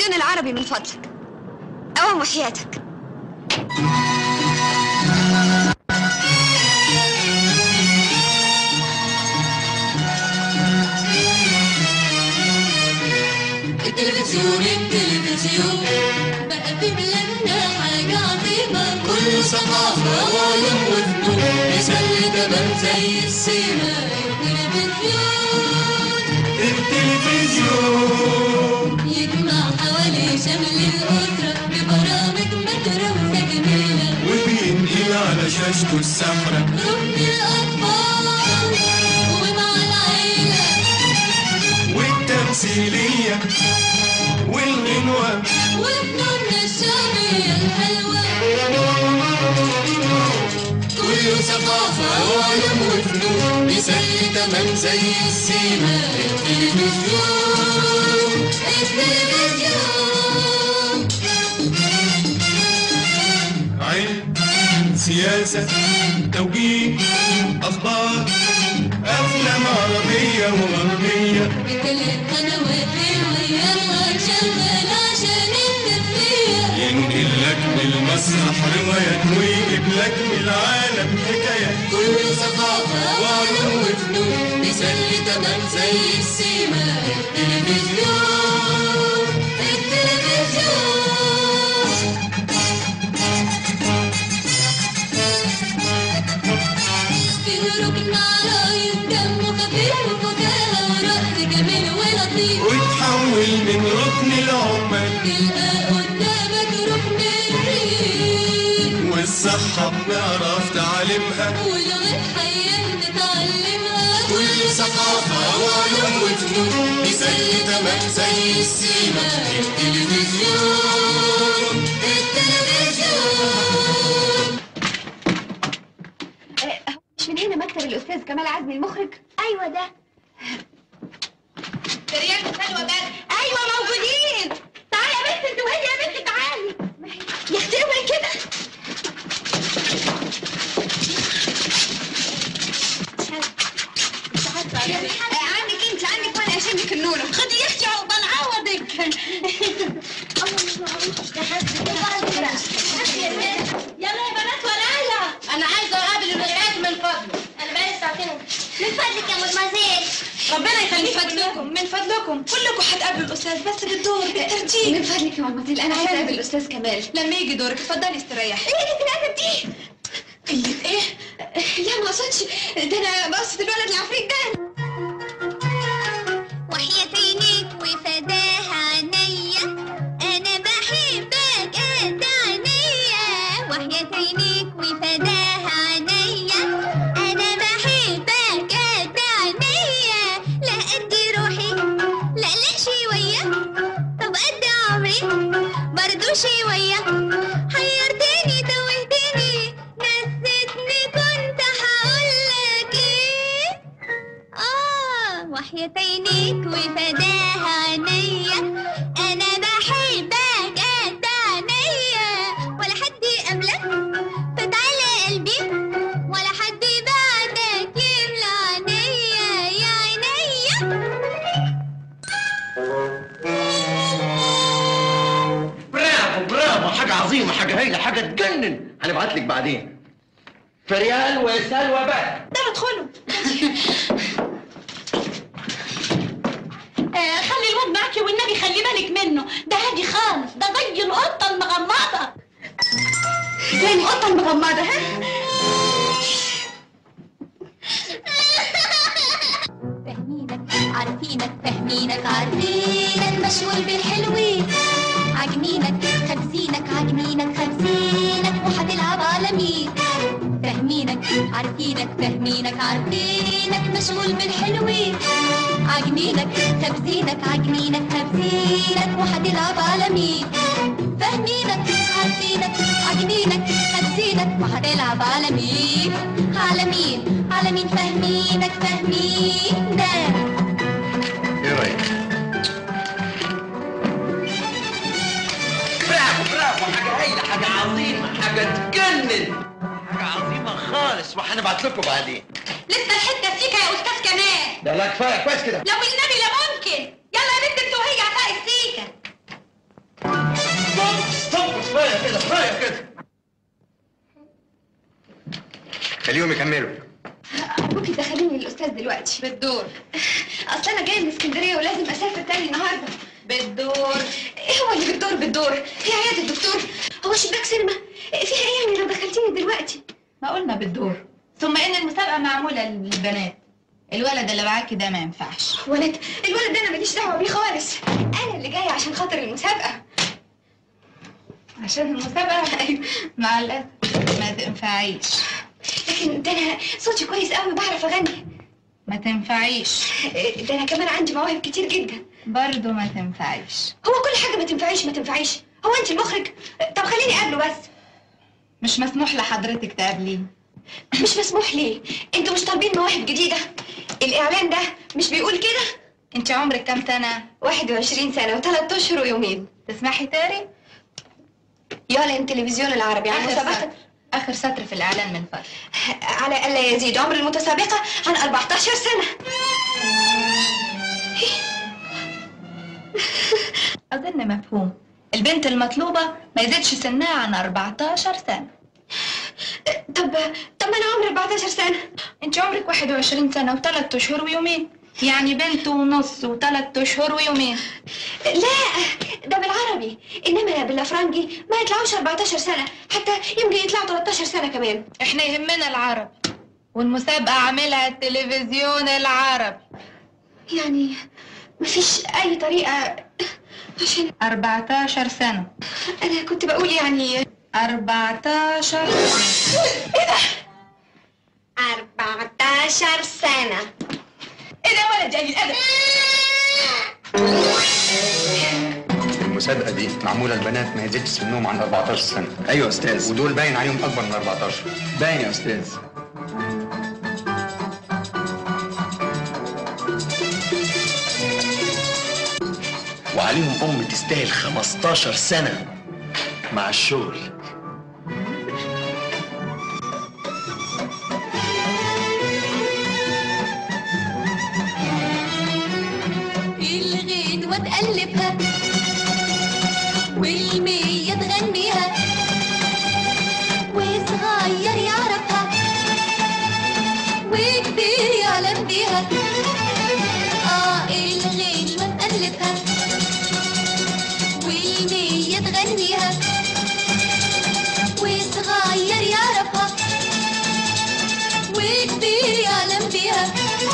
التلفزيون العربي من فضلك أوام وحياتك التلفزيون التلفزيون بقى في بلادنا حاجة عظيمة كله ثقافة وعلوم وفنون يسلي تمام زي السيما التلفزيون التلفزيون يجمع حوالي شمل الأسرة ببرامج مدروسة جميلة وبينقل على شاشته السمرة ركن الأطفال ومع العيلة والتمثيلية والغنوة وفنوننا الشعبية الحلوة كله ثقافة وعلوم وفنون بيسلي تمام زي السيما التلفزيون التلفزيون علم سياسة توجيه أخبار أفلام عربية وغربية بكل القنوات الوياها شغال عشان التسلية ينقل لك من المسرح روايات ويجيب لك من العالم حكايات كله ثقافة وعلوم وفنون بيسلي تمام زي السيما التلفزيون التلفزيون فيه ركن عرايس دمه خفيف وفكاهة ورقص جميل ولطيف وتحول من ركن العمال تلقى قدامك ركن الريف والصحة بنعرف تعلمها ولغة حياة نتعلمها كل ثقافة وعلوم وفنون بيسلي تمام زي السيما التلفزيون التلفزيون مش من هنا مكتب الأستاذ كمال عزمي المخرج ايوه ده ريان وسلوى بدر أيوة موجودين تعالي يا بنت انت وهي يا بنت تعالي يا اختي اوعي كده آه، عنك انت عنك وانا اشمك النور خدي يا اختي عقبال عوضك يلا يا بنات ورايا انا عايزه اقابل الاستاذ من فضلك انا بقالي ساعتين من فضلك يا مدمزيل ربنا يخليك من فضلكم من فضلكم كلكم هتقابلوا الأستاذ بس بالدور بالترتيب من فضلك يا مامتي أنا عايزة أقابل الأستاذ كمال لما يجي دورك اتفضلي استريحي إيه اللي في الأدب دي؟ قلة إيه؟ لا ما أقصدش ده أنا بقصد الولد العفريت ده وحياة عينيك وفداها عينيا انا بحبك قد عينيا وحياة عينيك وفداها عينيا انا بحبك قد عينيا لا قد روحي لا لا شوية طب قد عمري برضو شوية حيرتني توهتني نسيتني كنت هقولك ايه آه وحياة عينيك وفداها عينيا أنا بحبك قد عينيا ولا حد قبلك فتعالى قلبي ولا حد بعدك يملى عينيا يا عينيا برافو برافو حاجة عظيمة حاجة هايلة حاجة تجنن هنبعت لك بعدين فريال وسلوى بقى ده ادخلوا آه خلي الواد معاكي والنبي خلي بالك منه ده هادي خالص ده زي القطه المغمضه زي القطة المغمضة ها؟ فاهمينك عارفينك فاهمينك عارفينك مشغول بالحلوين عاجنينك خابزينك عاجنينك خابزينك وهتلعب على مين فاهمينك عارفينك فاهمينك عارفينك مشغول بالحلوين عاجنينك خابزينك عاجنينك خابزينك وهتلعب على مين فاهمينك عارفينك عاجنينك خابزينك وهتلعب على مين على مين على مين فاهمينك فاهمينك ايه رايك؟ برافو برافو حاجة هايلة حاجة عظيمة حاجة تجنن حاجة عظيمة خالص وهنبعت لكم بعدين لسه الحتة فيك يا أستاذ كمال ده لا كفاية كويس كده لو النبي لا ممكن يلا يا بنت انت وهي عطاء السيكة ستوب كفايه كده كفايه كده خليهم يكملوا ارجوكي تدخليني للاستاذ دلوقتي بالدور اصل انا جايه من اسكندريه ولازم اسافر تاني النهارده بالدور ايه هو اللي بالدور بالدور هي عياده الدكتور هو شباك سينما فيها ايه يعني لو دخلتيني دلوقتي ما قلنا بالدور ثم ان المسابقه معموله للبنات الولد اللي معاكي ده ما ينفعش ولد الولد ده انا ماليش دعوه بيه خالص انا اللي جايه عشان خاطر المسابقه عشان المسابقه ايوه مع الاسف ما تنفعيش لكن ده انا صوتي كويس قوي بعرف اغني ما تنفعيش ده انا كمان عندي مواهب كتير جدا برضه ما تنفعيش هو كل حاجه ما تنفعيش ما تنفعيش هو انت المخرج طب خليني اقابله بس مش مسموح لحضرتك تقابليه مش مسموح ليه انتوا مش طالبين مواهب جديده الاعلان ده مش بيقول كده انت عمرك كام سنه 21 سنه وثلاث اشهر ويومين تسمحي تاري يعلن التلفزيون العربي عن اخر مسابقه سطر اخر سطر في الاعلان من فضلك على الا يزيد عمر المتسابقه عن 14 سنه اظن مفهوم البنت المطلوبه ما يزيدش سنها عن 14 سنه طب طب ما انا عمري 14 سنه انت عمرك 21 سنه وثلاث اشهر ويومين يعني بنت ونص وثلاث اشهر ويومين لا ده بالعربي انما بالافرنجي ما يطلعوش 14 سنه حتى يمكن يطلعوا 13 سنه كمان احنا يهمنا العربي والمسابقة عاملها التلفزيون العربي يعني مفيش اي طريقه عشان 14 سنة انا كنت بقول يعني 14 ايه ده 14 سنه ايه ده ولد قليل الادب المسابقة دي معمولة لبنات ما يزيدش سنهم عن 14 سنة ايوه يا استاذ ودول باين عليهم أكبر من 14 باين يا استاذ وعليهم ام تستاهل 15 سنه مع الشغل الغيد وتقلبها والمية تغنيها وصغير يعرفها وكبير يعلم بيها اه الغيد وتقلبها والمية تغنيها وصغير يعرفها وكبير يعلم بيها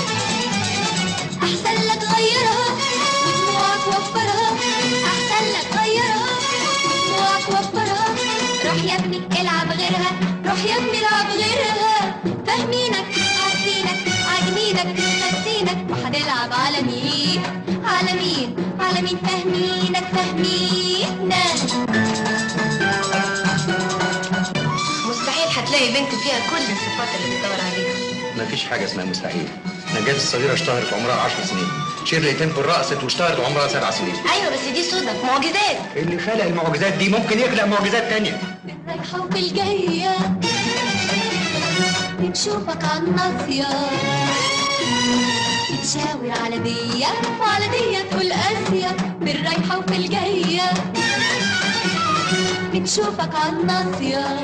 أحسن لك غيرها ودموعك وفرها أحسن لك غيرها ودموعك وفرها روح يا ابني العب غيرها روح يا ابني العب غيرها فاهمينك عارفينك عاجبينك ناسينك وهنلعب على مين على مين على مين فاهمينك فاهمينا مستحيل هتلاقي بنت فيها كل الصفات اللي بتدور عليها مفيش حاجة اسمها مستحيل نجاة الصغيرة اشتهرت وعمرها 10 سنين شيرلي تمبل رقصت واشتهرت وعمرها 7 سنين ايوه بس دي صدف معجزات اللي خلق المعجزات دي ممكن يخلق معجزات تانية الرايحة وفي الجاية بنشوفك عالناصية بتشاور على دية وعلى دية تقول قاسية بالرايحة وفي الجاية بنشوفك عالناصية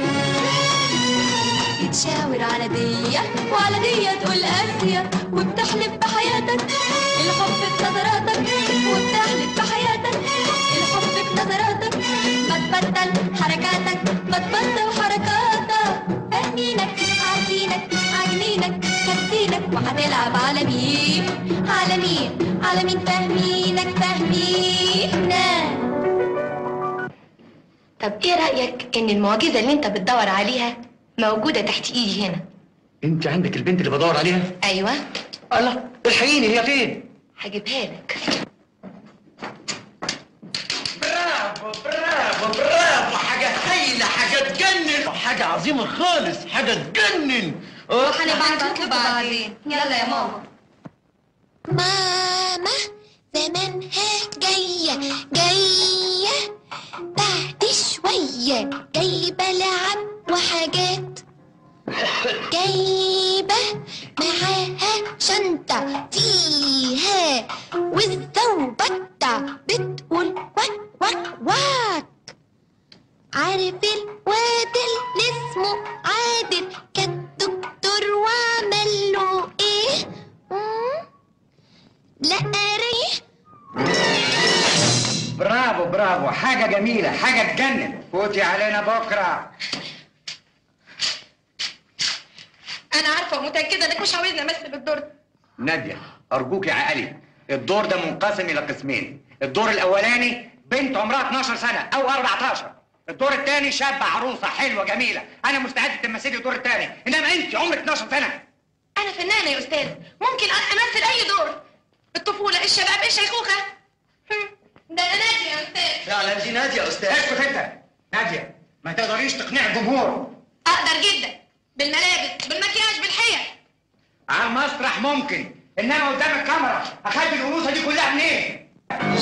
بتشاور على دية وعلى دية تقول قاسية وبتحلف بحياتك الحب في نظراتك وبتحلف بحياتك الحب في نظراتك ما تبطل حركاتك ما تبطل حركاتك فاهمينك عارفينك عاجبينك كاتبينك وهتلعب على مين على مين على مين فاهمينك فاهمينا طب ايه رأيك ان المعجزة اللي انت بتدور عليها موجودة تحت ايدي هنا انت عندك البنت اللي بدور عليها ايوه الله الحقيني هي فين هجيبها لك برافو برافو برافو حاجه هايله حاجه تجنن حاجه عظيمه خالص حاجه تجنن هنبعت لكم بعدين يلا يا ماما ماما زمانها جاية جاية بعد شوية جايبة لعب وحاجات جايبة معاها شنطة فيها والزوبتة بتقول وك وك وك عارف الواد اللي اسمه عادل كان دكتور وعمل له ايه مم؟ لا ريح برافو برافو حاجة جميلة حاجة تجنن فوتي علينا بكرة انا عارفه ومتاكده انك مش عاوزني امثل الدور ده نادية أرجوك يا عقلي الدور ده منقسم إلى قسمين الدور الأولاني بنت عمرها 12 سنة أو 14 الدور الثاني شابة عروسة حلوة جميلة أنا مستعد تمثلي الدور الثاني إنما أنت عمرك 12 سنة انا فنانه يا استاذ ممكن أ- امثل اي دور الطفوله الشباب الشيخوخه هم، ده انا ناديه يا استاذ فعلا دي ناديه يا استاذ اسكت أنت نادية ما تقدريش تقنعي الجمهور اقدر جدا بالملابس بالمكياج بالحيل على المسرح ممكن إنما قدام الكاميرا أخدي الأنوثة دي كلها منين؟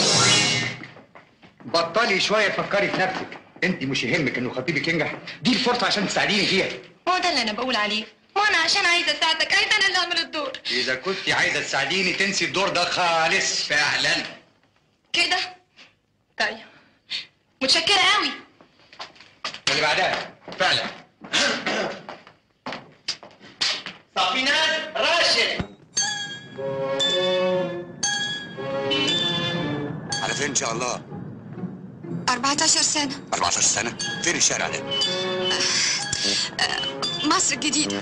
بطلي شوية تفكري في نفسك انت مش يهمك انه خطيبك ينجح دي الفرصة عشان تساعديني فيها هو ده اللي انا بقول عليه وانا عشان عايزه اساعدك عايزه انا اللي اعمل الدور إذا كنت عايزة تساعديني تنسي الدور ده خالص فعلا كده طيب متشكره قوي اللي بعدها فعلا صافينات راشد على فين ان شاء الله 14 سنه 14 سنه فين الشارع ده مصر الجديده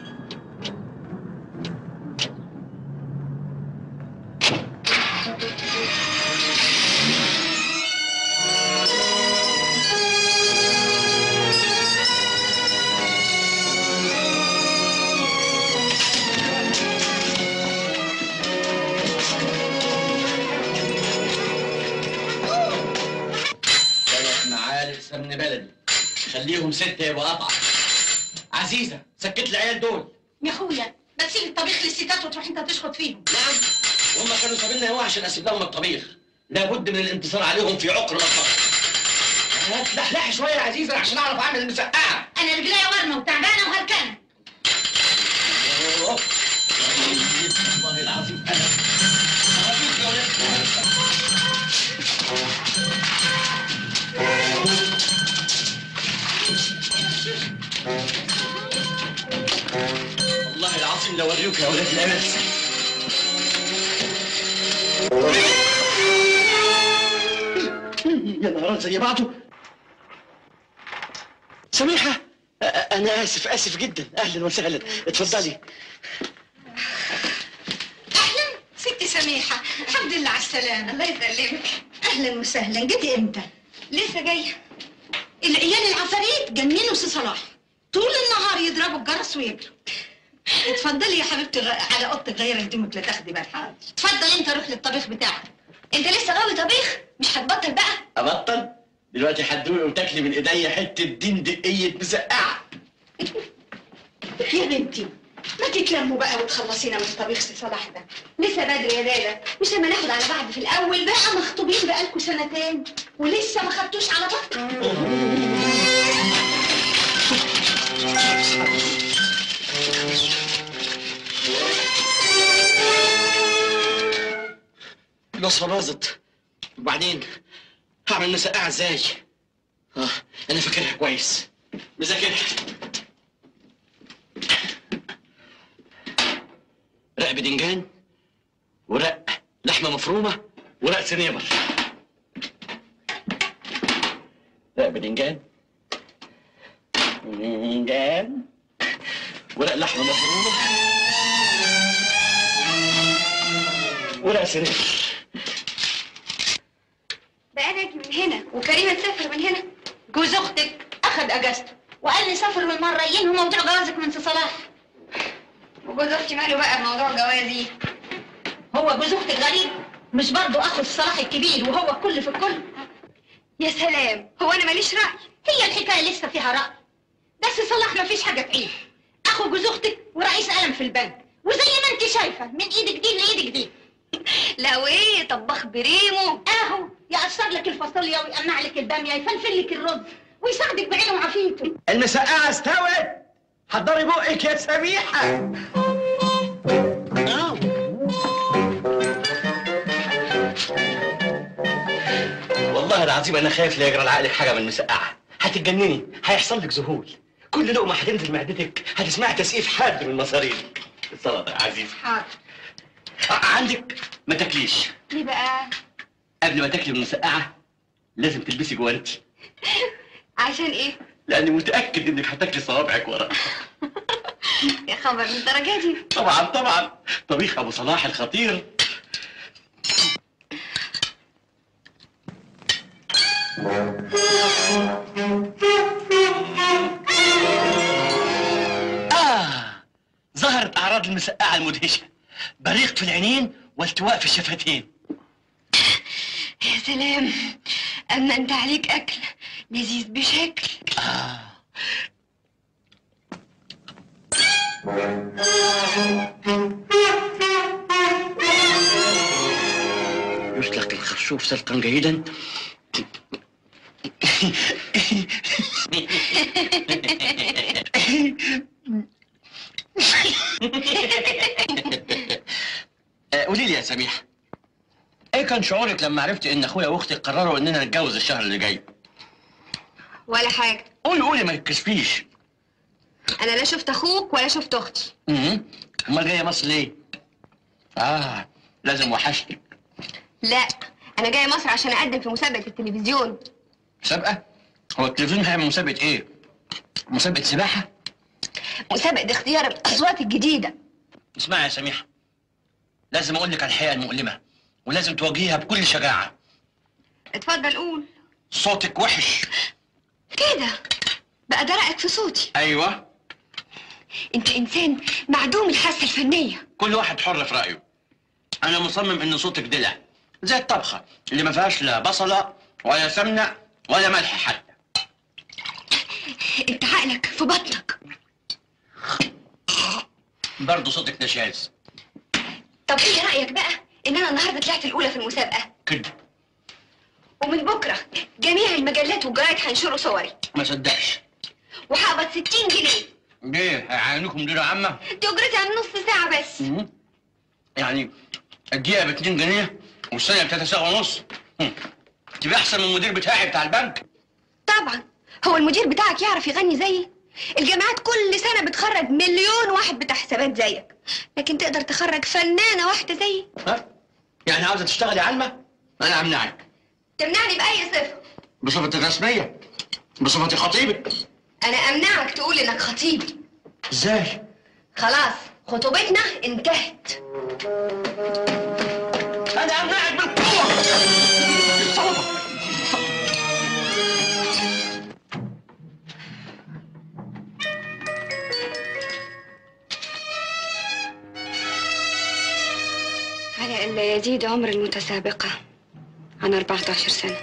ثلاث معالق سمن بلدي خليهم ستة يبقى قطعة عزيزة سكت العيال دول يا اخويا ما تسيب الطبيخ للستات وتروح انت تشخط فيهم نعم وهم كانوا سابيننا هو عشان اسيب لهم الطبيخ لابد من الانتصار عليهم في عقر مطبخ تلحلحي شوية يا عزيزة عشان اعرف اعمل المسقعة انا رجليا ورمه وتعبانه وهلكانه أوه. والله العظيم انا هوريك يا ولاد. والله العظيم لو اوريك يا ولاد الامس يا نهار زي بعضه سميحة أ- أ- أنا آسف آسف جدا أهلا وسهلا اتفضلي اهلا ستي سميحه الحمد لله على السلامه الله يسلمك اهلا وسهلا جيتي امتى لسه جايه العيال العفاريت جننوا سي صلاح طول النهار يضربوا الجرس ويجروا اتفضلي يا حبيبتي غ- على اوضتك غير هدومك لا تاخدي بال حالك اتفضل انت روح للطبيخ بتاعك انت لسه غاوي طبيخ مش هتبطل بقى أبطل دلوقتي هتدوقي وتاكلي من إيديا حتة دين دقية مسقعة يا بنتي ما تتلموا بقى وتخلصينا من طبيخ سي صلاح ده لسه بدري يا ليلى مش لما ناخد على بعض في الاول بقى مخطوبين بقالكوا سنتين ولسه ما خدتوش على بعض الوصفة باظت وبعدين هعمل مسقعة ازاي؟ اه انا فاكرها كويس مذاكرها رق بدنجان ورق لحمة مفرومة ورق سنيبر رق بدنجان بدنجان ورق لحمة مفرومة ورق سنيبر بقى انا اجي من هنا وكريمه تسافر من هنا جوز اختك اخد اجازته وقال لي سافر من مريين وموضوع جوازك من سي صلاح وجوز اختي ماله بقى بموضوع جوازي هو جوز اختك غريب مش برضه اخو صلاح الكبير وهو الكل في الكل يا سلام هو انا ماليش راي هي الحكايه لسه فيها راي بس صلاح ما فيش حاجه تعيب اخو جوز اختك ورئيس قلم في البنك وزي ما انت شايفه من ايدك دي لايدك دي لا وايه طباخ بريمو اهو يقشر لك الفاصوليا ويقمع لك الباميه يفلفل لك الرز ويساعدك بعينه وعافيته المسقعة استوت حضري بقك يا سميحة آه. والله العظيم انا خايف لا يجرى لعقلك حاجه من المسقعه هات هتتجنني هيحصل لك ذهول كل لقمه هتنزل معدتك هتسمعي تسقيف حاد من المصارين السلطه يا عزيز حاضر عندك ما تاكليش ليه بقى قبل ما تاكلي من المسقعه لازم تلبسي جوانتي عشان ايه لاني متاكد انك هتاكلي صوابعك ورا يا خبر للدرجه دي طبعا طبعا طبيخ ابو صلاح الخطير آه ظهرت أعراض المسقعة المدهشة بريق في العينين والتواء في الشفتين يا سلام اما انت عليك اكل لذيذ بشكل آه. يسلق الخرشوف سلقا جيدا آه، قولي لي يا سميحة ايه كان شعورك لما عرفت ان اخويا واختي قرروا اننا نتجوز الشهر اللي جاي؟ ولا حاجه قولي قولي ما يتكسفيش انا لا شفت اخوك ولا شفت اختي امم امال جايه مصر ليه؟ اه لازم وحشتك لا انا جايه مصر عشان اقدم في مسابقه التلفزيون مسابقة؟ هو التلفزيون هيعمل مسابقة ايه؟ مسابقة سباحة؟ مسابقه اختيار الاصوات الجديده اسمعي يا سميحة لازم اقول لك الحقيقة المؤلمة ولازم تواجهيها بكل شجاعة اتفضل قول صوتك وحش كده بقى ده رايك في صوتي ايوه انت انسان معدوم الحاسه الفنيه كل واحد حر في رأيه انا مصمم ان صوتك دلع زي الطبخة اللي ما فيهاش لا بصلة ولا سمنة ولا ملح حتى انت عقلك في بطنك برضه صوتك نشاز طب ايه رايك بقى ان انا النهارده طلعت الاولى في المسابقه كده ومن بكره جميع المجلات والجرايد هينشروا صوري ما صدقش وهقبض 60 جنيه ليه هيعينوكم مدير عامة؟ دي اجرتي عن نص ساعه بس مم. يعني الدقيقة ب 2 جنيه والثانية ب 3 ساعة ونص مم. تبقى أحسن من المدير بتاعي بتاع البنك طبعا هو المدير بتاعك يعرف يغني زيي الجامعات كل سنه بتخرج مليون واحد بتاع حسابات زيك لكن تقدر تخرج فنانه واحده زيي ها؟ يعني عاوزة تشتغلي علمة؟ أنا أمنعك تمنعني باي صفه بصفتي الرسمية بصفتي خطيبك انا امنعك تقول انك خطيبي إزاي؟ خلاص خطوبتنا انتهت أنا أمنعك بالقوة الصوت على ألا يزيد عمر المتسابقة عن 14 سنة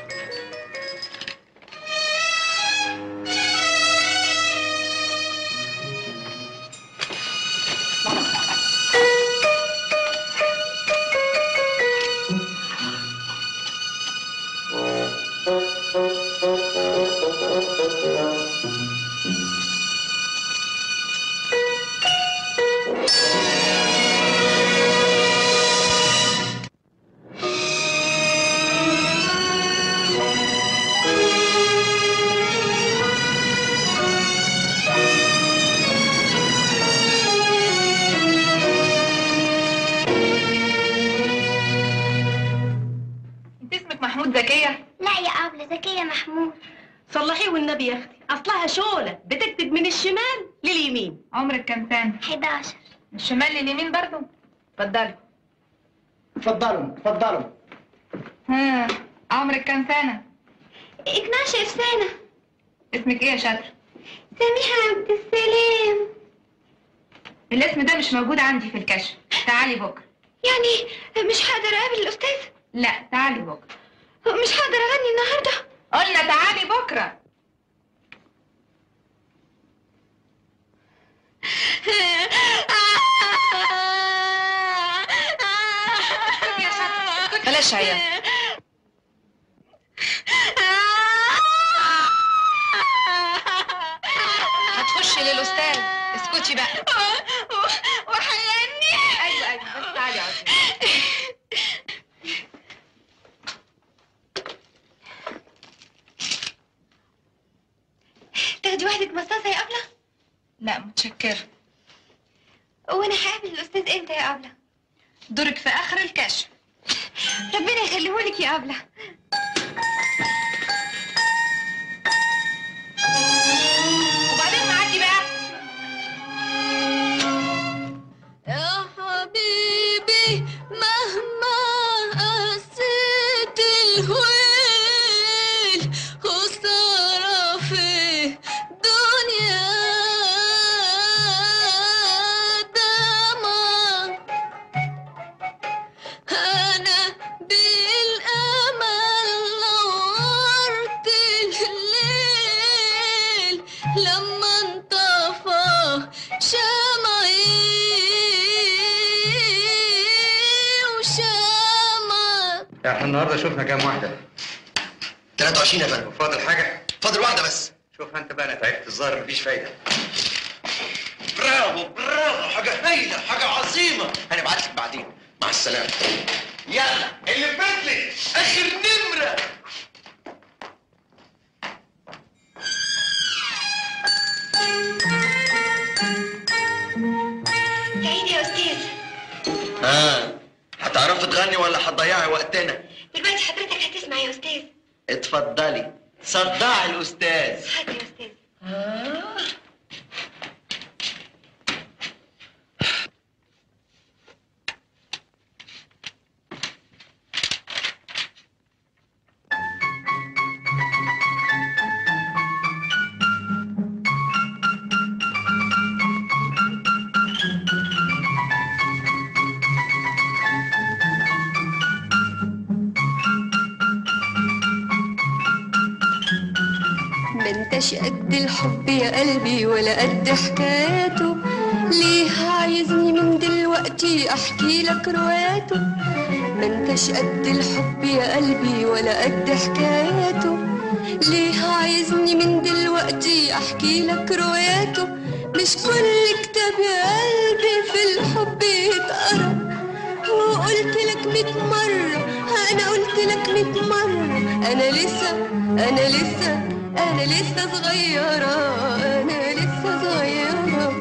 انت اسمك محمود زكية لا يا أبلة زكية محمود صلحيه والنبي يا اختي اصلها شوله بتكتب من الشمال لليمين عمرك كام سنة 11 من الشمال لليمين برضو اتفضلي اتفضلوا اتفضلوا ها عمرك كام سنة 12 سنة اسمك ايه يا شاطر سميحة عبد السلام الاسم ده مش موجود عندي في الكشف تعالي بكرة يعني مش هقدر أقابل الأستاذ لا تعالي بكرة مش هقدر أغني النهاردة قلنا تعالي بكرة اسكتي يا شاطر اسكتي بلاش عيال هتخشي للأستاذ اسكتي بقى وحياني ايوه ايوه بس تعالي اقعدي عندك مصاصة يا أبلة؟ لا متشكرة وأنا هقابل الأستاذ إمتى يا أبلة؟ دورك في آخر الكشف ربنا يخليهولك يا أبلة وبعدين معاكي بقى يا حبيبي مهما قسيت الهويل خسارة في دنيا دمع أنا بالأمل نورت الليل لما انطفى شمعي وشمع احنا النهارده شفنا كام واحده 23 يا فندم فاضل حاجه فاضل واحده بس شوف انت بقى انا تعبت الظاهر مفيش فايده برافو برافو حاجه هايله حاجه عظيمه هنبعت لك بعدين مع السلامه يلا اللي فاتلك اخر نمره سعيد يا أستاذ ها هتعرفي تغني ولا هتضيعي وقتنا دلوقتي حضرتك هتسمع يا أستاذ اتفضلي صدعي الاستاذ حاضر يا أستاذ ما انتش قد الحب يا قلبي ولا قد حكاياته ليه عايزني من دلوقتي احكي لك رواياته ما انتش قد الحب يا قلبي ولا قد حكاياته ليه عايزني من دلوقتي احكي لك رواياته مش كل كتاب يا قلبي في الحب يتقرا وقلت لك ميت مرة أنا قلت لك ميت مرة أنا لسه أنا لسه أنا لسه صغيرة أنا لسه صغيرة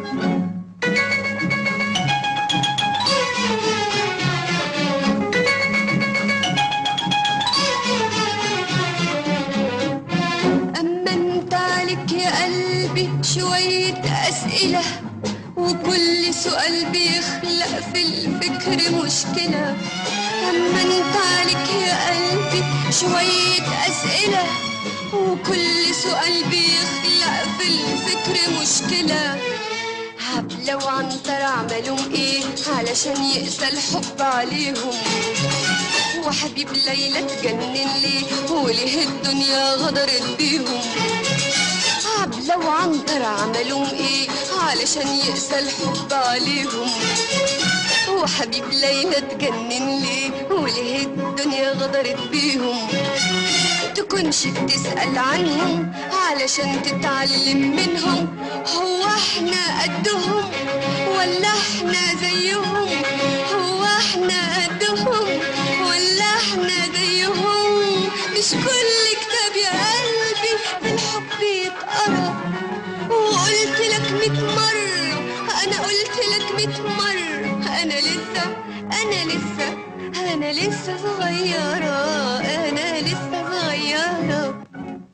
أما أنت عليك يا قلبي شوية أسئلة وكل سؤال بيخلق في الفكر مشكلة أما أنت عليك يا قلبي شوية أسئلة وكل سؤال بيخلق في الفكر مشكلة عبلة وعنتر عملوا ايه علشان يقسى الحب عليهم وحبيب ليلى اتجنن ليه وليه الدنيا غدرت بيهم عبلة وعنتر عملوا ايه علشان يقسى الحب عليهم وحبيب ليلى اتجنن ليه وليه الدنيا غدرت بيهم تكونش بتسأل عنهم علشان تتعلم منهم هو احنا قدهم ولا احنا زيهم هو احنا قدهم ولا احنا زيهم مش كل كتاب يا قلبي بالحب يتقرا وقلت لك ميت مرة أنا قلت لك ميت مرة أنا لسه أنا لسه أنا لسه صغيرة أنا لسه صغيرة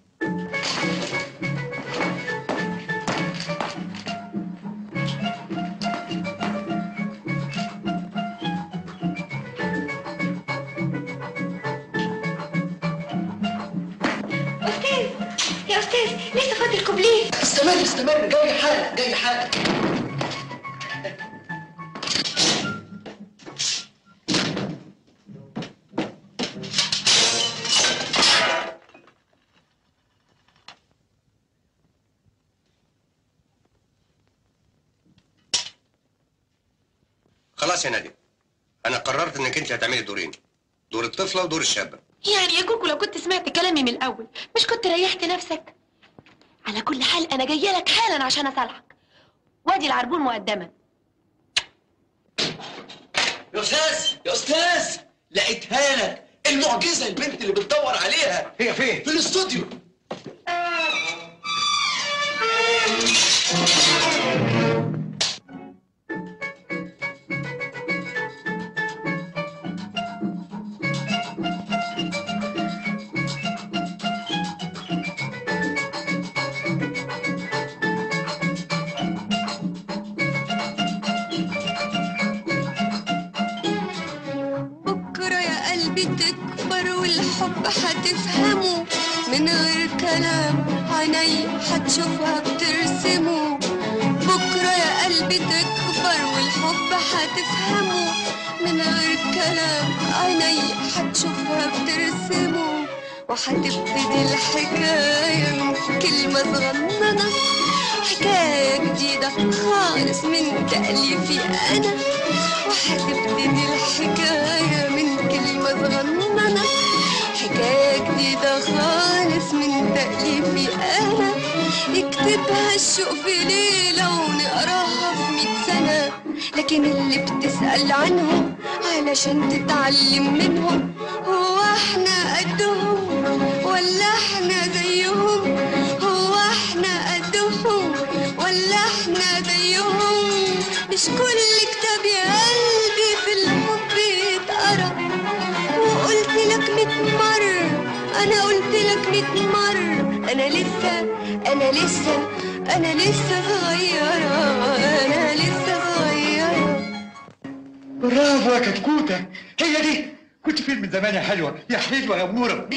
أستاذ يا أستاذ لسه فاضل كوبليه استمر استمر جاي حالا جاي حالا خلاص يا نادية انا قررت انك انت هتعملي دورين دور الطفله ودور الشابه يعني يا كوكو لو كنت سمعت كلامي من الاول مش كنت ريحت نفسك على كل حال انا جايه لك حالا عشان اصالحك وادي العربون مقدما يا استاذ يا استاذ لقيتها لك المعجزه البنت اللي بتدور عليها هي فين؟ في الاستوديو الحب هتفهمه من غير كلام عيني هتشوفها بترسمه بكرة يا قلبي تكبر والحب هتفهمه من غير كلام عيني هتشوفها بترسمه وهتبتدي الحكاية من كلمة صغننة حكاية جديدة خالص من تأليفي أنا وهتبتدي الحكاية من كلمة صغننة حكاية جديدة خالص من تأليفي أنا يكتبها الشوق في ليلة ونقراها في مية سنة لكن اللي بتسأل عنهم علشان تتعلم منهم هو احنا قدهم ولا احنا زيهم هو احنا قدهم ولا احنا زيهم مش كل كتاب يا قلبي في الحب يتقرا وقلت لك ميت مرة أنا قلت لك ميت مرة أنا لسه أنا لسه أنا لسه صغيرة أنا لسه صغيرة برافو يا كتكوتة هي دي كنت فين من زمان يا حلوة يا حلوة يا أمورة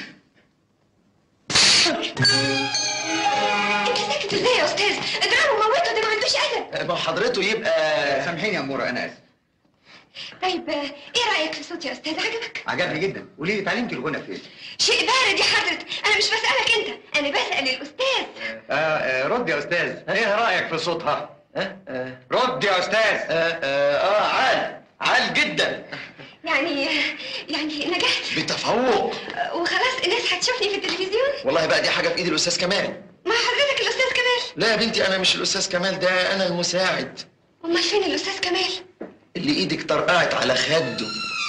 أنت ساكت إزاي يا أستاذ؟ اضربه موته ده ما عندوش أدب ما حضرته يبقى سامحيني يا أمورة أنا آسف طيب آه، إيه رأيك في صوتي يا أستاذ عجبك؟ عجبني جدا قولي لي اتعلمتي الغنى فين؟ شيء بارد يا حضرة أنا مش بسألك أنت أنا بسأل الأستاذ آه آه رد يا أستاذ إيه رأيك في صوتها؟ آه آه رد يا أستاذ آه آه, آه عال عال جدا يعني يعني نجحت بتفوق آه، وخلاص الناس هتشوفني في التلفزيون والله بقى دي حاجه في ايد الاستاذ كمال مع حضرتك الأستاذ كمال لا يا بنتي انا مش الاستاذ كمال ده انا المساعد أمال فين الأستاذ كمال؟ اللي ايدك طرقعت على خده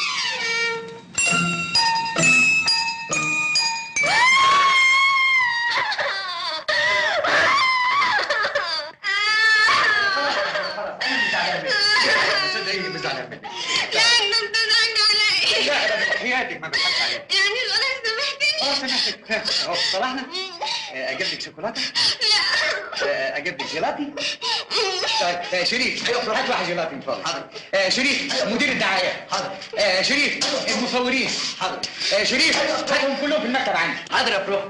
صدقيني مش زعلان منك لا أنت بتزعلني على إيه؟ لا ده حياتك ما بضحكش عليك يعني خلاص سامحتني؟ اه سامحتك اهو صلحنا آه، اجيب لك شوكولاته لا اجيب لك جيلاتي طيب آه، شريف ايوه هات واحد جيلاتي من فضلك حاضر آه، شريف مدير الدعايه حاضر آه، شريف المصورين حاضر آه، شريف هاتهم كلهم في المكتب عندي حاضر يا برو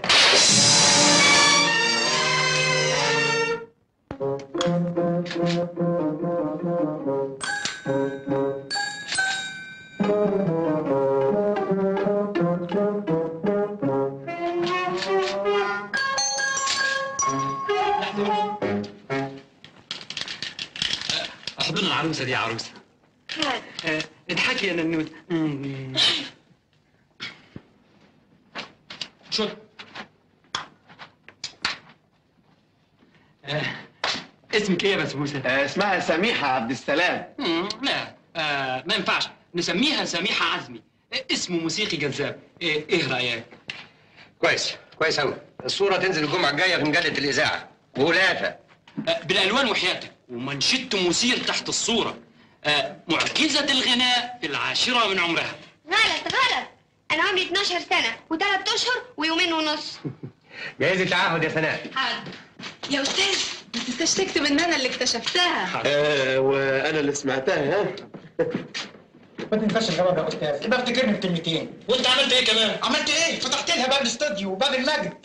احضن العروسه دي يا عروسه آه، اضحكي يا ننوت مم. شو آه، اسمك ايه يا بسبوسه؟ اسمها سميحة عبد السلام مم، لا آه، ما ينفعش نسميها سميحه عزمي آه، اسمه موسيقي جذاب ايه, إيه رايك؟ كويس كويس أوي الصورة تنزل الجمعة الجاية في مجلة الإذاعة غلافة آه، بالالوان وحياتك ومنشط مثير تحت الصوره آه، معجزه الغناء في العاشره من عمرها غلط غلط أنا عمري 12 سنة وثلاث أشهر ويومين ونص جايزة تعهد يا سناء حاضر يا أستاذ ما تنساش تكتب إن أنا اللي اكتشفتها آه وانا اللي سمعتها ها ما تنساش الجواب يا استاذ يبقى افتكرني بكلمتين وانت عملت ايه كمان؟ عملت ايه؟ فتحت لها باب الاستوديو وباب المجد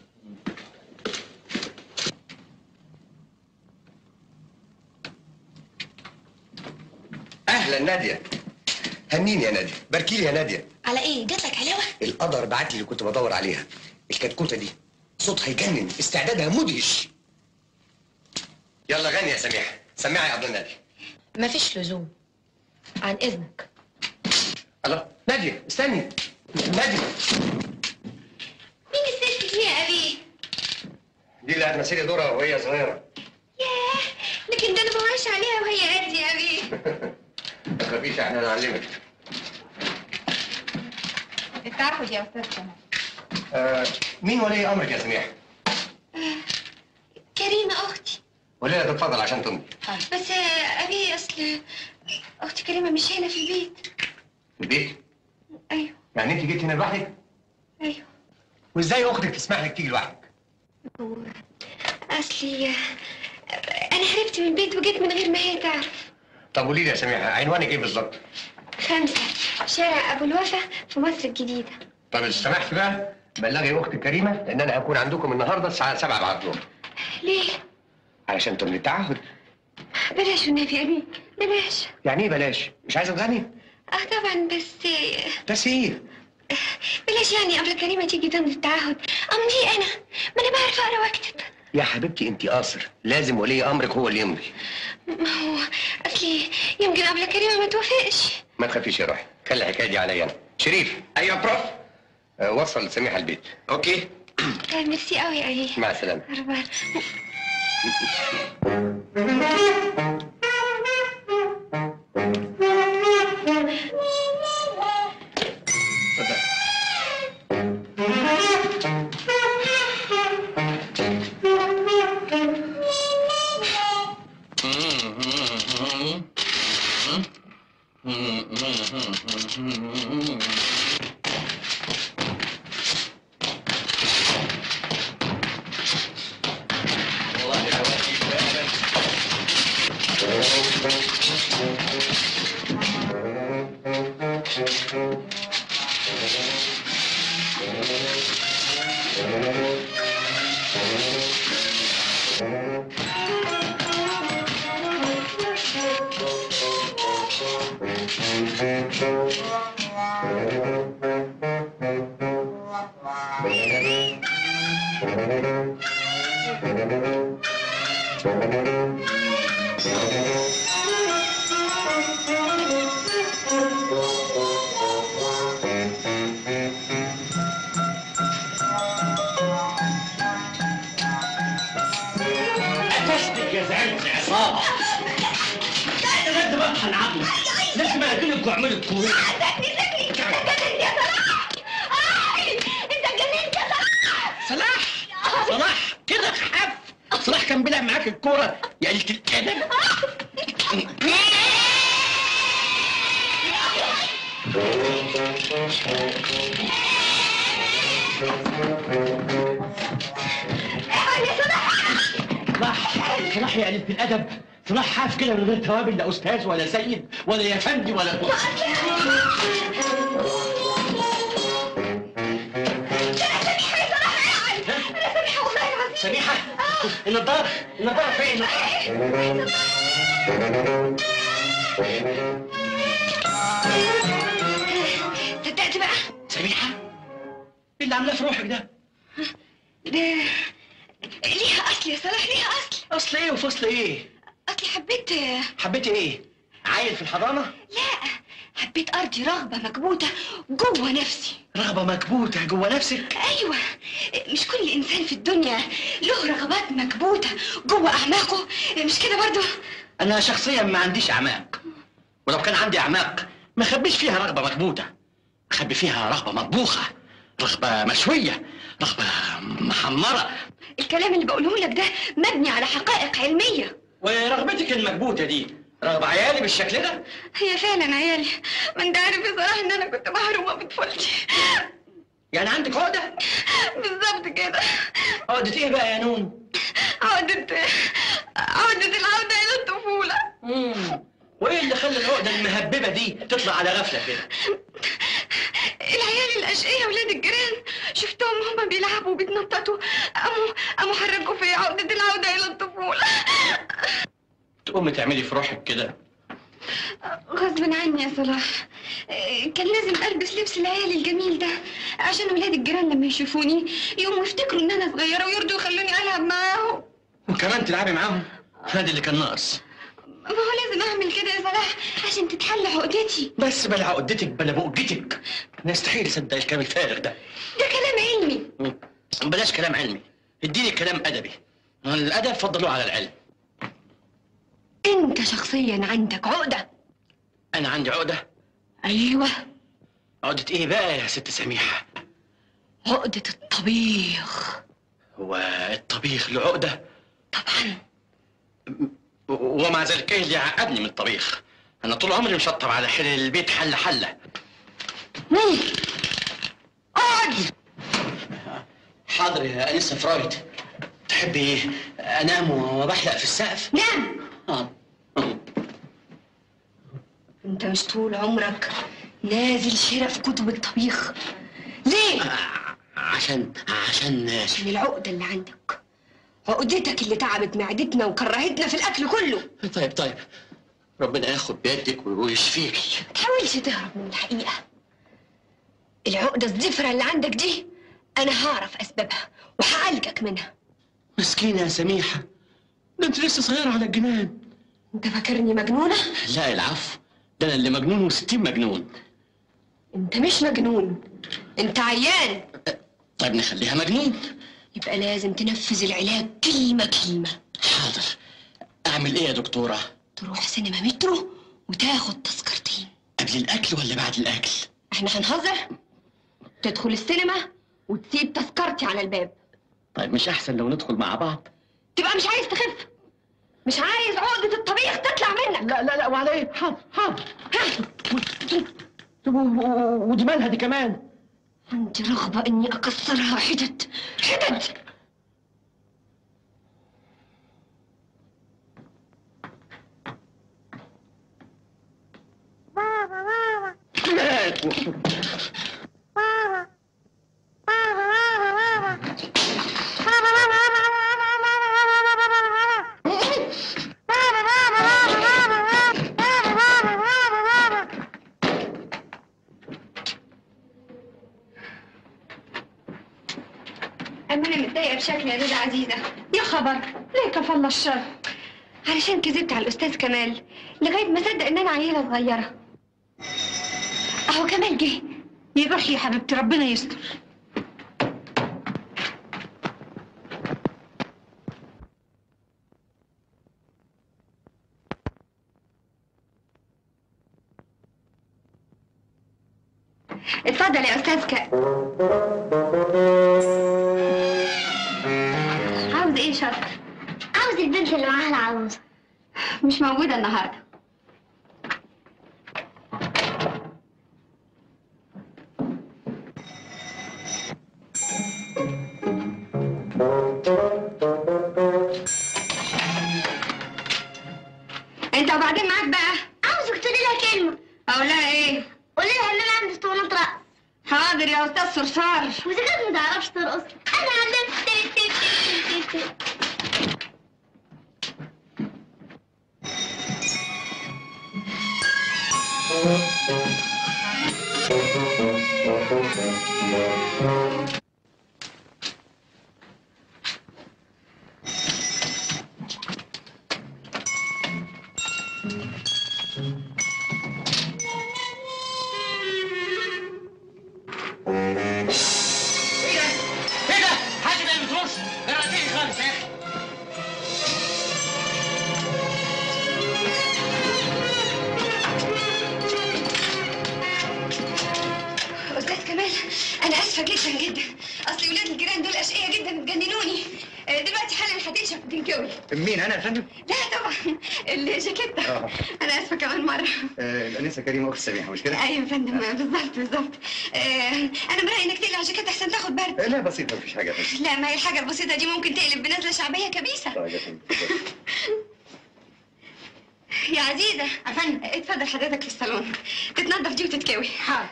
اهلا ناديه هنيني يا ناديه باركي لي يا ناديه على إيه؟ جات لك حلاوة؟ القدر بعت لي اللي كنت بدور عليها الكتكوته دي صوتها يجنن استعدادها مدهش يلا غني يا سميحه سمعي يا عبد النادي مفيش لزوم عن إذنك الله ناديه استني ناديه مين الست دي يا أبي؟ دي اللي هتمثلي دورها وهي صغيره ياه لكن ده أنا بوعش عليها وهي قد يا أبي ما تخافيش احنا نعلمك التعهد يا أستاذ كمال آه مين ولي امرك يا سميحه كريمة أختي قولي لها تتفضل عشان تمضي بس آه، أبي أصل أختي كريمة مش هنا في البيت في البيت أيوه يعني انت جيت هنا لوحدك أيوه وازاي اختك تسمح لك تيجي لوحدك هو أصلي آه، أنا هربت من البيت وجيت من غير ما هي تعرف طب قولي لي يا سميحه عنوانك ايه بالظبط خمسة شارع أبو الوفا في مصر الجديدة طب سمحت بقى بلغي اختي كريمه ان انا هكون عندكم النهارده الساعه 7 بعد الظهر ليه؟ علشان تملي التعهد بلاش والنبي أبي بلاش يعني ايه بلاش مش عايزه تغني اه طبعا بس بس ايه بلاش يعني قبل كريمة تيجي تمضي التعهد امضي انا ما انا بعرف اقرا واكتب يا حبيبتي انت قاصر لازم ولي امرك هو اللي يمضي ما هو اصلي يمكن قبل كريمة ما توافقش ما تخافيش يا روحي خلي الحكايه دي عليا انا شريف ايوه يا بروف آه، وصل سميحه البيت اوكي طيب ميرسي قوي يا أبي مع السلامه أربعة قفشتك يا زعيم يا عصابة بجد بقى هنعضلك لازم اقتلك واعملك كويس صلاح صلاح كده خف صلاح كان بيلعب معاك الكورة يا قلة الأدب صلاح صلاح يا قلة الأدب صلاح حاف كده من غير توابل لا أستاذ ولا سيد ولا يا فندي ولا سميحة النضارة النضارة فين؟ صدقت بقى سميحة ايه اللي عاملاه في روحك ده؟ ده ليها اصل يا صلاح ليها اصل اصل ايه وفصل ايه؟ اصلي حبيت حبيتي ايه؟ عيل في الحضانة؟ لا حبيت ارضي رغبه مكبوته جوه نفسي رغبة مكبوتة جوه نفسك؟ ايوه مش كل انسان في الدنيا له رغبات مكبوته جوه اعماقه مش كده برضو أنا شخصيا ما عنديش أعماق ولو كان عندي أعماق ما أخبيش فيها رغبة مكبوتة أخبي فيها رغبة مطبوخة رغبة مشوية رغبة محمرة الكلام اللي بقوله لك ده مبني على حقائق علميه ورغبتك المكبوتة دي رغبة عيالي بالشكل ده؟ هي فعلا عيالي ما انت عارف بصراحه ان انا كنت محرومه بطفولتي يعني عندك عقدة؟ بالظبط كده عقدة إيه بقى يا نون؟ عقدة عقدة العودة إلى الطفولة مم. وإيه اللي خلى العقدة المهببة دي تطلع على غفلة كده؟ العيال الأشقية ولاد الجيران شفتهم هما بيلعبوا وبيتنططوا قاموا قاموا حركوا في عقدة العودة إلى الطفولة تقومي تعملي في روحك كده غصب عني يا صلاح آه، كان لازم ألبس لبس العيال الجميل ده عشان ولاد الجيران لما يشوفوني يقوموا يفتكروا إن أنا صغيرة ويرضوا يخلوني ألعب معاهم وكمان تلعبي معاهم هذا اللي كان ناقص ما هو لازم أعمل كده يا صلاح عشان تتحل عقدتي بس بلا عقدتك بلا بؤجتك انا يستحيل اصدق الكلام الفارغ ده ده كلام علمي مم. بلاش كلام علمي اديني كلام ادبي الادب فضلوه على العلم أنت شخصيا عندك عقدة انا عندي عقده أيوه عقده ايه بقى يا ست سميحه عقدة الطبيخ هو الطبيخ له عقده طبعا ومع ذلك ايه اللي عقدني من الطبيخ انا طول عمري مشطب على حل البيت حله حله اقعد حاضر يا انسه فرايد تحبي ايه انام وبحلق في السقف نعم اه انت مش طول عمرك نازل شرف كتب الطبيخ ليه؟ عشان عشان عشان العقدة اللي عندك عقدتك اللي تعبت معدتنا وكرهتنا في الأكل كله طيب طيب ربنا ياخد بيدك ويشفيكي ما تحاولش تهرب من الحقيقة العقدة الزفرة اللي عندك دي أنا هعرف أسبابها وهعالجك منها مسكينة يا سميحة ده انت لسه صغيرة على الجنان أنت فاكرني مجنونة؟ لا العفو ده انا اللي مجنون وستين مجنون أنت مش مجنون أنت عيان طيب نخليها مجنون يبقى لازم تنفذ العلاج كلمة كلمة حاضر اعمل ايه يا دكتورة تروح سينما مترو وتاخد تذكرتين قبل الاكل ولا بعد الاكل احنا هنهزر تدخل السينما وتسيب تذكرتي على الباب طيب مش احسن لو ندخل مع بعض تبقى مش عايز تخف مش عايز عقدة الطبيخ تطلع منك لا لا لا وعلى ايه حاضر حاضر ودي مالها دي كمان عندي رغبة اني اكسرها حتت حتت أما أنا متضايقة بشكل يا دودة عزيزة يا خبر ليه كفل الشر علشان كذبت على الأستاذ كمال لغاية ما صدق إن أنا عيلة صغيرة أهو كمال جه يروح يا حبيبتي ربنا يستر اتفضل يا أستاذ ك... عاوز إيه شاطر؟ عاوز البنت اللي معاها العروسة مش موجودة النهاردة انت وبعدين معاك بقى عاوزك تقولي لها كلمة اقول لها ايه؟ قولي لها ان انا عندي اسطوانة رقص حاضر يا استاذ صرصار واذا كانت ما تعرفش ترقص انا علمت ايه ده؟ حد ما يمتروش ده رقيق خالص يا اخي استاذ كمال انا اسفه جدا جدا اصل ولاد الجيران دول اشقياء جدا بتجننوني آه، دلوقتي حالا هتنشف وتنكوي مين انا يا فندم؟ لا طبعا الجاكيته اه انا اسفه كمان مره آه، الانسه كريمه اخت سميحه مش كده؟ ايوه يا فندم بالظبط بالظبط آه، انا برايي انك تقلع الجاكيت احسن تاخد برد آه، لا بسيطه مفيش حاجه يا فندم لا ما هي الحاجه البسيطه دي ممكن تقلب بنزله شعبيه كبيسه طيب يا فندم يا عزيزه يا فندم اتفضل حضرتك في الصالون تتنضف دي وتتكوي حاضر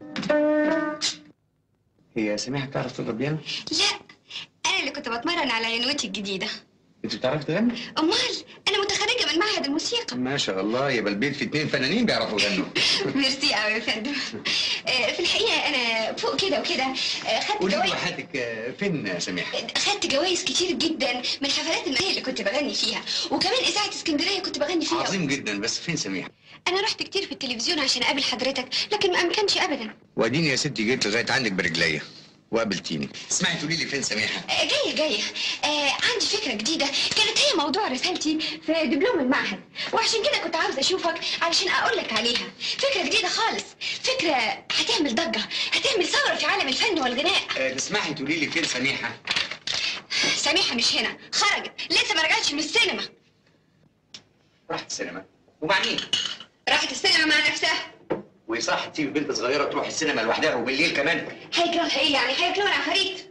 هي سميحه بتعرف تضرب بيانو؟ لا انا اللي كنت بتمرن على عنوتي الجديده انت بتعرف تغني؟ امال انا متخرجه من معهد الموسيقى ما شاء الله يبقى البيت فيه اتنين فنانين بيعرفوا يغنوا ميرسي قوي يا فندم آه، في الحقيقه انا فوق كده وكده آه، خدت قولي لي جوائز وحياتك آه، فين يا سميحه؟ خدت جوائز كتير جدا من حفلات المهنيه اللي كنت بغني فيها وكمان اذاعه اسكندريه كنت بغني فيها عظيم جدا بس فين سميحه؟ انا رحت كتير في التلفزيون عشان اقابل حضرتك لكن ما امكنش ابدا واديني يا ستي جيت لغايه عندك برجليا وقابلتيني اسمعي تقولي لي فين سميحه؟ آه، جايه جايه آه عندي فكره جديده كانت هي موضوع رسالتي في دبلوم المعهد وعشان كده كنت عاوزه اشوفك علشان اقول لك عليها فكره جديده خالص فكره هتعمل ضجه هتعمل ثوره في عالم الفن والغناء آه، تسمحي تقولي لي فين سميحه؟ سميحه مش هنا خرجت لسه ما رجعتش من السينما راحت السينما ومع مين؟ راحت السينما مع نفسها وصح تسيب بنت صغيره تروح السينما لوحدها وبالليل كمان هيكرهها ايه يعني هياكلوها عفاريت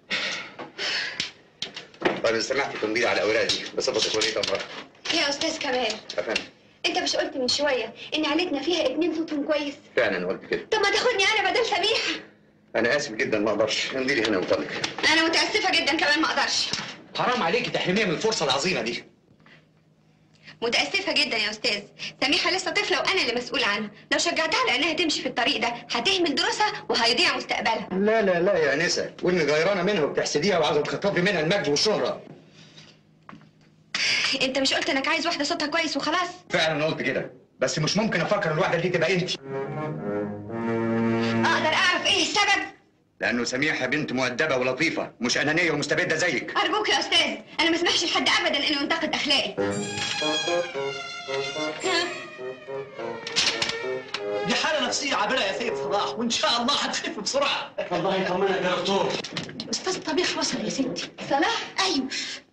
طيب سمحت تنبيه على الاوراق دي بصفتك ولية امرأة يا استاذ كمال يا فندم انت مش قلت من شويه ان عيلتنا فيها اتنين صوتهم كويس فعلا قلت كده طب ما تاخدني انا بدل سميحه انا اسف جدا ما اقدرش امضي لي هنا من فضلك انا متاسفه جدا كمان ما اقدرش حرام عليكي تحرميها من الفرصه العظيمه دي متاسفه جدا يا استاذ سميحه لسه طفله وانا اللي مسؤول عنها لو شجعتها على انها تمشي في الطريق ده هتهمل دروسها وهيضيع مستقبلها لا لا لا يا انسه وانك غيرانه منها وبتحسديها وعاوزه تخطفي منها المجد والشهره انت مش قلت انك عايز واحده صوتها كويس وخلاص فعلا قلت كده بس مش ممكن افكر الواحده دي تبقى انت اقدر اعرف ايه السبب لانه سميحه بنت مؤدبه ولطيفه مش انانيه ومستبده زيك ارجوك يا استاذ انا ما اسمحش لحد ابدا انه ينتقد اخلاقي دي حالة نفسية عابرة يا سيد صلاح وإن شاء الله هتخف بسرعة الله يطمنك يا دكتور استاذ طبيخ وصل يا ستي صلاح ايوه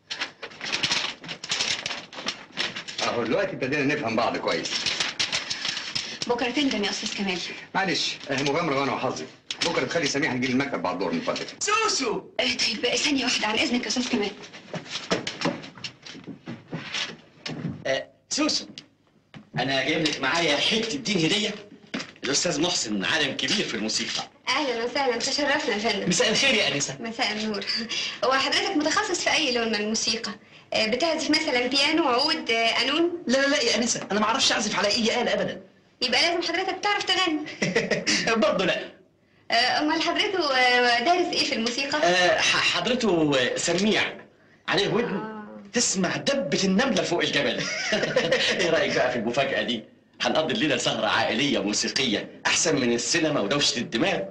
اهو دلوقتي ابتدينا نفهم بعض كويس بكره تندم يا استاذ كمال معلش اهي مغامره وانا وحظي بكره تخلي سميحه تجي المكتب بعد الظهر من فضلك سوسو آه، طيب ثانيه واحده عن اذنك يا استاذ كمال سوسو انا جايب لك معايا حته دين هديه الاستاذ محسن عالم كبير في الموسيقى اهلا وسهلا تشرفنا يا فندم مساء الخير يا انسه مساء النور هو حضرتك متخصص في اي لون من الموسيقى آه، بتعزف مثلا بيانو عود آه، قانون لا لا لا يا أنسة أنا ما أعرفش أعزف على أي آلة أبدا يبقى لازم حضرتك تعرف تغني برضه لا آه، امال حضرته آه، دارس ايه في الموسيقى أه ح- حضرته آه، سميع عليه ودن تسمع دبة النملة فوق الجبل ايه رأيك بقى في المفاجأة دي؟ هنقضي الليلة سهرة عائلية موسيقية أحسن من السينما ودوشة الدماغ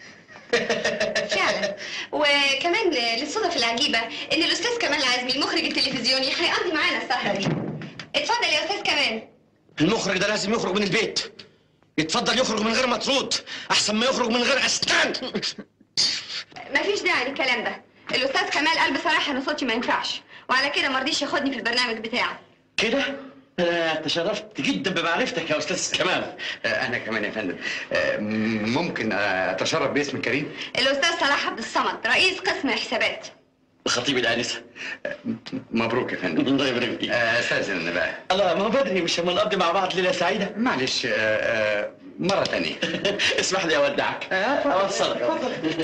فعلا وكمان للصدف العجيبه ان الاستاذ كمال عزمي المخرج التلفزيوني هيقضي معانا السهره دي اتفضل يا استاذ كمال المخرج ده لازم يخرج من البيت يتفضل يخرج من غير مطرود أحسن ما يخرج من غير أسنان مفيش داعي للكلام ده الاستاذ كمال قال بصراحه ان صوتي ما ينفعش وعلى كده ما رضيش ياخدني في البرنامج بتاعه كده أنا تشرفت جدا بمعرفتك يا أستاذ كمال انا كمان يا فندم آه، م- ممكن آه، اتشرف باسم كريم الاستاذ صلاح عبد الصمد رئيس قسم الحسابات خطيب الآنسة مبروك يا فندم الله يبارك فيك آه، استاذن انا بقى الله ما هو بدري مش هما نقضي مع بعض ليلة سعيدة معلش آه، آه، مره تانية اسمح لي أودعك أوصلك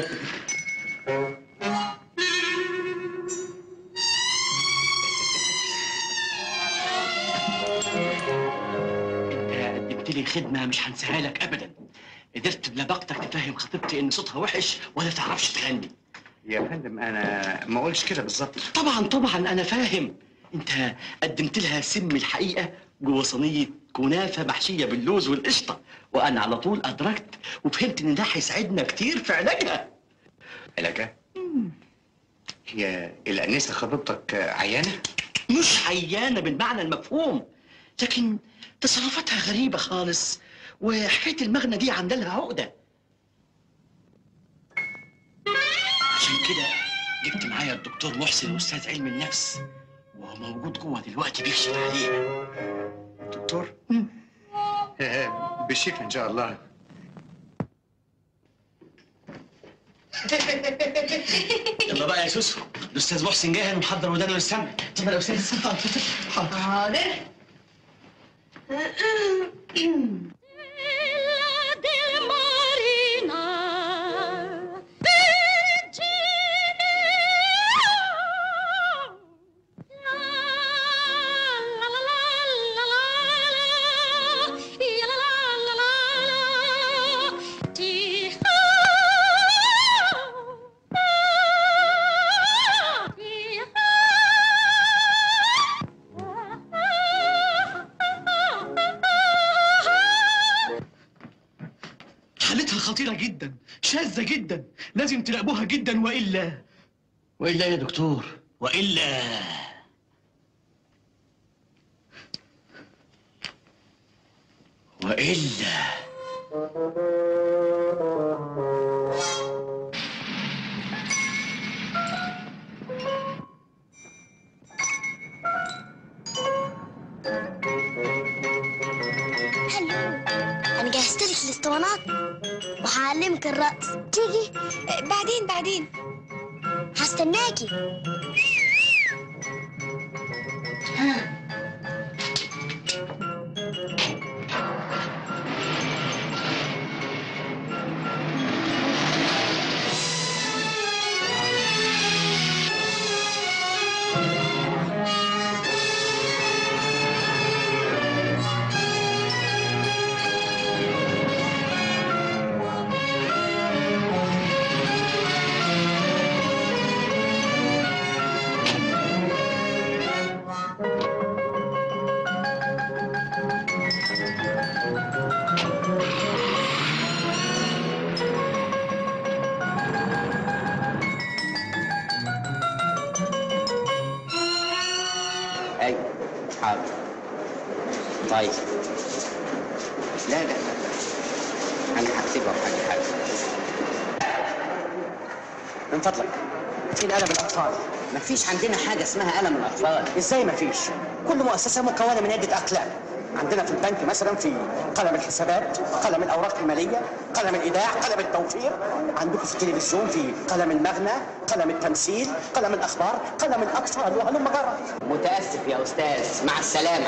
انت قدمت لي خدمه مش هنساها لك ابدا قدرت بلبقتك تفهم خطيبتي ان صوتها وحش ولا تعرفش تغني يا فندم انا ما اقولش كده بالظبط طبعا طبعا انا فاهم انت قدمت لها سم الحقيقه جوه صينيه كنافه محشيه باللوز والقشطه وانا على طول ادركت وفهمت ان ده هيساعدنا كتير في علاجها علاجها هي الانسه خطيبتك آه، عيانه مش عيانه بالمعنى المفهوم لكن تصرفاتها غريبه خالص وحكايه المغنى دي عامله لها عقده عشان كده جبت معايا الدكتور محسن استاذ علم النفس وهو موجود جوه دلوقتي بيكشف عليها دكتور آه، بالشفا ان شاء الله يلا بقى يا سوسو الاستاذ محسن جاهز ومحضر ودانه للسمع اتفضل يا استاذ حاضر حاضر حالتها خطيرة جدا شاذة جدا لازم تراقبوها جدا وإلا والا يا دكتور والا والا حلو انا جهزت لك الاسطوانات وهعلمك الرقص تيجي بعدين بعدين هستناكي طيب لا لا لا انا هكتبها بحاجه حاجه من فضلك فين قلم الاطفال مفيش عندنا حاجه اسمها قلم الاطفال ازاي مفيش كل مؤسسه مكونه من عده اقلام عندنا في البنك مثلا في قلم الحسابات قلم الاوراق الماليه قلم الايداع قلم التوفير عندكم في التلفزيون في قلم المغنى قلم التمثيل قلم الاخبار قلم الاطفال وهلم جرى متاسف يا استاذ مع السلامه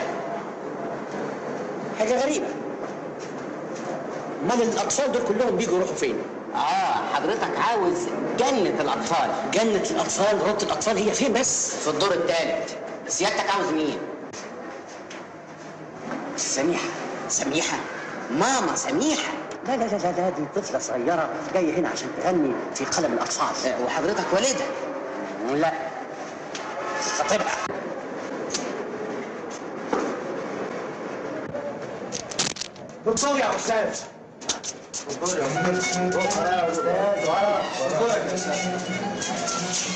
حاجه غريبه امال الاطفال دول كلهم بيجوا يروحوا فين اه حضرتك عاوز جنة الأطفال جنة الأطفال روضة الأطفال هي فين بس؟ في الدور الثالث سيادتك عاوز مين؟ سميحة سميحة ماما سميحة لا لا لا لا لا دي طفلة صغيرة جاية هنا عشان تغني في قلم الأطفال آه، وحضرتك والدها لا خطيبها دكتور يا استاذ دكتور يا استاذ دكتور يا استاذ دكتور يا استاذ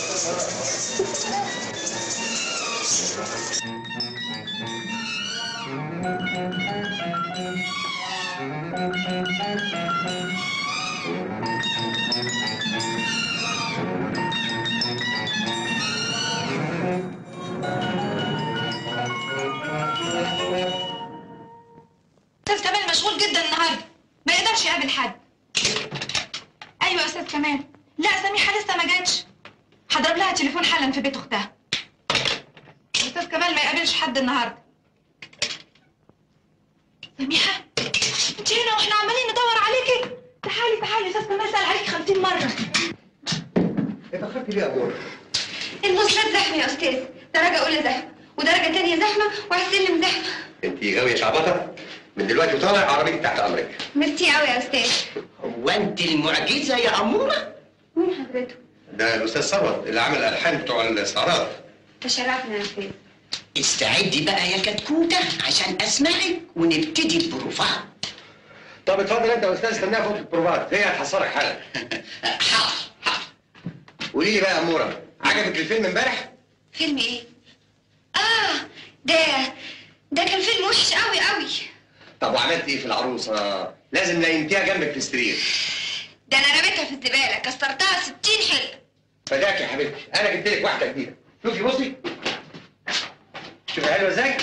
استاذ كمال مشغول جدا النهارده ما يقدرش يقابل حد ايوه يا استاذ كمال لا سميحه لسه ما جاتش هضرب لها تليفون حالا في بيت اختها استاذ كمال ما يقابلش حد النهارده سميحه انت هنا واحنا عمالين ندور عليكي تعالي تعالي استاذ كمال سال عليكي 50 مره اتاخرت ليه يا ابويا؟ المواصلات زحمة يا أستاذ درجة أولى زحمة ودرجة تانية زحمة وعلى السلم زحمة انت غاويه شعبطه من دلوقتي وطالع عربيتي تحت امرك ميرسي أوي يا أستاذ وانت المعجزه يا اموره مين حضرته؟ ده الاستاذ ثروت اللي عامل الالحان بتوع الاستعراض تشرفنا يا أستاذ استعدي بقى يا كتكوته عشان اسمعك ونبتدي البروفات طب اتفضل انت يا استاذ استناها فوق البروفات هي هتحصلك حالا حاضر قولي لي بقى يا اموره عجبك الفيلم امبارح؟ فيلم إيه؟ آه ده ده كان فيلم وحش أوي أوي طب وعملت ايه في العروسه؟ لازم نيمتيها جنبك في السرير ده أنا رميتها في الزبالة كسرتها 60 حلة فداك يا حبيبتي انا جبت لك واحده جديده شوفي بصي شوفي حلوه ازاي؟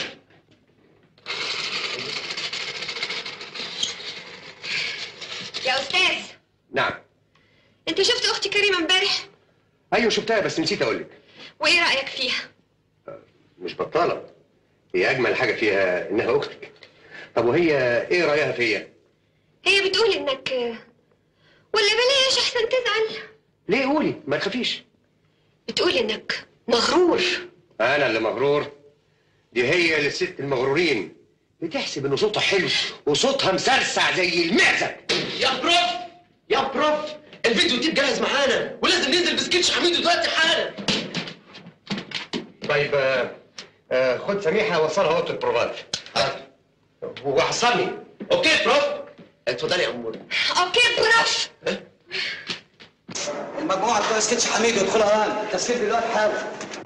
يا أستاذ نعم أنت شفت أختي كريمة امبارح؟ ايوه شفتها بس نسيت اقول لك وإيه رأيك فيها؟ مش بطاله هي اجمل حاجه فيها انها اختك طب وهي ايه رايها فيا؟ هي بتقول إنك ولا بلاش أحسن تزعل ليه قولي ما تخافيش بتقول إنك مغرور انا اللي مغرور دي هي اللي الست المغرورين بتحسب ان صوتها حلو وصوتها مسرسع زي المعزه يا بروف يا بروف الفيديو تيب جاهز معانا ولازم ننزل بسكتش حميد دلوقتي حالا طيب آه، آه، خد سميحه وصلها اوضه البروفات وحصلني اوكي بروف اتفضلي يا امور أوكي بروف المجموعة بتوع سكتش حميد يدخلوا هان تسكيت دلوقتي حالا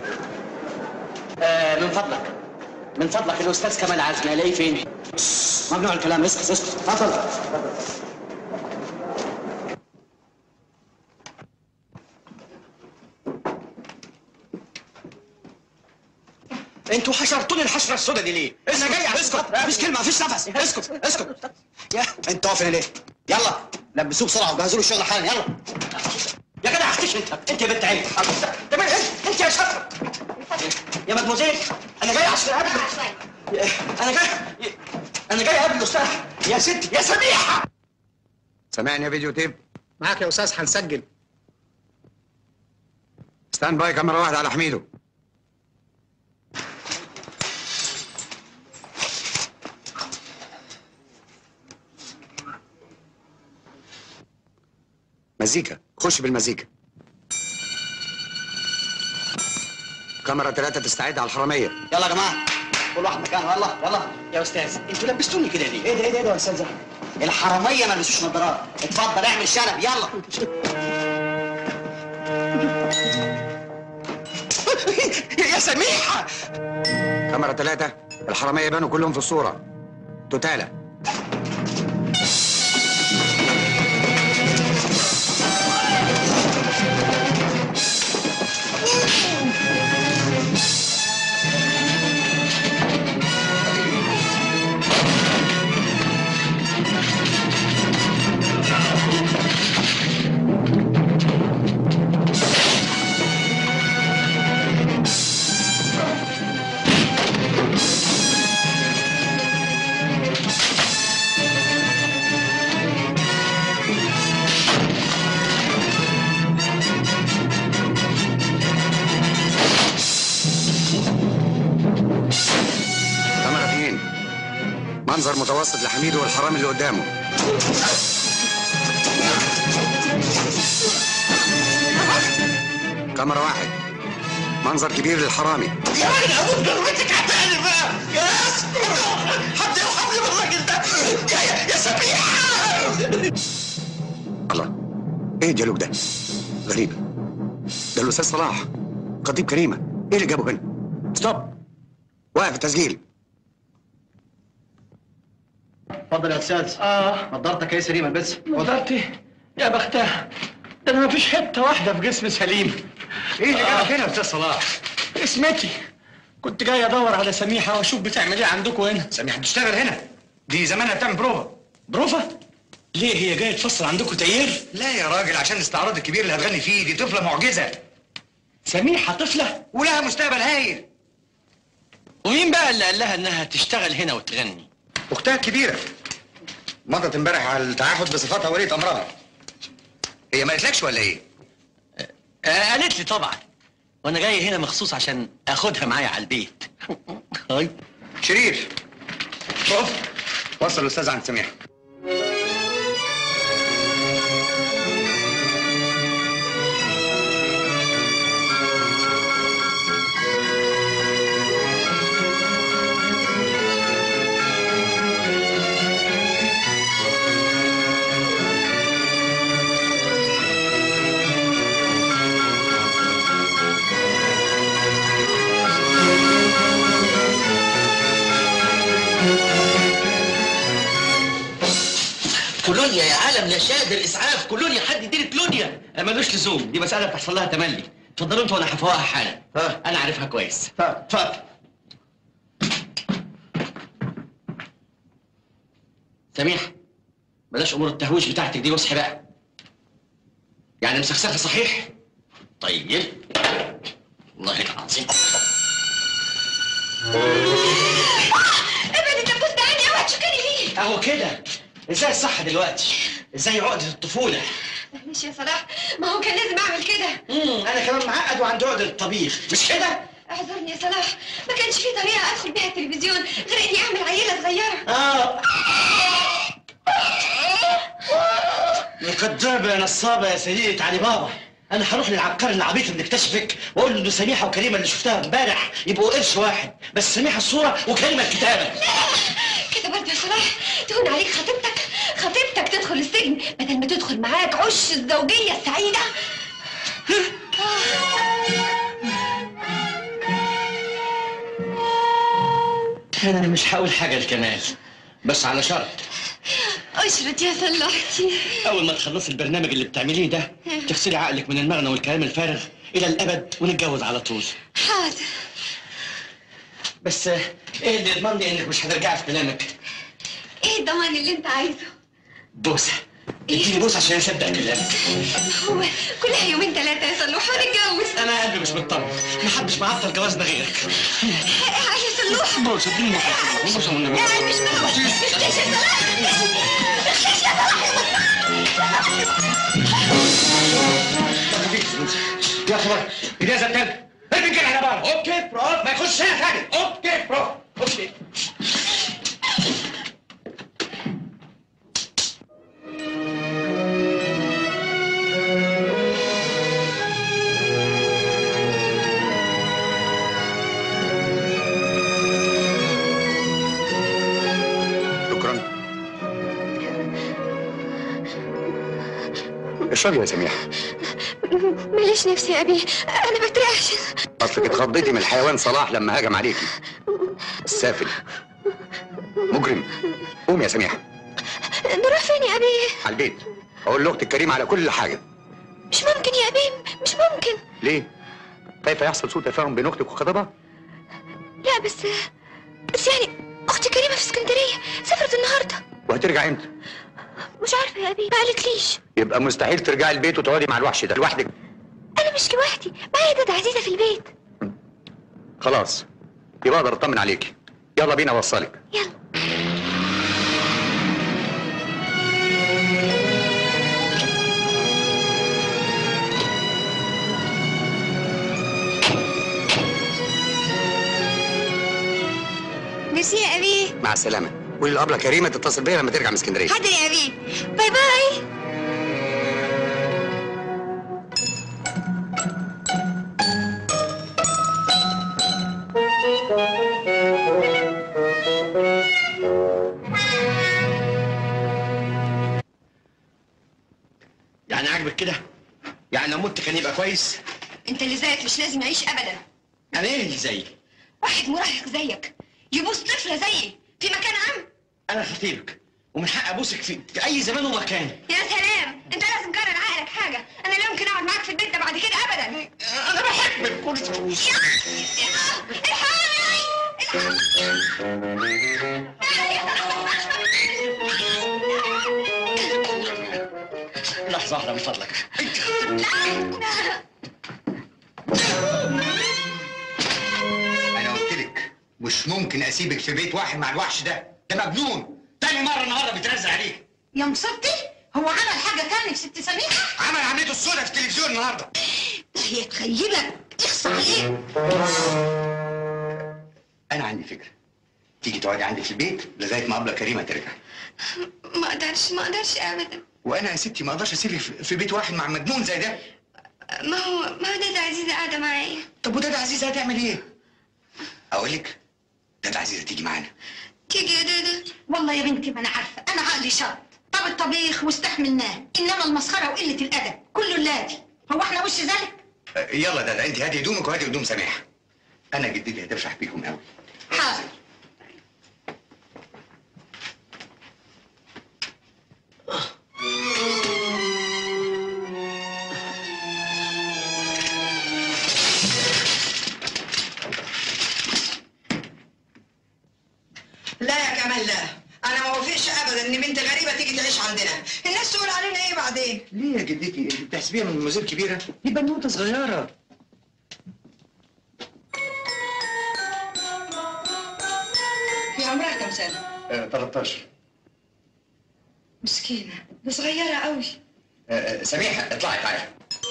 آه من فضلك من فضلك الأستاذ كمال عزمي ألاقيه فين؟ ممنوع الكلام اسكت اسكت اتفضل اتفضل. انتوا حشرتوني الحشره السوداء دي ليه؟ انا جاي عشان اسكت خاطر- مفيش كلمة مفيش نفس اسكت اسكت يا انت واقف هنا ليه؟ يلا لبسوه بسرعة وجهزوا له الشغل حالا يلا يا جدع اختش انت انت يا بنت عين طب انت انت يا شاطرة يا مدموزيل انا جاي عشان اقابل انا جاي انا جاي اقابل الاستاذ يا ست يا سميحة سامعني يا فيديو تيب معاك يا استاذ هنسجل ستاند باي كاميرا واحدة على حميدو مزيكا خش بالمزيكا كاميرا ثلاثة تستعد على الحرامية يلا يا جماعة كل واحد مكانه يلا يلا يا استاذ انتوا لبستوني كده ليه؟ ايه ده ايه ده ايه ده يا استاذ زهر؟ الحرامية ما لبسوش نظارات اتفضل اعمل شنب يلا يا سميحه كاميرا ثلاثة الحراميه يبانوا كلهم في الصوره توتالا كاميرا اتنين منظر متوسط لحميد والحرامي اللي قدامه كاميرا واحد منظر كبير للحرامي يا راجل ابوس ضربتك هتقلب بقى يا اسطى حد يرحمني من الراجل ده يا يا, يا سميحه الله ايه الديالوج ده غريب ده الاستاذ صلاح خطيب كريمه ايه اللي جابه هنا ستوب واقف التسجيل اتفضل يا استاذ اه نضارتك ايه سليمه بس نضارتي يا بختها ده انا مفيش حته واحده في جسمي سليم ايه اللي جابك هنا يا استاذ صلاح اسمتي كنت جاي ادور على سميحه واشوف بتعمل ايه عندكم هنا سميحه بتشتغل هنا دي زمانها بتعمل بروفا بروفا ليه هي جايه تفصل عندكم تاير لا يا راجل عشان الاستعراض الكبير اللي هتغني فيه دي طفله معجزه سميحه طفله ولها مستقبل هايل ومين بقى اللي قال لها انها تشتغل هنا وتغني اختها الكبيره مضت امبارح على التعهد بصفتها ولية امرها هي ما قالتلكش ولا ايه؟ آه قالت لي طبعا وانا جاي هنا مخصوص عشان اخدها معايا على البيت هاي شريف شوف وصل الاستاذ عند سميحه كولونيا يا عالم نشاد الاسعاف كولونيا حد يديني كولونيا آه، ملوش لزوم دي مساله بتحصل لها تملي اتفضلوا انتوا وانا هفوقها حالا انا عارفها كويس اتفضل سميح بلاش امور التهويش بتاعتك دي وصحي بقى يعني مسخسخه صحيح طيب والله العظيم ابعد الدبوس ده عني اوعى تشكري فيه اهو كده ازاي الصح دلوقتي ازاي عقده الطفوله معلش يا صلاح ما هو كان لازم اعمل كده امم انا كمان معقد وعندي عقده الطبيخ مش كده اعذرني يا صلاح ما كانش في طريقه ادخل بيها التلفزيون غير اني اعمل عيله صغيره اه يا كدابه يا نصابه يا سيدة علي بابا انا هروح للعبقري العبيط اللي اكتشفك واقول له ان سميحه وكريمه اللي شفتها امبارح يبقوا قرش واحد بس سميحه الصوره وكريمه الكتابه كده برضه يا صلاح تهون عليك خطيبتك خطيبتك تدخل السجن بدل ما تدخل معاك عش الزوجيه السعيده انا مش هقول حاجه لكمال بس على شرط اشرت يا صلاحتي اول ما تخلصي البرنامج اللي بتعمليه ده تغسلي عقلك من المغنى والكلام الفارغ الى الابد ونتجوز على طول حاضر بس ايه اللي يضمن لي انك مش هترجعي في كلامك ايه الضمان اللي انت عايزه بوسه اديني بوسه عشان اصدق كلامك هو كلها يومين ثلاثه يا صلوح ونتجوز انا قلبي مش مطمن محدش معطل جوازنا غيرك يا صلوح بوسه اديني بوسه والنبي لا مش معقول اختش يا صلاح اختش يا يا خبر اجازه تاني ارمي كده على بره اوكي برو ما يخش هنا تاني اوكي برو اوكي شكرا اشربي يا سميحه ماليش نفسي يا ابي انا بترعش اصلك اتخضيتي من الحيوان صلاح لما هجم عليكي السافل مجرم قوم يا سميحه نروح فين يا ابي على البيت اقول لاختك كريم على كل حاجه مش ممكن يا ابي مش ممكن ليه كيف يحصل سوء تفاهم بين اختك وخطيبها لا بس بس يعني اختي كريمه في اسكندريه سافرت النهارده وهترجع امتى مش عارفه يا ابي ما قالتليش يبقى مستحيل ترجعي البيت وتقعدي مع الوحش ده لوحدك انا مش لوحدي معايا داد عزيزه في البيت خلاص يبقى اقدر اطمن عليكي يلا بينا اوصلك ميرسي يا ابي مع السلامه قولي للابله كريمه تتصل بيا لما ترجع من اسكندريه حاضر يا ابي باي باي يعني عاجبك كده؟ يعني لو مت كان يبقى كويس؟ انت اللي زيك مش لازم يعيش ابدا انا ايه اللي زيي؟ واحد مراهق زيك يبوس طفله زيي في مكان عام انا خطيبك ومن حق ابوسك في, في اي زمان ومكان يا سلام انت لازم تجرب عقلك حاجه انا لا يمكن اقعد معاك في البيت ده بعد كده ابدا انا بحبك كل لحظة واحدة من فضلك انا قلت لك مش ممكن اسيبك في بيت واحد مع الوحش ده ده مجنون تاني مره النهارده بيترزع عليك يا مصيبتي هو عمل حاجة تاني في ست سميحة؟ عمل عمليته السوداء في التلفزيون النهارده ده هي تخيلك اخصى عليك انا عندي فكره تيجي تقعدي عندي في البيت لغايه ما ابله كريمه ترجع ما اقدرش ما اقدرش ابدا وانا يا ستي ما اقدرش اسيبك في- في بيت واحد مع مجنون زي ده ما هو ما هو دادا عزيزه قاعده معايا طب وداد عزيزه هتعمل ايه اقول لك داد عزيزه تيجي معانا تيجي يا دادا والله يا بنتي ما انا عارفة انا عقلي شط طب الطبيخ واستحملناه انما المسخرة وقلة الادب كله اللاتي هو احنا وش ذلك؟ أه، يلا دادا انت هاتي هدومك وهاتي هدوم سماح انا جدتي هتفرح بيكم قوي حاضر لا يا كمال لا انا ما وافقش ابدا ان بنت غريبه تيجي تعيش عندنا الناس تقول علينا ايه بعدين ليه يا جدتي انت بتحسبيها من مدمزيل كبيره دي بنوته صغيره في عمرها كم سنه أه 13 مسكينه دي صغيره قوي أه، أه، سميحه اطلعي تعالي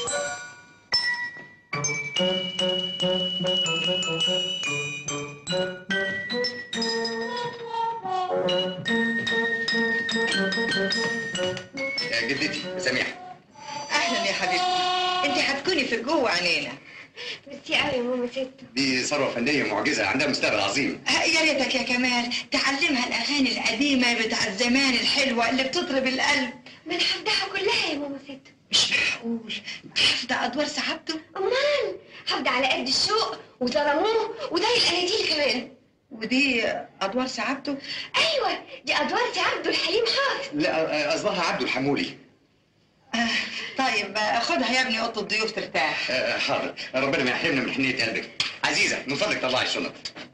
يا جدتي سميحه اهلا يا حبيبتي انت هتكوني في جوه عينينا ميرسي قوي يا ماما ست دي ثروه فنيه معجزه عندها مستقبل عظيم يا ريتك يا كمال تعلمها الاغاني القديمه بتاع زمان الحلوه اللي بتطرب القلب من حفظها كلها يا ماما ست مش معقول حافظه ادوار سعادته امال حافظة على قد الشوق وظلموه وده الاناديل كمان ودي ادوار سعادته ايوه دي ادوار عبده الحليم حافظ لا أه، قصدها عبده الحمولي طيب خدها يا ابني اوضه الضيوف ترتاح أه، حاضر ربنا ما يحرمنا من حنيه قلبك عزيزه من فضلك طلعي الشنط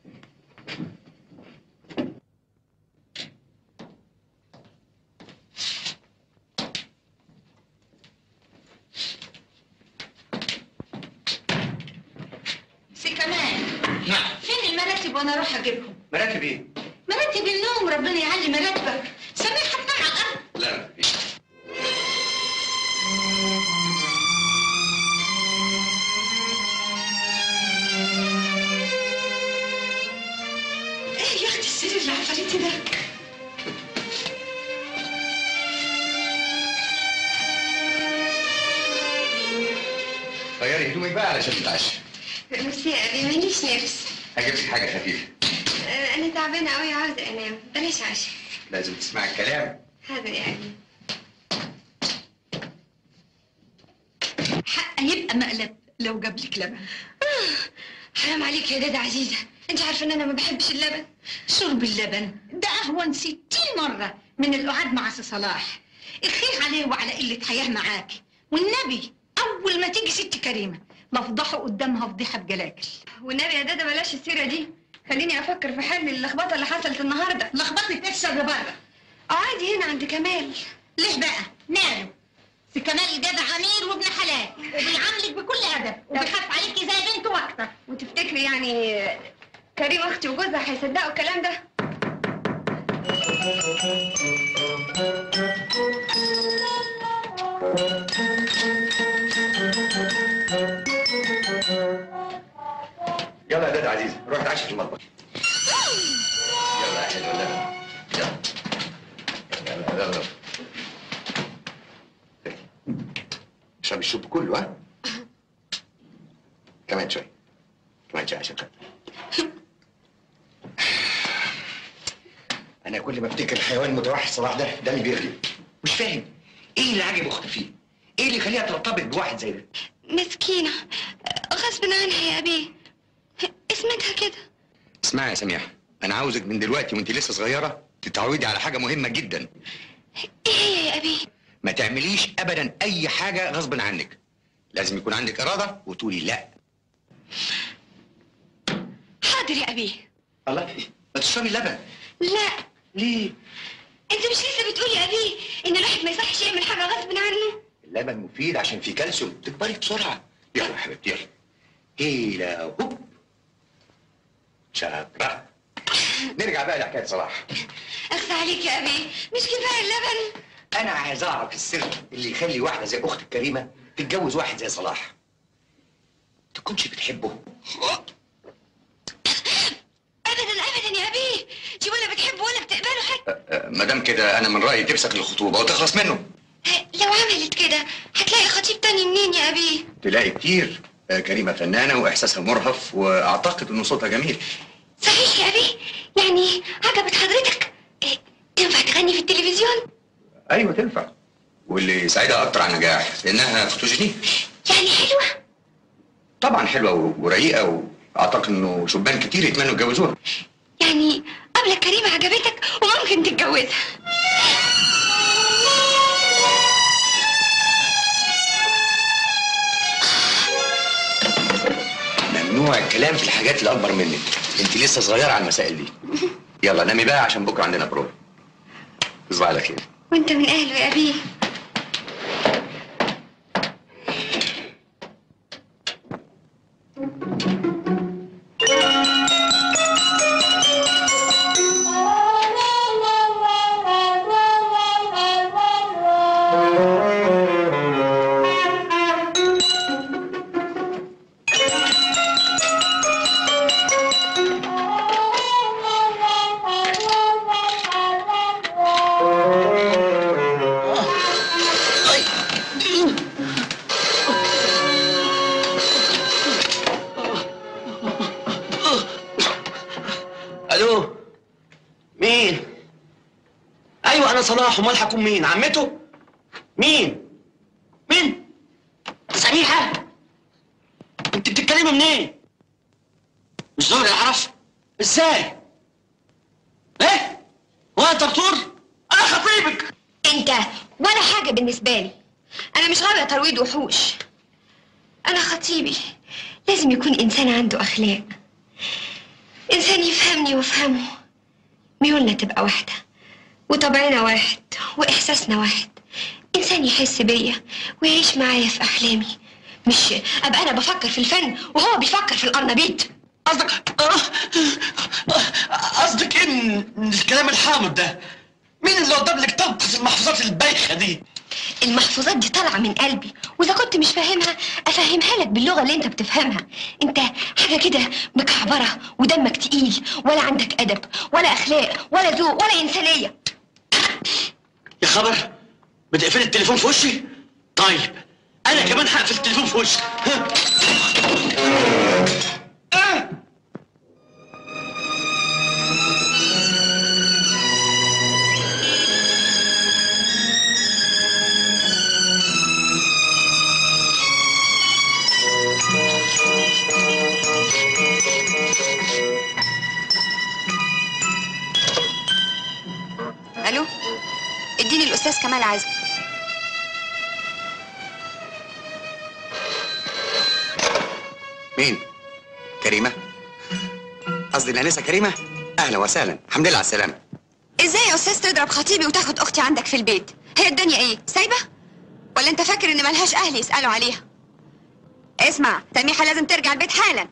سي كمان نعم فين المراتب وانا اروح اجيبهم؟ مراتب ايه؟ مراتب النوم ربنا يعلي مراتبك سميحة تنام على الارض لا لا مفيش. ايه يا اختي السرير العفاريتي ده غيري هدومك بقى علشان تتعشى ميرسي يا ابي ماليش نفس هجيب لك حاجه خفيفه آه، انا تعبانه قوي عاوزه انام بلاش عشاء لازم تسمعي الكلام حاضر يا ابي حق هيبقى مقلب لو جاب لك لبن حرام عليك يا دادا عزيزة انت عارفة ان انا ما بحبش اللبن شرب اللبن ده اهون ستين مرة من القعاد مع سي صلاح الخير عليه وعلى قلة حياة معاكي والنبي اول ما تيجي ست كريمة بفضحه قدامها فضيحة بجلاجل والنبي يا دادا بلاش السيرة دي خليني افكر في حل اللخبطة اللي حصلت النهاردة لخبطة ايه الشر بره عادي هنا عند كمال ليه بقى ماله سي كمال جدع امير وابن حلال وبيعاملك بكل ادب وبيخاف عليكي زي بنته واكتر وتفتكري يعني كريم اختي وجوزها هيصدقوا الكلام ده يلا يا دادا عزيزة روح اتعشى في المطبخ يلا يا حلوة اللبن يلا يلا يلا اشرب الشوب كله ها كمان شوية كمان شوية عشان خاطر انا كل ما افتكر الحيوان المتوحش صلاح ده دمي بيغلي مش فاهم ايه اللي عجب اختي فيه ايه اللي يخليها ترتبط بواحد زي ده مسكينة غصب عنها يا أبي اسمتها كده اسمعي يا سميحة أنا عاوزك من دلوقتي وأنت لسه صغيرة تتعودي على حاجة مهمة جدا إيه هي يا أبي ما تعمليش أبدا أي حاجة غصب عنك لازم يكون عندك إرادة وتقولي لا حاضر يا أبي الله ما تشربي اللبن لا ليه؟ أنت مش لسه بتقول يا أبي إن الواحد ما يصحش يعمل حاجة غصب عنه اللبن مفيد عشان فيه كالسيوم تكبري بسرعة يلا يا حبيبتي يلا هيلا هوب شاطرة نرجع بقى لحكاية صلاح أخفى عليك يا أبي مش كفاية اللبن أنا عايز أعرف السر اللي يخلي واحدة زي أختك كريمة تتجوز واحد زي صلاح تكونش بتحبه أبدا أبدا يا أبي دي ولا بتحبه ولا بتقبله حتى ما دام كده أنا من رأيي تمسك الخطوبة وتخلص منه لو عملت كده هتلاقي خطيب تاني منين يا أبي تلاقي كتير آه، كريمة فنانة وإحساسها مرهف وأعتقد إنه صوتها جميل صحيح يا أبي يعني عجبت حضرتك إيه، تنفع تغني في التلفزيون أيوة تنفع واللي يساعدها أكتر على النجاح لأنها فوتوجينيك يعني حلوة طبعا حلوة و- ورقيقة وأعتقد إنه شبان كتير يتمنوا يتجوزوها يعني قبل كريمة عجبتك وممكن تتجوزها ممنوع الكلام في الحاجات اللي أكبر منك أنت لسه صغيرة على المسائل دي يلا نامي بقى عشان بكرة عندنا بروف تصبح على خير وانت من أهله يا أبي الو مين ايوه انا صلاح امال هكون مين عمته مين مين سميحه انت بتتكلمي منين مش ضروري اعرف ازاي ايه هو انت دكتور انا خطيبك انت ولا حاجة بالنسبة لي أنا مش غاوية ترويض وحوش أنا خطيبي لازم يكون إنسان عنده أخلاق إنسان يفهمني وافهمه ميولنا تبقى واحدة وطبعنا واحد وإحساسنا واحد إنسان يحس بيا ويعيش معايا في أحلامي مش أبقى أنا بفكر في الفن وهو بيفكر في القرنبيط قصدك قصدك ايه من الكلام الحامض ده مين اللي قدام لك تنقص المحفوظات البايخه دي المحفوظات دي طالعة من قلبي وإذا كنت مش فاهمها أفهمها لك باللغة اللي أنت بتفهمها أنت حاجة كده مكعبرة ودمك تقيل ولا عندك أدب ولا أخلاق ولا ذوق ولا إنسانية يا خبر بتقفل التليفون في وشي طيب انا كمان هقفل التليفون في وشك ها؟ آه. الو اديني الاستاذ كمال عزمي مين؟ كريمة؟ قصدي الأنسة كريمة؟ أهلا وسهلا الحمد لله على السلامة ازاي يا استاذ تضرب خطيبي وتاخد اختي عندك في البيت هي الدنيا ايه سايبه ولا انت فاكر ان ملهاش اهل يسالوا عليها اسمع سميحه لازم ترجع البيت حالا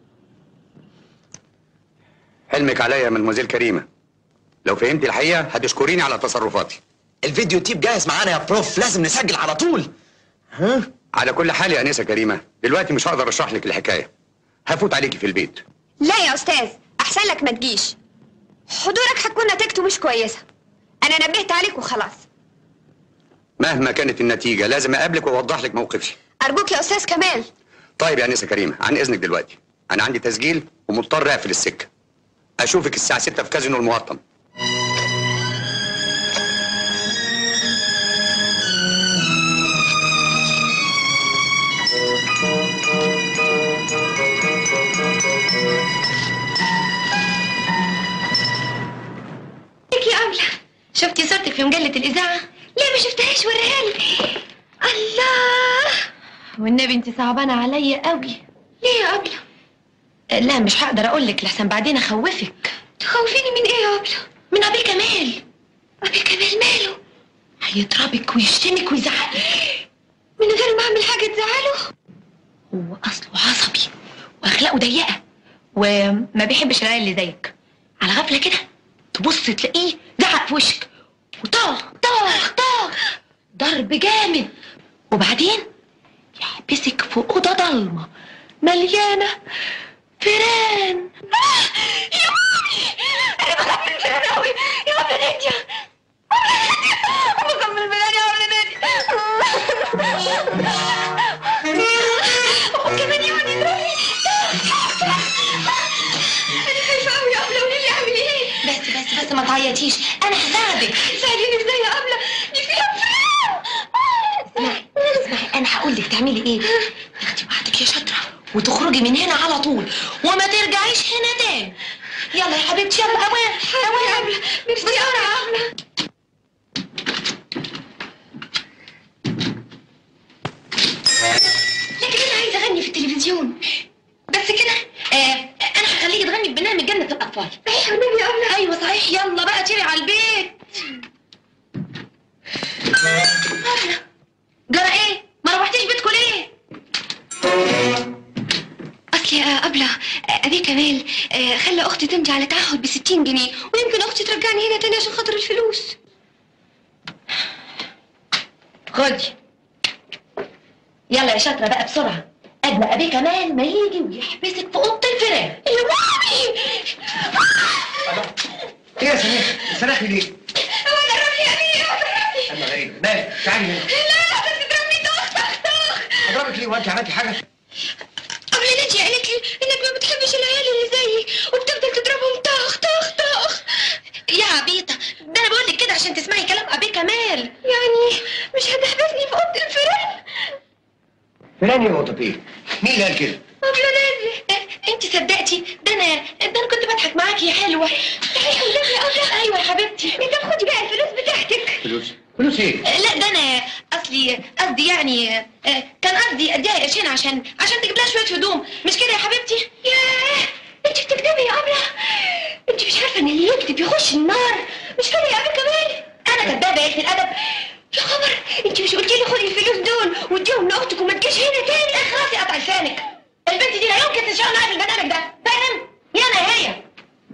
حلمك عليا يا مدموزيل كريمة لو فهمتي الحقيقة هتشكريني على تصرفاتي الفيديو تيب جاهز معانا يا بروف لازم نسجل على طول ها؟ على كل حال يا أنسة كريمة دلوقتي مش هقدر أشرح لك الحكاية هفوت عليكي في البيت لا يا استاذ احسن لك ما تجيش حضورك هتكون نتيجته مش كويسه انا نبهت عليك وخلاص مهما كانت النتيجة لازم أقابلك وأوضح لك موقفي ارجوك يا استاذ كمال طيب يا أنسة كريمة عن إذنك دلوقتي أنا عندي تسجيل ومضطر أقفل السكة أشوفك الساعة 6 في كازينو المقطم ليك يا أبلة شفتي صورتك في مجلة الإذاعة؟ لا ما شفتهاش وريها لي الله والنبي انت صعبانة عليا قوي ليه يا أبلة لا مش هقدر أقول لك لحسن بعدين أخوفك تخوفيني من ايه يا أبلة من أبي كمال أبي كمال ماله هيضربك ويشتمك ويزعق من غير ما أعمل حاجة تزعله هو أصله عصبي وأخلاقه ضيقة وما بيحبش العيال اللي زيك على غفلة كده تبص تلاقيه زعق في وشك وطاخ طاخ طاخ ضرب جامد وبعدين يحبسك في أوضة ضلمة مليانة فيران يا مامي أنا بخاف من الفيران أوي يا أبلة نادية بخاف من الفيران يا أبلة نادية وكمان يقعد يضربني أنا خايفة أوي يا أبلة قولي لي أعمل إيه بس بس بس ما تعيطيش أنا هساعدك ساعديني إزاي يا أبلة دي فيها فيران اسمعي اسمعي أنا هقول لك تعملي إيه تاخدي بعضك يا شاطرة وتخرجي من هنا على طول وما ترجعيش هنا تاني يلا يا حبيبتي يلا أوان حاضر يا أبلة ميرسي أوي يا أبلة لكن أنا عايزة أغني في التلفزيون بس كده آه أنا هخليكي تغني في برنامج جنة الأطفال صحيح والنبي يا أبلة أيوة صحيح يلا بقى تيري على البيت أبلة جرى إيه؟ ما روحتيش بيتكم ليه؟ أصل يا أبلة أبي كمال آه، خلى أختي تمضي على تعهد ب 60 جنيه ويمكن أختي ترجعني هنا تاني عشان خاطر الفلوس خدي يلا يا شاطرة بقى بسرعة قبل ما أبي كمان ما يجي ويحبسك في أوضة الفيران يا مامي ايه يا سميح صرخي ليه؟ هو ضربني يا أبي هو ضربني اما غريب مالك تعالي هنا لا بس ضربني طخ طخ طخ اضربك ليه وانت عملتي حاجه؟ أبلة نادية قالت لي إنك ما بتحبش العيال اللي زيي وبتفضل تضربهم طخ طخ طخ يا عبيطة ده أنا بقول لك كده عشان تسمعي كلام أبي كمال يعني مش هتحبسني في أوضة الفيران فلان يقطط ايه؟ مين اللي قال كده؟ أبلة نادية انت صدقتي ده انا ده انا كنت بضحك معاكي يا حلوه صحيح والنبي يا أبلة ايوه يا حبيبتي طب خدي بقى الفلوس بتاعتك فلوس فلوس ايه؟ لا ده انا اصلي قصدي يعني آه، كان قصدي اديها قرشين عشان عشان تجيب لها شويه هدوم مش كده يا حبيبتي ياه انت بتكتبي يا أبلة انت مش عارفة ان اللي يكتب يخش النار مش كده يا أبي كمان انا كدابه يا اختي الادب يا خبر انت مش قلتي لي خدي الفلوس دول واديهم لاختك وما تجيش هنا تاني اخلصي قطع لسانك البنت دي لا يمكن تشتغل معايا في البرنامج ده فاهم يا انا يا هي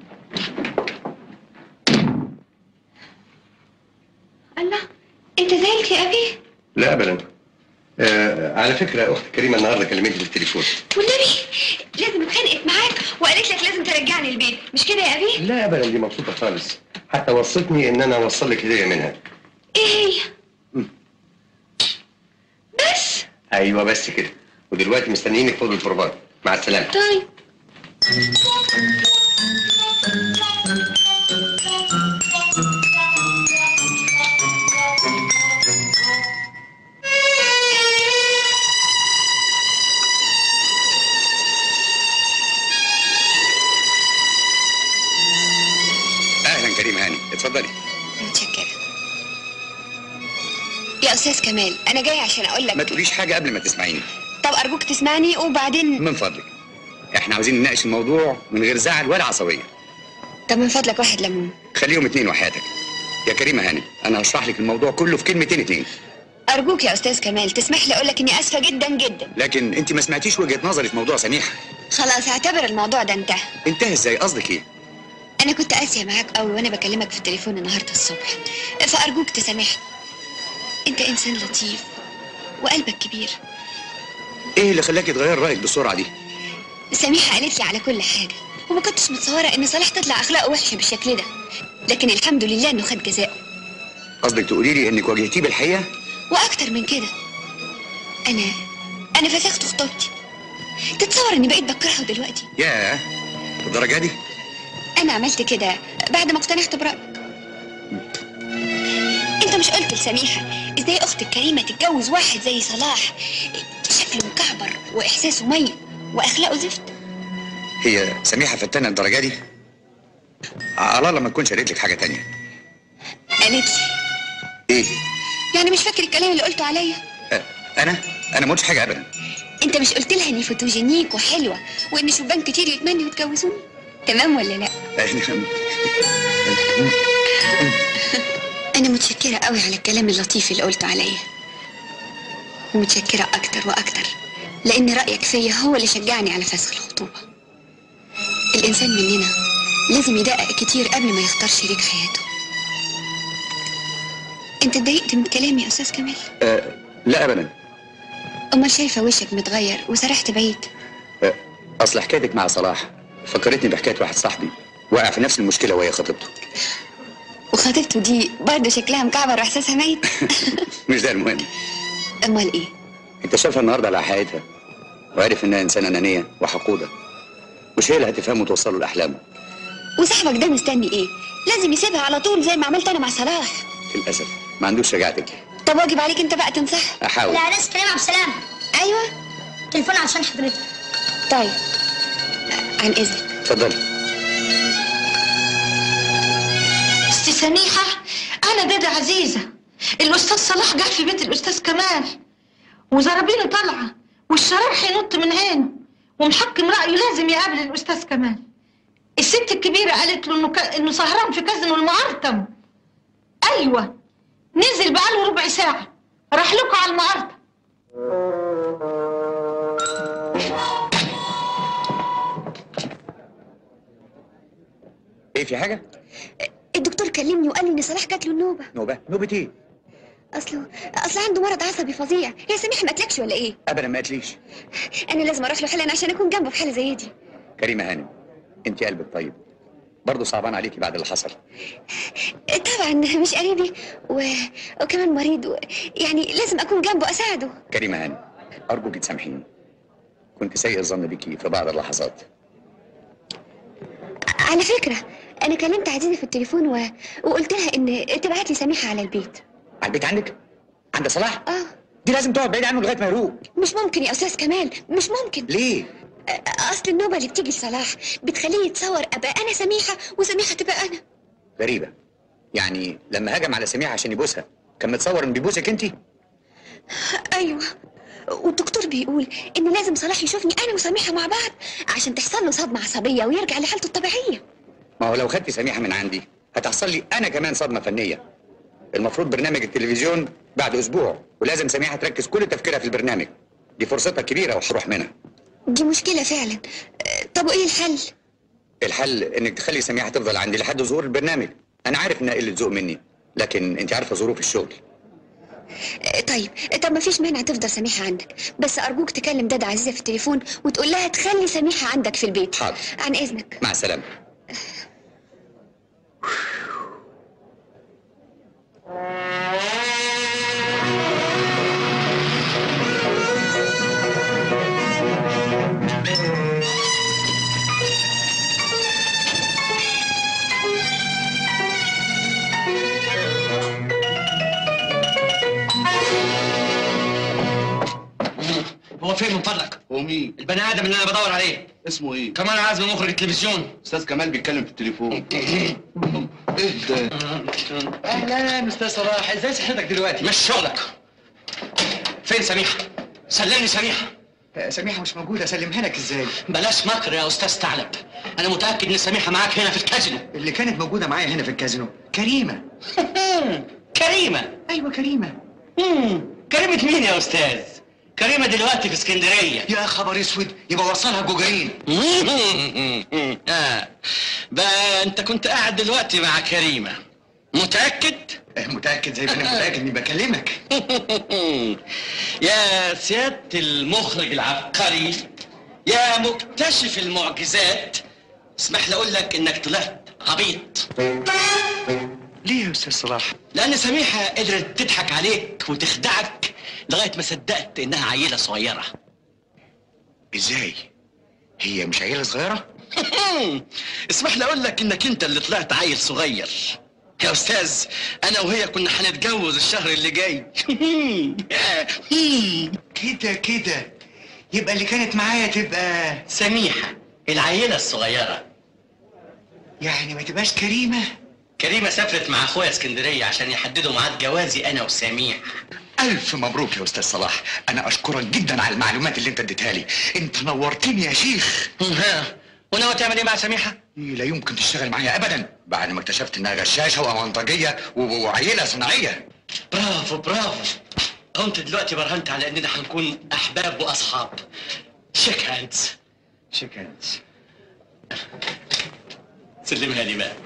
الله انت زعلت يا أبي لا ابدا آه على فكره اخت كريمه النهارده كلمتني في التليفون والنبي لازم اتخانقت معاك وقالت لك لازم ترجعني البيت مش كده يا أبي لا ابدا دي مبسوطه خالص حتى وصتني ان انا اوصل لك هديه منها ايه هي مم. بس ايوه بس كده ودلوقتي مستنيينك فوق البروفات مع السلامه طيب اهلا كريم هاني اتفضلي متشكرة يا أستاذ كمال أنا جاي عشان أقول ما لك تقوليش حاجه قبل ما تسمعيني طب أرجوك تسمعني وبعدين من فضلك احنا عاوزين نناقش الموضوع من غير زعل ولا عصبيه طب من فضلك واحد ليمون خليهم اتنين وحياتك يا كريمه هانم انا هشرح لك الموضوع كله في كلمتين اتنين أرجوك يا أستاذ كمال تسمح لي أقول لك إني آسفة جدا جدا لكن انت ما سمعتيش وجهه نظري في موضوع سميحه خلاص اعتبر الموضوع ده انتهى انتهى ازاي قصدك ايه أنا كنت قاسية معاك قوي وأنا بكلمك في التليفون النهاردة الصبح فأرجوك تسامحني أنت إنسان لطيف وقلبك كبير ايه اللي خلاكي تغير رايك بالسرعه دي سميحة قالت لي على كل حاجة وما كنتش متصورة إن صلاح تطلع أخلاقه وحشة بالشكل ده لكن الحمد لله إنه خد جزاءه قصدك تقولي لي انك واجهتيه بالحقيقه وأكتر من كده أنا أنا فسخت خطوبتي تتصور إني بقيت بكرهه دلوقتي ياه الدرجه دي أنا عملت كده بعد ما اقتنعت برأيك أنت مش قلت لسميحة إزاي أختك كريمة تتجوز واحد زي صلاح شكله مكعبر وإحساسه ميت وأخلاقه زفت هي سميحه فتانه الدرجه دي على الله ما تكونش قالت لك حاجه تانية قالت لي ايه يعني مش فاكر الكلام اللي قلته عليا أه انا انا ما قلتش حاجه ابدا انت مش قلت لها اني فوتوجينيك وحلوه وان شبان كتير يتمنوا يتجوزوني تمام ولا لا انا متشكره قوي على الكلام اللطيف اللي قلته عليا ومتشكره اكتر واكتر لان رايك فيا هو اللي شجعني على فسخ الخطوبه الانسان مننا لازم يدقق كتير قبل ما يختار شريك حياته انت اتضايقت من كلامي يا استاذ كمال أه لا ابدا امال شايفه وشك متغير وسرحت بعيد أه اصل حكايتك مع صلاح فكرتني بحكايه واحد صاحبي وقع في نفس المشكله وهي خطيبته وخطيبته دي برضه شكلها مكعبر واحساسها ميت مش ده المهم امال ايه انت شايفها النهارده على حقيقتها وعارف انها انسانه انانيه وحقوده مش هي اللي هتفهمه وتوصله لاحلامه وصاحبك ده مستني ايه لازم يسيبها على طول زي ما عملت انا مع صلاح للاسف ما عندوش شجاعتك طب واجب عليك انت بقى تنصح احاول العريس كريم عبد السلام ايوه تليفون عشان حضرتك طيب عن اذنك اتفضلي ست سميحة أنا دادا عزيزة الأستاذ صلاح جه في بيت الأستاذ كمال وزرابينه طالعة والشرار هينط من عينه ومحكم رأيه لازم يقابل الأستاذ كمال الست الكبيرة قالت له إنه ك... إنه سهران في كازينو المقرطم أيوة نزل بقاله ربع ساعة راح لكم على المقرطم ايه في حاجه الدكتور كلمني وقال لي ان صلاح جات له النوبه نوبه نوبه ايه اصله اصل عنده مرض عصبي فظيع هي سميحه ما قالتلكش ولا ايه ابدا ما قالتليش انا لازم اروح له حالا عشان اكون جنبه في حاله زي دي كريمه هانم انت قلبك طيب برضه صعبان عليكي بعد اللي حصل طبعا مش قريبي و... وكمان مريض و... يعني لازم اكون جنبه اساعده كريمه هانم ارجوك تسامحيني كنت سيء الظن بيكي في بعض اللحظات على فكره انا كلمت عزيزه في التليفون و... وقلت لها ان تبعت لي سميحه على البيت على البيت عندك عند صلاح اه دي لازم تقعد بعيد عنه لغايه ما يروق مش ممكن يا استاذ كمال مش ممكن ليه اصل النوبه اللي بتيجي لصلاح بتخليه يتصور ابقى انا سميحه وسميحه تبقى انا غريبه يعني لما هجم على سميحه عشان يبوسها كان متصور ان بيبوسك انت ايوه والدكتور بيقول ان لازم صلاح يشوفني انا وسميحه مع بعض عشان تحصل له صدمه عصبيه ويرجع لحالته الطبيعيه ما هو لو خدتي سميحه من عندي هتحصل لي انا كمان صدمه فنيه المفروض برنامج التلفزيون بعد اسبوع ولازم سميحه تركز كل تفكيرها في البرنامج دي فرصتها كبيره وهروح منها دي مشكله فعلا طب وايه الحل الحل انك تخلي سميحه تفضل عندي لحد ظهور البرنامج انا عارف انها قله ذوق مني لكن انت عارفه ظروف الشغل طيب طب ما فيش مانع تفضل سميحه عندك بس ارجوك تكلم دادا عزيزه في التليفون وتقول لها تخلي سميحه عندك في البيت حاضر عن اذنك مع السلامه هو فين من فضلك؟ هو مين؟ البني ادم اللي انا بدور عليه اسمه ايه؟ كمال عزمي مخرج التلفزيون استاذ كمال بيتكلم في التليفون اهدى اهلا استاذ صلاح ازاي صحتك دلوقتي مش شغلك فين سميحه سلمني سميحه سميحه مش موجوده اسلمها لك ازاي بلاش مكر يا استاذ ثعلب انا متاكد ان سميحه معاك هنا في الكازينو اللي كانت موجوده معايا هنا في الكازينو كريمه كريمه ايوه كريمه مم. كريمه مين يا استاذ كريمه دلوقتي في اسكندريه يا خبر اسود يبقى وصلها جوجرين آه. بقى انت كنت قاعد دلوقتي مع كريمه متاكد متاكد زي ما انا متاكد اني بكلمك يا سيادة المخرج العبقري يا مكتشف المعجزات اسمح لي اقول لك انك طلعت عبيط ليه يا استاذ صلاح لان سميحه قدرت تضحك عليك وتخدعك لغايه ما صدقت انها عيله صغيره ازاي هي مش عيله صغيره اسمح لي اقول لك انك انت اللي طلعت عيل صغير يا استاذ انا وهي كنا هنتجوز الشهر اللي جاي كده كده يبقى اللي كانت معايا تبقى سميحه العيله الصغيره يعني ما تبقاش كريمه كريمه سافرت مع اخويا اسكندريه عشان يحددوا ميعاد جوازي انا وسميح الف مبروك يا استاذ صلاح انا اشكرك جدا على المعلومات اللي انت اديتها لي انت نورتني يا شيخ ها وناوي تعمل ايه مع سميحه لا يمكن تشتغل معايا ابدا بعد ما اكتشفت انها غشاشه ومنطقيه و- وعيله صناعيه برافو برافو كنت دلوقتي برهنت على اننا هنكون احباب واصحاب شيك هاندز شيك هاندز سلمها لي بقى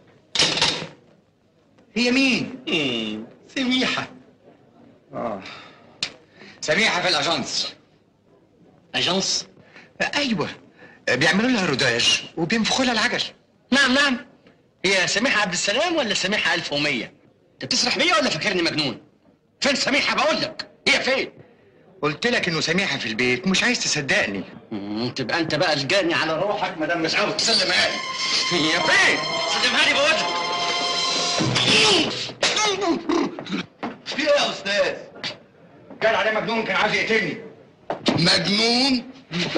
هي مين؟ مم، سميحه اه سميحه في الاجانس اجانس ايوه بيعملوا لها روداج وبينفخوا لها العجل نعم نعم هي سميحه عبد السلام ولا سميحه 1100 انت بتسرح بيا ولا فاكرني مجنون فين سميحه بقول لك هي فين قلت لك انه سميحه في البيت مش عايز تصدقني مم، تبقى انت بقى الجاني على روحك ما دام مش عاوز تسلمها لي هي فين سلمها لي بقول لك في ايه يا استاذ؟ قال عليه مجنون كان عايز يقتلني مجنون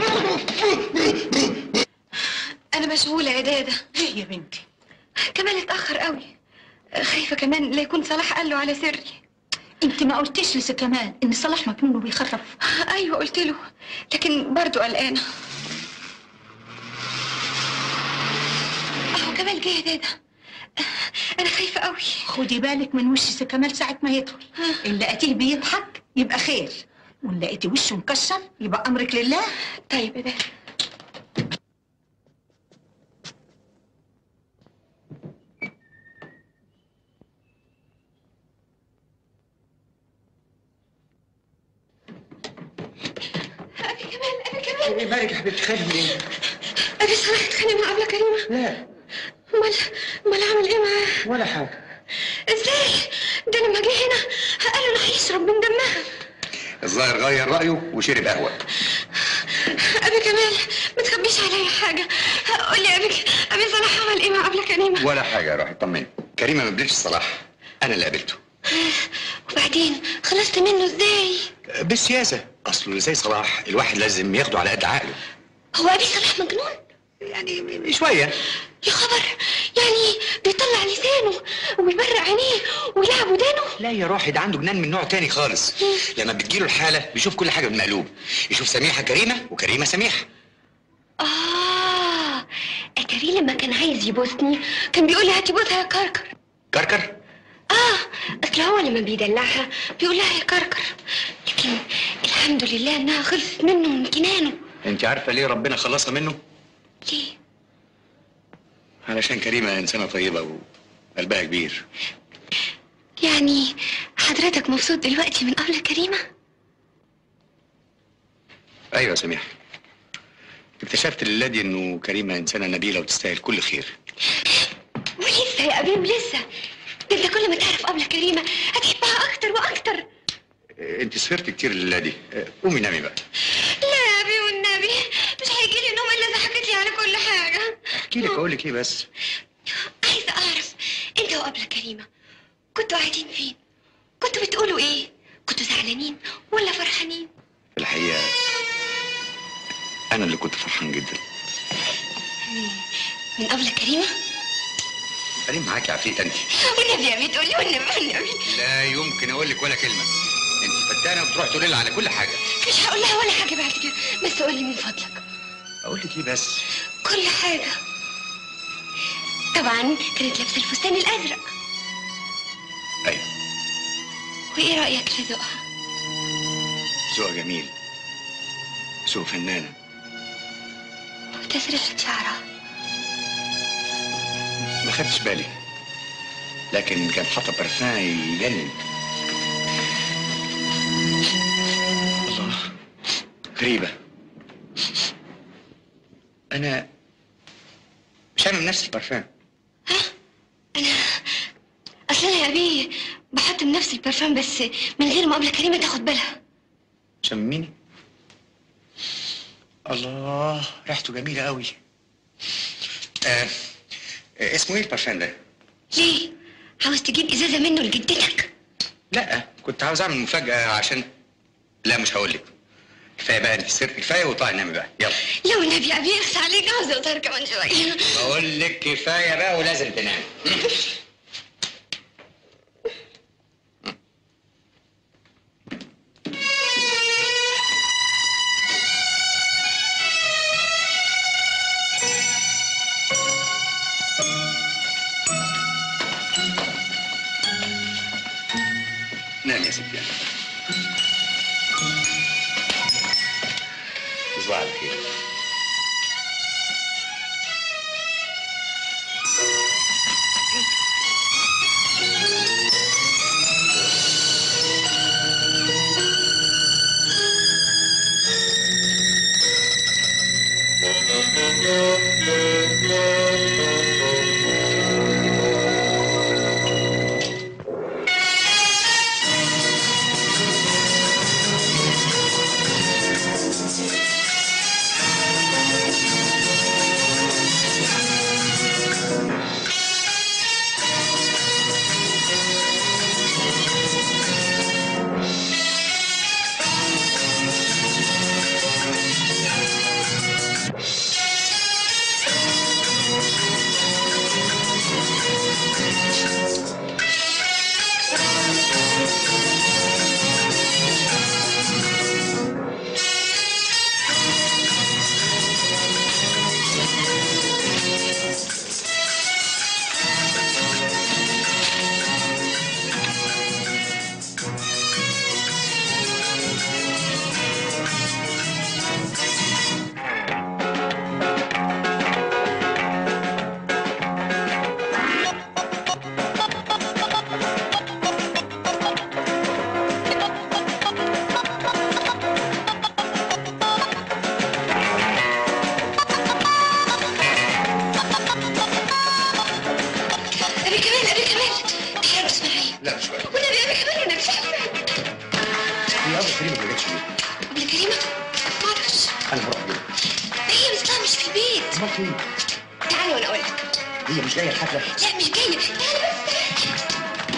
انا مشغوله يا دادا ليه يا بنتي كمال اتاخر قوي خايفه كمان لا يكون صلاح قال له على سري انت ما قلتيش لسه كمان ان صلاح مجنون وبيخرف ايوه قلت له لكن برضه قلقانه اهو كمال جه يا دادا انا خايفه قوي خدي بالك من وش سي كمال ساعة ما يدخل إن لقيتيه بيضحك يبقى خير وإن لقيتي وشه مكشر يبقى أمرك لله طيب يا دادا ابي كمال ابي كمال ايه مالك يا حبيبتي خايفه من ايه؟ ابي صلاح اتخانق مع ابله كريمه لا امال امال اعمل ايه معاه ولا حاجه ازاي ده لما جه هنا قال انا هيشرب من دمها الظاهر غير رايه وشرب قهوه ابي كمال ما تخبيش عليا حاجه قول لي ابي ابي صلاح عمل ايه مع ابله كريمه ولا حاجه روح اطمن كريمه ما قابلتش صلاح انا اللي قابلته وبعدين خلصت منه ازاي بالسياسه اصله اللي زي صلاح الواحد لازم ياخده على قد عقله هو ابي صلاح مجنون يعني شويه يا خبر يعني بيطلع لسانه ويبرق عينيه ويلعب ودانه لا يا روحي ده عنده جنان من نوع تاني خالص لما بتجيله الحاله بيشوف كل حاجه بالمقلوب يشوف سميحه كريمه وكريمه سميحه اه اتاري لما كان عايز يبوسني كان بيقول لي هاتي بوسها يا كركر كركر اه اصل هو لما بيدلعها بيقول لها يا كركر لكن الحمد لله انها خلصت منه من جنانه انت عارفه ليه ربنا خلصها منه ليه علشان كريمه انسانه طيبه وقلبها كبير يعني حضرتك مبسوط دلوقتي من قبل كريمه ايوه يا سميحه اكتشفت الليله دي انه كريمه انسانه نبيله وتستاهل كل خير ولسه يا ابيب لسه ده انت كل ما تعرف قبل كريمه هتحبها اكتر واكتر انت سهرت كتير الليله دي قومي نامي بقى لا يا ابي والنبي مش هيجي لي نوم الا اذا حكيت لي على كل حاجه احكي لك اقول لك ايه بس عايزه اعرف انت وقبل كريمه كنتوا قاعدين فين كنتوا بتقولوا ايه كنتوا زعلانين ولا فرحانين في الحقيقه انا اللي كنت فرحان جدا من قبل كريمه خليني معاك يا عفريت انت والنبي يا بيه تقولي والنبي والنبي لا يمكن اقول لك ولا كلمه انت فتانه وبتروح تقولي لها على كل حاجه مش هقول لها ولا حاجه بعد كده بس قولي من فضلك اقول لك ايه بس كل حاجه طبعا كانت لابسه الفستان الازرق ايوه وايه رايك في ذوقها ذوق جميل ذوق فنانه وتسريحه شعرها ما خدتش بالي لكن كان حاطه برفان يجنن الله غريبه انا شامم نفس البرفان اصل انا يا ابي بحط بنفس البرفان بس من غير ما قبل كريمه تاخد بالها شميني الله ريحته جميله قوي آه. آه، اسمه ايه البرفان ده ليه عاوز تجيب ازازه منه لجدتك لا كنت عاوز اعمل مفاجاه عشان لا مش هقول لك كفايه بقى انت السر كفايه واطلعي نامي بقى يلا لا والنبي يا ابي اخس عليك عاوزه اطير كمان شويه بقول لك كفايه بقى ولازم تنام نام يا ستي تصبح على خير ابي كمال ابي كمال تعالى بس معايا لا مش وقت والنبي ابي كمال والنبي هي ابو كريمه ما جاتش ليه؟ قبل كريمه ما اعرفش انا هروح ليه؟ هي مستوى مش في البيت امال فين؟ تعالى وانا اقول لك هي مش جايه الحفله لا مش جايه تعالى بس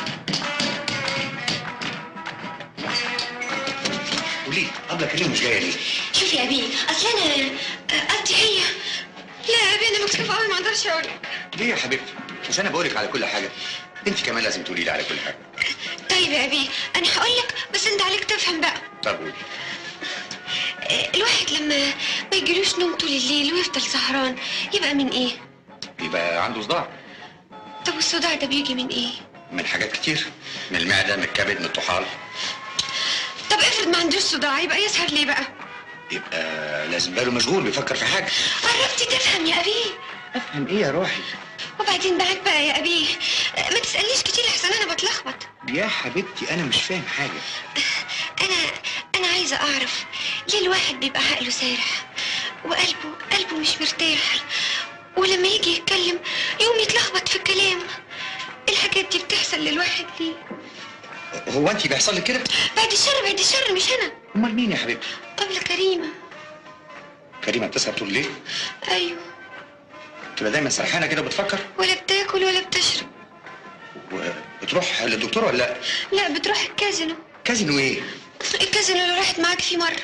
وليه؟ ابله كريمه مش جايه ليه؟ شوف يا ابي اصل انا قصدي هي لا يا ابي انا مكسوفه قوي ما اقدرش اقول لك ليه يا حبيبتي؟ مش انا بقولك على كل حاجه انت كمان لازم تقولي لي على كل حاجه طيب يا ابي انا هقول لك بس انت عليك تفهم بقى طب قولي آه، الواحد لما ما يجيلوش نوم طول الليل ويفضل سهران يبقى من ايه يبقى عنده صداع طب والصداع ده بيجي من ايه من حاجات كتير من المعده من الكبد من الطحال طب افرض ما عندوش صداع يبقى يسهر ليه بقى يبقى لازم باله مشغول بيفكر في حاجه قربت تفهم يا ابي افهم ايه يا روحي وبعدين معاك بقى يا ابي آه، ما تسالنيش كتير احسن انا بتلخبط يا حبيبتي انا مش فاهم حاجه انا انا عايزه اعرف ليه الواحد بيبقى عقله سارح وقلبه قلبه مش مرتاح ولما يجي يتكلم يقوم يتلخبط في الكلام الحاجات دي بتحصل للواحد ليه هو انت بيحصل لك كده بعد الشر بعد الشر مش انا امال مين يا حبيبتي قبل كريمه كريمه بتسهر طول الليل ايوه تبقى دايما سرحانه كده بتفكر ولا بتاكل ولا بتشرب وبتروح للدكتور ولا لا لا بتروح الكازينو كازينو ايه الكازينو اللي راحت معاك فيه مره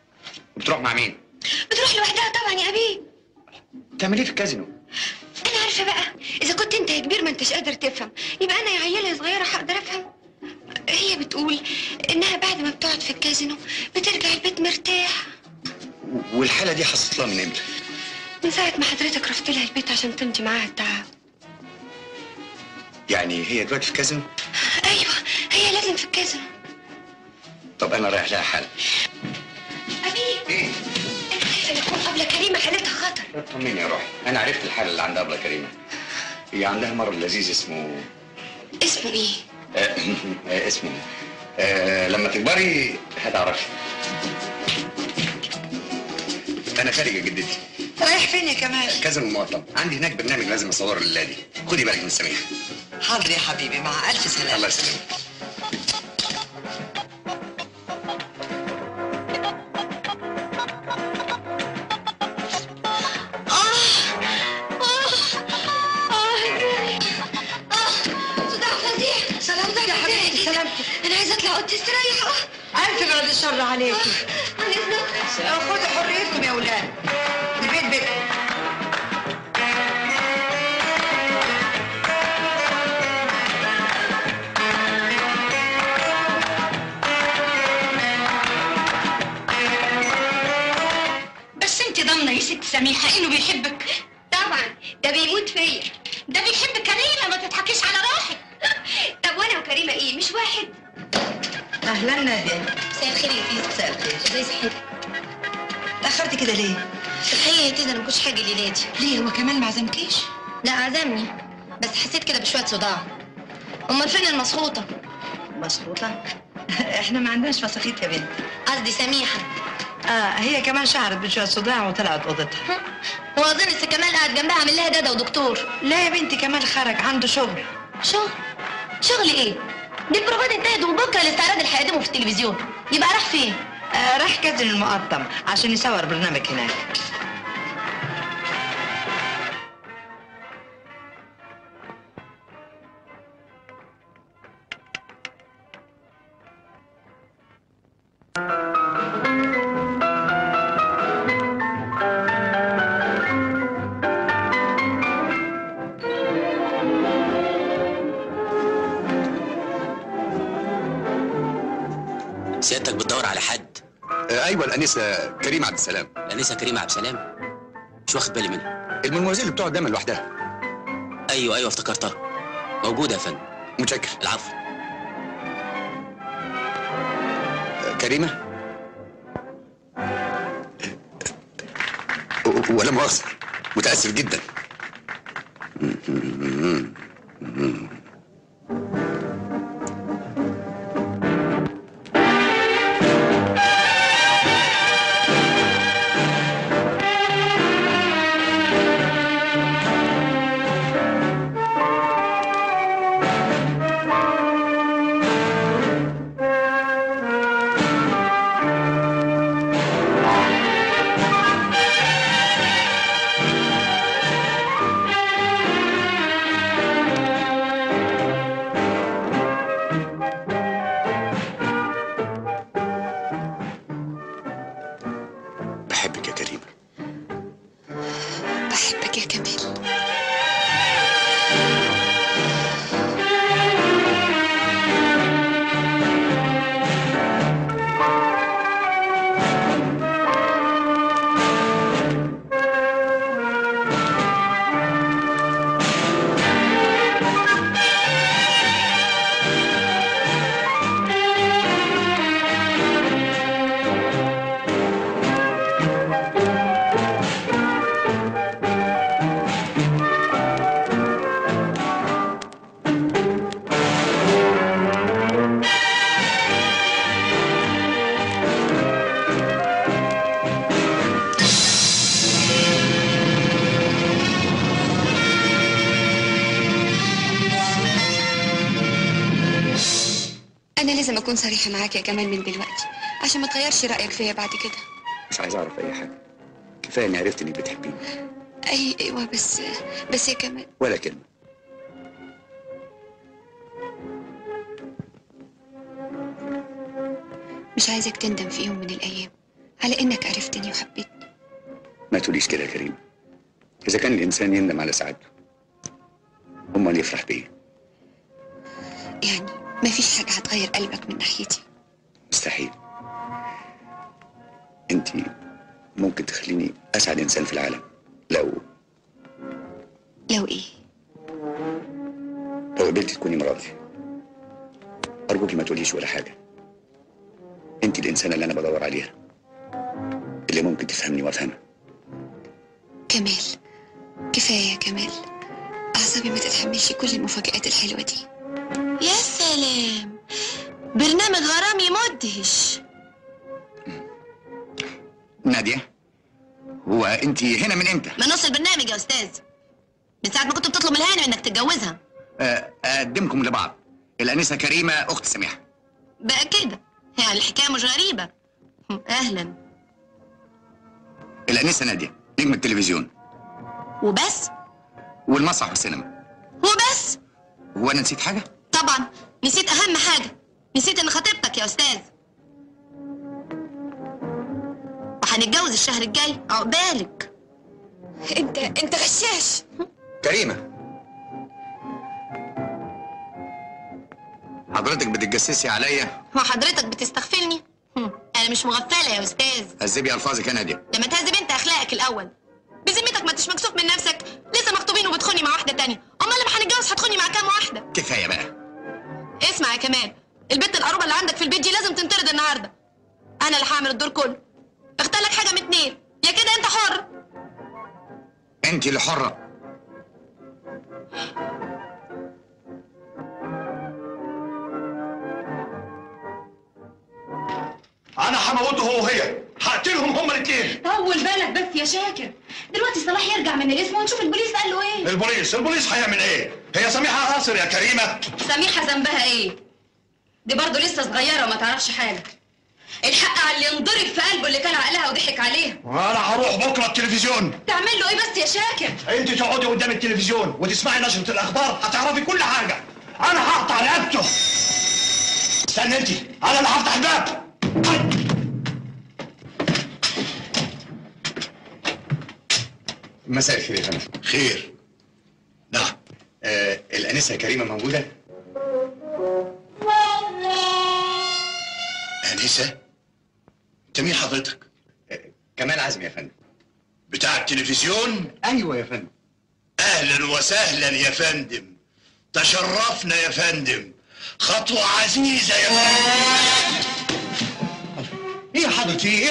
بتروح مع مين بتروح لوحدها طبعا يا ابي بتعمل ايه في الكازينو انا عارفه عارفه بقى اذا كنت انت يا كبير ما انتش قادر تفهم يبقى انا يا عيله يا صغيره هقدر افهم هي بتقول انها بعد ما بتقعد في الكازينو بترجع البيت مرتاح والحاله دي حصلت لها من امتى؟ من ساعه ما حضرتك رحت لها البيت عشان تمضي معاها التعب يعني هي دلوقتي في كازينو؟ ايوه هي لازم في الكازينو طب انا رايح لها حالا ابي ايه انا خايفه يكون قبل كريمه حالتها خطر اطمني يا روحي انا عرفت الحاله اللي عندها ابله كريمه هي عندها مرض لذيذ اسمه اسمه ايه آه آه اسمه آه لما تكبري هتعرفي انا خارج يا جدتي رايح فين يا كمال؟ كازينو المقطم عندي هناك برنامج لازم اصوره الليله دي خدي بالك من سميح حاضر يا حبيبي مع ألف سلامة الله يسلمك صداع فظيع سلامتك يا حبيبتي سلامتك انا عايزه اطلع اوضتي استريح ألف بعد الشر عليكي عن اذنك خدوا حريتكم يا ولاد البيت بيتكم بس انت ضامنه يا ست سميحه انه بيحبك طبعا ده بيموت فيا ده بيحب كريمه ما تضحكيش على روحك طب وانا وكريمه ايه مش واحد أهلا نادية مساء الخير يا تيزا مساء الخير ازاي صحتك؟ تأخرت كده ليه؟ الحقيقه يا تيزا انا ما كنتش حاجه الليله دي ليه هو كمان ما عزمكيش؟ لا عزمني بس حسيت كده بشويه صداع امال فين المسخوطه؟ مسخوطة؟ احنا ما عندناش مساخيط يا بنت قصدي سميحه اه هي كمان شعرت بشوية صداع وطلعت اوضتها هو اظن الست كمال قاعد جنبها عامل لها دادا ودكتور لا يا بنتي كمال خرج عنده شغل شغل شغل ايه؟ دي البروفات انتهت وبكره الاستعراض اللي هيقدمه في التلفزيون يبقى راح فين؟ آه راح كازن المقطم عشان يصور برنامج هناك سيادتك بتدور على حد ايوه الانسه كريمه عبد السلام الانسه كريمه عبد السلام مش واخد بالي منها المنوزيل اللي بتقعد دايما لوحدها ايوه ايوه افتكرتها موجوده يا فندم متشكر العفو كريمه ولا مؤاخذه متاسف جدا بحبك يا كريمه بحبك يا كمال انا لازم اكون صريحه معاك يا كمال من دلوقتي عشان ما تغيرش رايك فيا بعد كده مش عايز اعرف اي حاجه كفايه اني عرفت انك بتحبيني اي ايوه بس بس يا كمال ولا كلمه مش عايزك تندم في يوم من الايام على انك عرفتني وحبيتني ما تقوليش كده يا كريم اذا كان الانسان يندم على سعادته امال يفرح بيه يعني مفيش حاجة هتغير قلبك من ناحيتي مستحيل انت ممكن تخليني اسعد انسان في العالم لو لو ايه لو قبلت تكوني مراتي ارجوكي ما تقوليش ولا حاجه انت الانسانه اللي انا بدور عليها اللي ممكن تفهمني وافهمها كمال كفاية يا كمال أعصابي ما تتحملش كل المفاجآت الحلوة دي يا سلام برنامج غرامي مدهش ناديه هو انت هنا من امتى من نص البرنامج يا استاذ من ساعه ما كنت بتطلب من الهانم انك تتجوزها آه، اقدمكم لبعض الانسه كريمه اخت سميحه بقى كده يعني الحكايه مش غريبه اهلا الانسه ناديه نجم التلفزيون وبس والمسرح والسينما وبس هو انا نسيت حاجه طبعا نسيت اهم حاجه نسيت ان خطيبتك يا استاذ وهنتجوز الشهر الجاي عقبالك انت انت غشاش كريمه حضرتك بتتجسسي عليا وحضرتك بتستغفلني هم، انا مش مغفله يا استاذ هذبي الفاظك يا ناديه لما تهذب انت اخلاقك الاول بذمتك ما انتش مكسوف من نفسك لسه مخطوبين وبتخوني مع واحده تانية امال لما هنتجوز هتخوني مع كام واحده كفايه بقى اسمع يا كمال البت القروبه اللي عندك في البيت دي لازم تنطرد النهارده انا اللي هعمل الدور كله اختار لك حاجه من اتنين يا كده انت حر انت اللي حره انا هموته هو وهي هقتلهم هما الاثنين طول بالك بس يا شاكر دلوقتي صلاح يرجع من الاسم ونشوف البوليس قال له ايه البوليس البوليس هيعمل ايه هي سميحه قاصر يا كريمه سميحة ذنبها ايه دي برضه لسه صغيرة وما تعرفش حاجة الحق على اللي ينضرب في قلبه اللي كان عقلها وضحك عليها وانا هروح بكره التلفزيون تعمل له ايه بس يا شاكر انت تقعدي قدام التلفزيون وتسمعي نشره الاخبار هتعرفي كل حاجه انا هقطع رقبته استنى انت انا اللي هفتح الباب مساء الخير يا فندم خير نعم آه الانسه كريمه موجوده انسه انت مين حضرتك كمال عزمي يا فندم بتاع التلفزيون ايوه يا فندم اهلا وسهلا يا فندم تشرفنا يا فندم خطوه عزيزه يا فندم ايه يا حضرتي ايه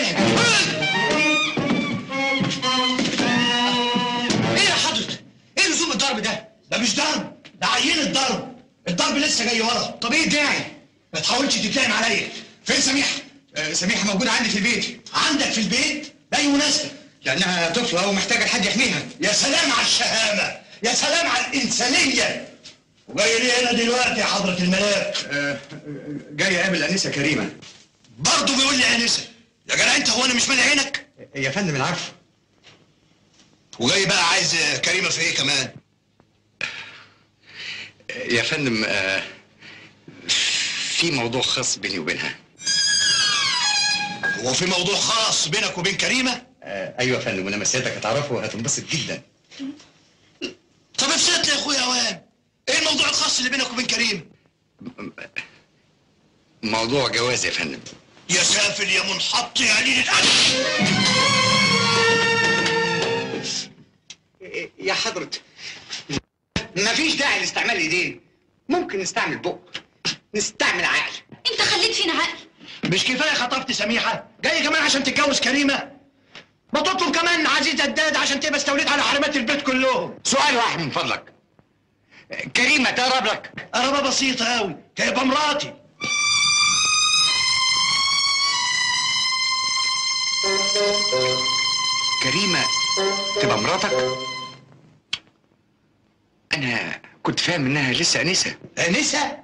ايه يا حضرتي ايه لزوم الضرب ده ده مش ضرب ده عينة ضرب الضرب لسه جاي ورا طب ايه الداعي ما تحاولش تتلائم عليا فين سميحه آه سميحه موجوده عندي في البيت عندك في البيت باي مناسبه لانها طفله ومحتاجه لحد يحميها يا سلام على الشهامه يا سلام على الانسانيه وجاي ليه هنا دلوقتي يا حضره الملاك آه جاي اقابل الانسه كريمه برضه بيقول لي انسه يا جدع انت هو انا مش مالي عينك يا فندم العفو وجاي بقى عايز كريمه في ايه كمان يا فندم آه في موضوع خاص بيني وبينها هو في موضوع خاص بينك وبين كريمه آه ايوه يا فندم ولما سيادتك هتعرفه هتنبسط جدا طب افسد لي يا اخويا اوان ايه الموضوع الخاص اللي بينك وبين كريم موضوع جواز يا فندم يا سافل يا منحط يا قليل الادب يا حضرة مفيش داعي لاستعمال ايدين ممكن نستعمل بق نستعمل عقل انت خليت فينا عقل مش كفايه خطفت سميحه جاي كمان عشان تتجوز كريمه ما تطلب كمان عزيزه الداد عشان تبقى استوليت على حريمات البيت كلهم سؤال واحد من فضلك كريمة تقرب لك قرابه بسيطه قوي تبقى مراتي كريمة تبقى مراتك انا كنت فاهم انها لسه انسة انسه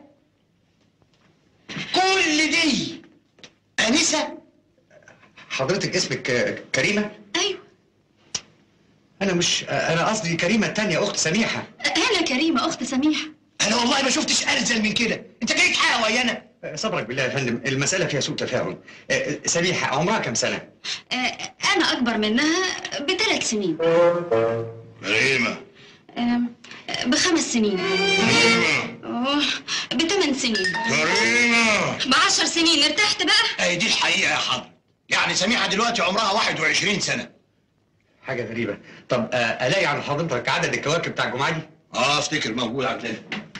كل دي انسه حضرتك اسمك آه، كريمة ايوه انا مش آه، انا قصدي كريمة التانية اخت سميحة انا كريمة اخت سميحة انا والله ما شفتش ارزل من كده انت جاي تحقق ويانا آه، صبرك بالله يا فندم المسألة فيها سوء تفاهم آه، سميحة عمرها كم سنة آه، انا اكبر منها بثلاث سنين كريمه أم، بخمس سنين أوه، بثمان سنين كريمة بعشر سنين ارتحت بقى اهي دي الحقيقة يا حضر يعني سميحة دلوقتي عمرها 21 سنة حاجة غريبة طب آه، ألاقي عن حضرتك عدد الكواكب بتاع الجمعة دي؟ اه افتكر موجود عندنا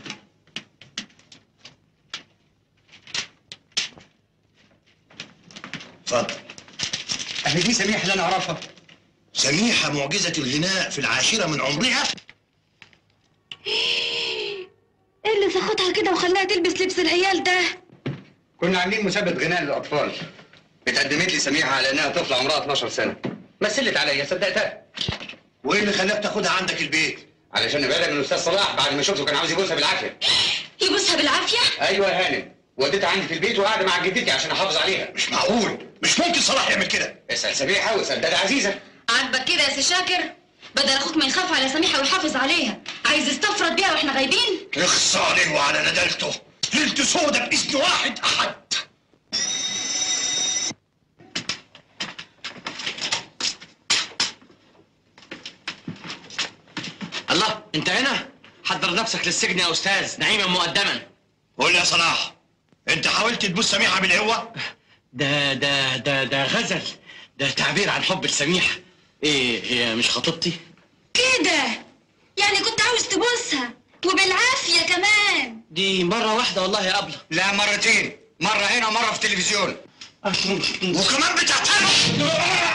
اتفضل أهي دي سميحة اللي أنا أعرفها سميحة معجزة الغناء في العاشرة من عمرها ايه اللي سخطها كده وخلاها تلبس لبس العيال ده كنا عاملين مسابقة غناء للأطفال اتقدمت لي سميحة على إنها طفلة عمرها 12 سنة مثلت عليا صدقتها وايه اللي خلاك تاخدها عندك البيت؟ علشان ابعدها من الأستاذ صلاح بعد ما شفته كان عاوز يبوسها بالعافية يبوسها بالعافيه أيوة يا هانم وديتها عندي في البيت وقاعدة مع جدتي عشان أحافظ عليها مش معقول مش ممكن صلاح يعمل كده اسأل سميحة واسأل دادا عزيزة عاجبك كده يا سي شاكر بدل اخوك ما يخاف على سميحه ويحافظ عليها عايز يستفرد بيها واحنا غايبين اخص عليه وعلى ندالته ليلة سودة بإذن واحد أحد الله انت هنا حضر نفسك للسجن يا استاذ نعيما مقدما قول لي يا صلاح انت حاولت تبوس سميحة بالقوة؟ ده ده ده ده غزل ده تعبير عن حب السميحة ايه هي مش خطيبتي كده يعني كنت عاوز تبوسها وبالعافيه كمان دي مرة واحدة والله يا أبلة لا مرتين مرة هنا ومرة في التلفزيون وكمان بتعترف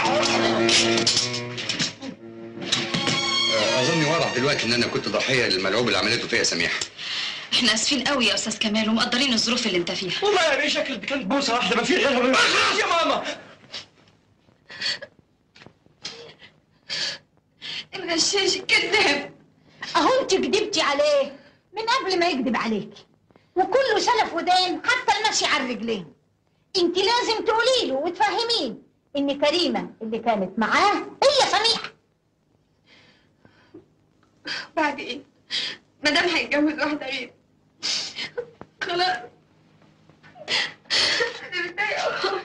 أظن واضح دلوقتي إن أنا كنت ضحية للملعوب اللي عملته فيا سميحة احنا اسفين قوي يا استاذ كمال ومقدرين الظروف اللي انت فيها والله يا بيه شكل دي كانت بوسة واحدة ما في غيرها خلاص يا ماما الغشاش الكذاب اهو انت كدبتي عليه من قبل ما يكذب عليك وكله سلف ودين حتى المشي على الرجلين انت لازم تقولي له وتفهميه ان كريمه اللي كانت معاه هي سميحه بعد ايه مدام هيتجوز واحدة غير خلاص انا متضايقة والله.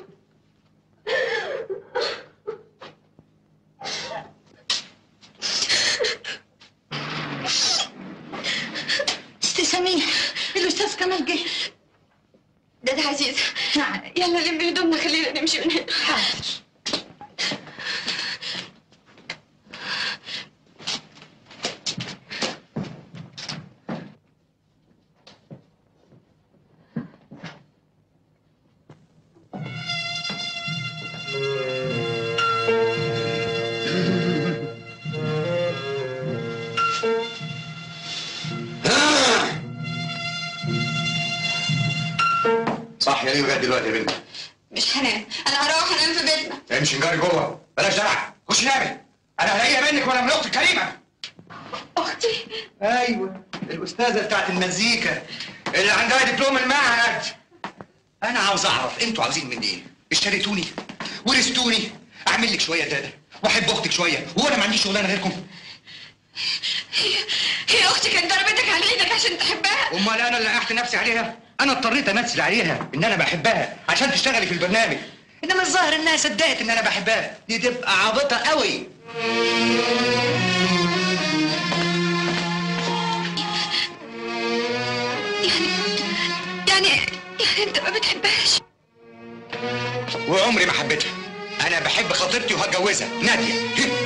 ست سميح الاستاذ كمال جه دادا عزيزة يلا لمي هدومنا خلينا نمشي من هنا حاضر صح يا ليه لغاية دلوقتي يا بنت مش هنام انا هروح انام في بيتنا امشي نجاري جوه بلاش دلع خش نامي أنا هلاقيها منك ولا من أختك كريمة اختي ايوه الاستاذه بتاعت المزيكا اللي عندها دبلوم المعهد انا عاوز اعرف انتوا عاوزين مني ايه اشتريتوني ورثتوني اعمل لك شويه دادا واحب اختك شويه وانا ما عنديش شغلانه غيركم هي هي اختي كانت ضربتك على ايدك عشان تحبها امال انا اللي قعدت نفسي عليها انا اضطريت امثل عليها ان انا بحبها عشان تشتغلي في البرنامج انما الظاهر انها صدقت ان انا بحبها دي تبقى عابطه قوي يعني يعني انت ما بتحبهاش وعمري ما حبيتها انا بحب خطيبتي وهتجوزها ناديه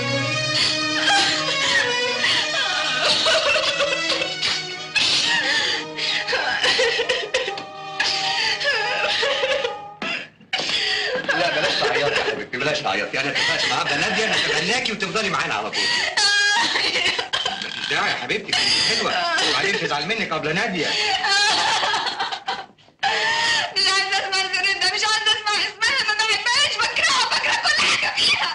لا بلاش تعيطي يا حبيبتي بلاش تعيطي انا اتفقت مع عبده ناديه انا اتبناكي وتفضلي معانا على طول مفيش داعي يا حبيبتي كنت حلوه وبعدين تزعل منك قبل ناديه مش عايزه اسمع الزرين ده مش عايزه اسمع اسمها ما بحبهاش بكرهها بكره كل حاجه فيها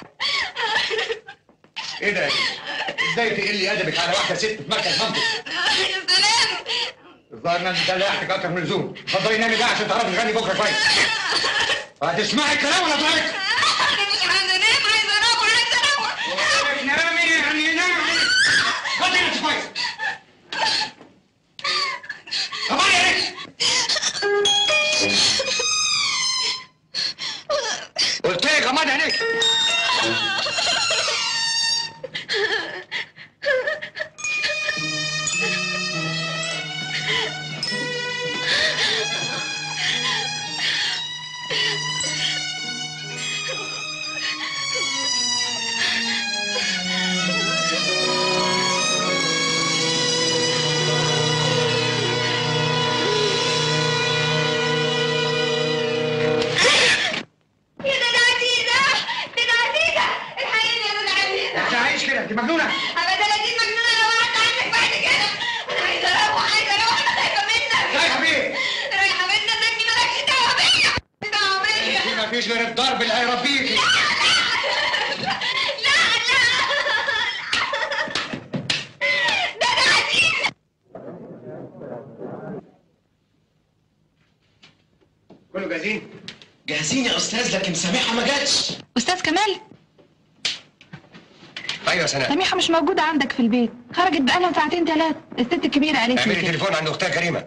ايه ده ازاي تقلي ادبك على واحده ست في مركز منطق يا سلام الظاهر ان انت دلعتك اكتر من اللزوم اتفضلي نامي بقى عشان تعرفي تغني بكره كويس هتسمعي الكلام ولا اضربك انا مش عايزه انام عايزه انام عايزه انام نامي يعني نامي اتفضلي انت كويس كمان يا ريت قلت لك غمض عينيك مفيش غير الضرب اللي هيربيكي كله جاهزين؟ جاهزين يا استاذ لكن سميحه ما جاتش استاذ كمال ايوه سناء سميحه مش موجوده عندك في البيت خرجت بقالها ساعتين ثلاث الست الكبيره قالت اعملي لي كده. تليفون عند اختها كريمه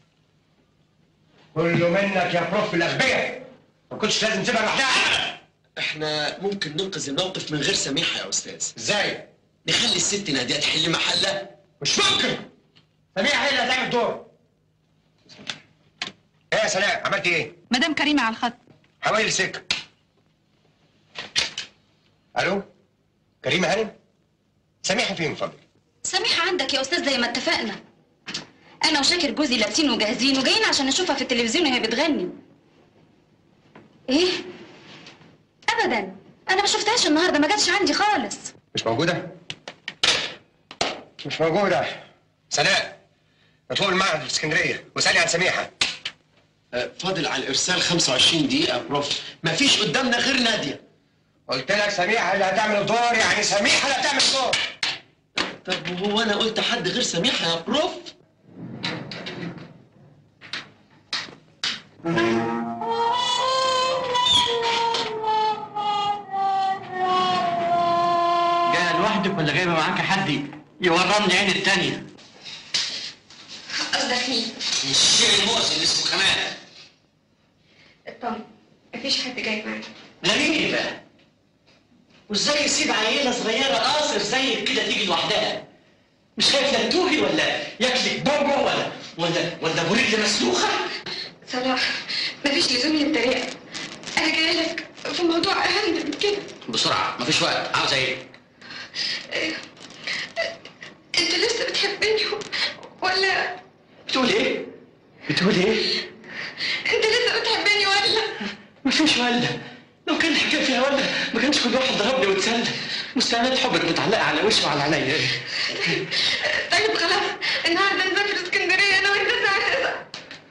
كله منك يا بروف الاغبياء ما كنتش لازم تسيبها لوحدها احنا ممكن ننقذ الموقف من غير سميحه يا استاذ ازاي؟ نخلي الست ناديه تحل محلها مش ممكن سميحه هي اللي هتعمل دور ايه يا سناء عملت ايه؟ مدام كريمه على الخط حوالي السكه الو كريمه هانم سميحه فين من فضلك؟ سميحة عندك يا أستاذ زي ما اتفقنا أنا وشاكر جوزي لابسين وجاهزين وجايين عشان نشوفها في التلفزيون وهي بتغني إيه؟ أبدا أنا ما شفتهاش النهاردة ما جاتش عندي خالص مش موجوده؟ مش موجوده سناء اطلب المعهد في اسكندريه واسالي عن سميحه آه، فاضل على الارسال 25 دقيقه يا بروف مفيش قدامنا غير ناديه قلت لك سميحه اللي هتعمل الدور يعني سميحه اللي هتعمل الدور طب وهو انا قلت حد غير سميحه يا بروف جاي لوحدك ولا جايبه معاك حد يورمني عين التانية قصدك مين؟ الشيء المؤذي اللي اسمه كمال اطمن مفيش حد جاي معاك غريبة وازاي يسيب عيلة صغيرة قاصر زيك كده تيجي لوحدها؟ مش خايف لا تتوهي ولا ياكلك بومبو ولا ولا ولا بريد مسلوخة؟ صلاح مفيش لزوم للتريقة أنا جاية لك في موضوع أهم من كده بسرعة مفيش وقت عاوزة ايه؟ إيه، أنت لسه بتحبني ولا بتقول ايه؟ بتقول ايه؟ أنت لسه بتحبني ولا مفيش ولا لو كان الحكاية فيها ولا ما كانش كل واحد ضربني واتسلى مستعملات حبك متعلقة على وشي وعلى عينيا طيب خلاص النهارده نسافر اسكندرية أنا وأنت ساعتها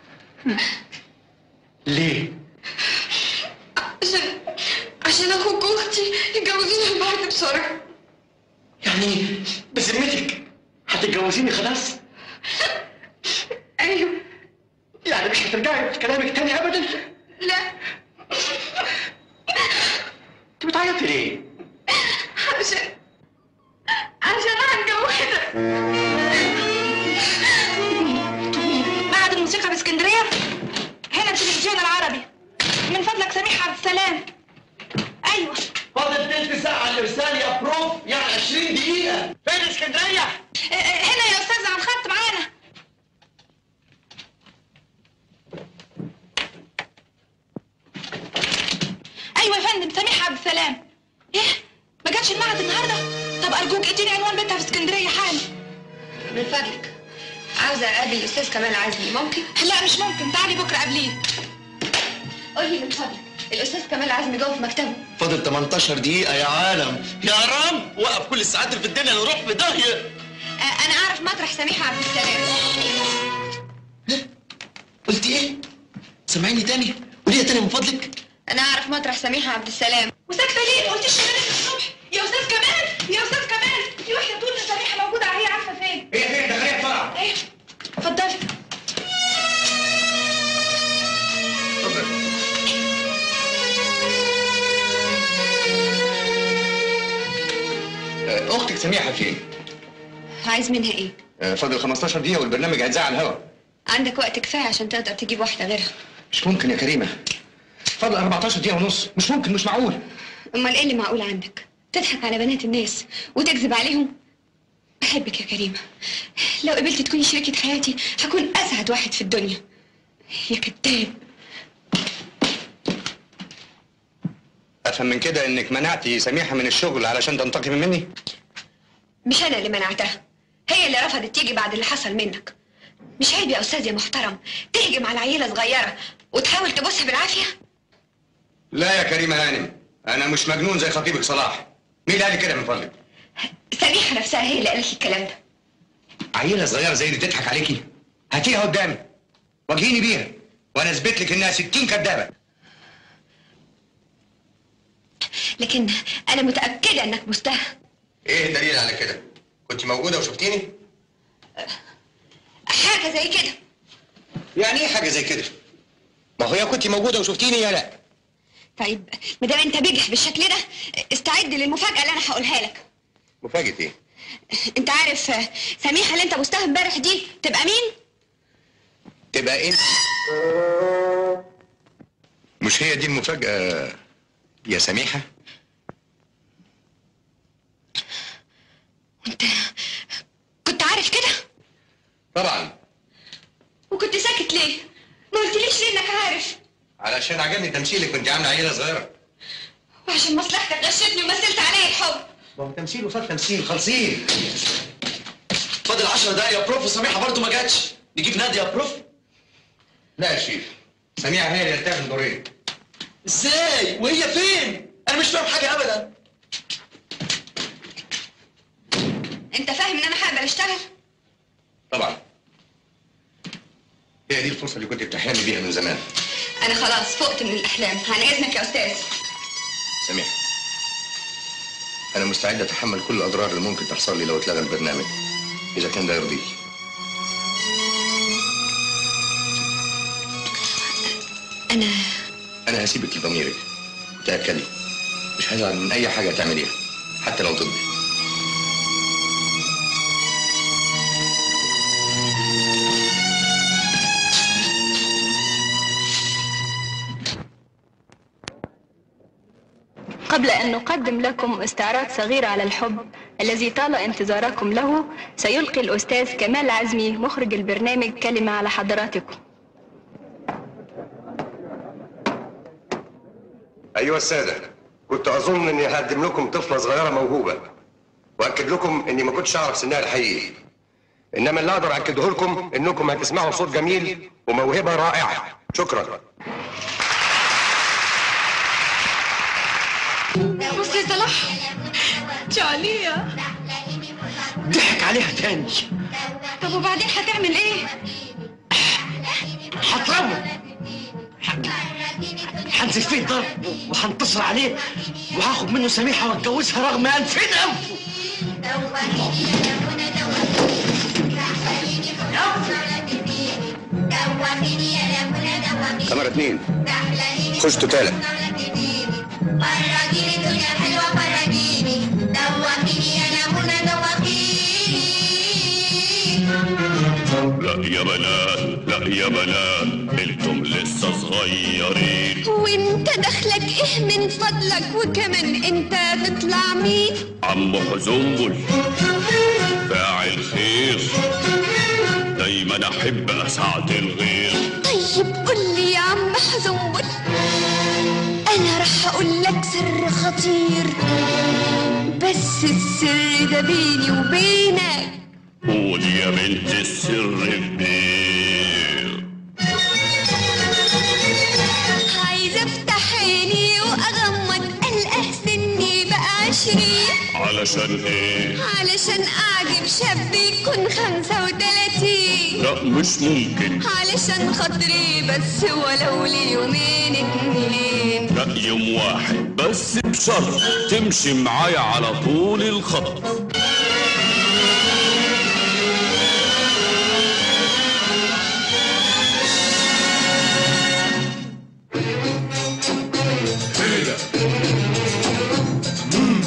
ليه؟ عشان عشان أخوك وأختي يتجوزوني بعض بسرعة يعني بذمتك هتتجوزيني خلاص؟ أيوه يعني مش هترجعي في كلامك تاني ابدا؟ لا انت بتعيطي ليه؟ عشان عشان هتجوزك معهد الموسيقى باسكندريه هنا التلفزيون العربي من فضلك سميح عبد السلام ايوه فاضل تلت ساعة على الإرسال يا بروف يعني 20 دقيقة فين اسكندرية؟ إيه، إيه، هنا يا استاذ على الخط معانا ايوه يا فندم سميح عبد السلام ايه ما جاتش المعهد النهارده طب ارجوك اديني عنوان بيتها في اسكندريه حالا من فضلك عاوزة أقابل الأستاذ كمال عزمي ممكن؟ لا مش ممكن تعالي بكره قبليه قولي من فضلك الأستاذ كمال عزمي جوه في مكتبه فاضل 18 دقيقة يا عالم يا رام وقف كل الساعات اللي في الدنيا نروح في داهية آه، أنا أعرف مطرح سميحة عبد السلام قلت ايه؟ سامعيني تاني؟ قوليها تاني من فضلك أنا أعرف مطرح سميحة عبد السلام وساكته ليه ما قلتيش غير الصبح يا استاذ كمال يا استاذ كمال في واحده تقول ان سميحه موجوده هي عارفه فين هي فين دخليها بسرعه ايه اتفضلي آه، اختك سميحه فين؟ عايز منها إيه؟ آه، فاضل 15 دقيقه والبرنامج هيتذاع على الهوا عندك وقت كفاية عشان تقدر تجيب واحدة غيرها مش ممكن يا كريمه فاضل 14 دقيقه ونص مش ممكن مش معقول أمال إيه اللي معقول عندك؟ تضحك على بنات الناس وتكذب عليهم؟ بحبك يا كريمة لو قبلت تكوني شريكة حياتي هكون أسعد واحد في الدنيا يا كذاب افهم من كده انك منعتي سميحه من الشغل علشان تنتقمي مني مش أنا اللي منعتها هي اللي رفضت تيجي بعد اللي حصل منك مش عيب يا أستاذ يا محترم تهجم على عيلة صغيرة وتحاول تبوسها بالعافية لا يا كريمه هانم انا مش مجنون زي خطيبك صلاح مين اللي قال لي كده من فضلك سميحة نفسها هي اللي قالت لي الكلام ده عيله صغيره زي دي تضحك عليكي هاتيها قدامي واجهيني بيها وانا اثبت لك انها 60 كدابه لكن انا متاكده انك بوستها ايه الدليل على كده كنت موجوده وشفتيني حاجه زي كده يعني ايه حاجه زي كده ما هو يا كنت موجوده وشفتيني يا لا طيب ما دام انت بجح بالشكل ده استعد للمفاجاه اللي انا هقولها لك مفاجاه ايه انت عارف آه، سميحه اللي انت بوستها امبارح دي تبقى مين تبقى انت مش هي دي المفاجاه يا سميحه كنت عارف كده طبعا وكنت ساكت ليه ما قلتليش ليه انك عارف علشان عجبني تمثيلك وانت عامله عيله صغيره وعشان مصلحتك غشتني ومثلت عليا الحب ما هو تمثيل وصار تمثيل خالصين فاضل 10 دقايق يا بروف وسميحه برضه ما جاتش نجيب نادي يا بروف لا يا شيخ سميحه هي اللي هتعمل دورين ازاي وهي فين انا مش فاهم حاجه ابدا انت فاهم ان انا هقدر اشتغل طبعا هي دي الفرصه اللي كنت بتحلمي بيها من زمان انا خلاص فقت من الاحلام عن اذنك يا استاذ سميحه انا مستعد اتحمل كل الاضرار اللي ممكن تحصل لي لو اتلغى البرنامج اذا كان ده يرضيك انا انا هسيبك لضميرك تاكدي مش هزعل من اي حاجه تعمليها حتى لو ضدي قبل أن نقدم لكم استعراض صغير على الحب الذي طال انتظاركم له سيلقي الأستاذ كمال عزمي مخرج البرنامج كلمة على حضراتكم ايها الساده كنت اظن اني هقدم لكم طفله صغيره موهوبه واكد لكم اني ما كنتش اعرف سنها الحقيقي انما اللي اقدر اكده لكم انكم هتسمعوا صوت جميل وموهبه رائعه شكرا بص يا صلاح جعلية ضحك عليها تاني طب وبعدين هتعمل ايه؟ هضربه هنزل فيه ضرب وهنتصر عليه وهاخد منه سميحه واتجوزها رغم ألفين أنف كاميرا اتنين خش تالت لا يا بنات لا يا بنات انتم لسه صغيرين وانت دخلك ايه من فضلك وكمان انت تطلع مين عم حزنبل فاعل خير دايما احب اساعد الغير طيب قول لي يا عم حزنبل انا رح اقول لك سر خطير بس السر ده بيني وبينك قول يا بنت السر كبير عايزه افتح عيني واغمض القى سني بقى عشرين علشان ايه علشان اعجب شاب يكون خمسة وتلاتين لا مش ممكن علشان خاطري بس ولو ليومين اتنين لا يوم واحد بس بشرط تمشي معايا على طول الخط هيلا مم.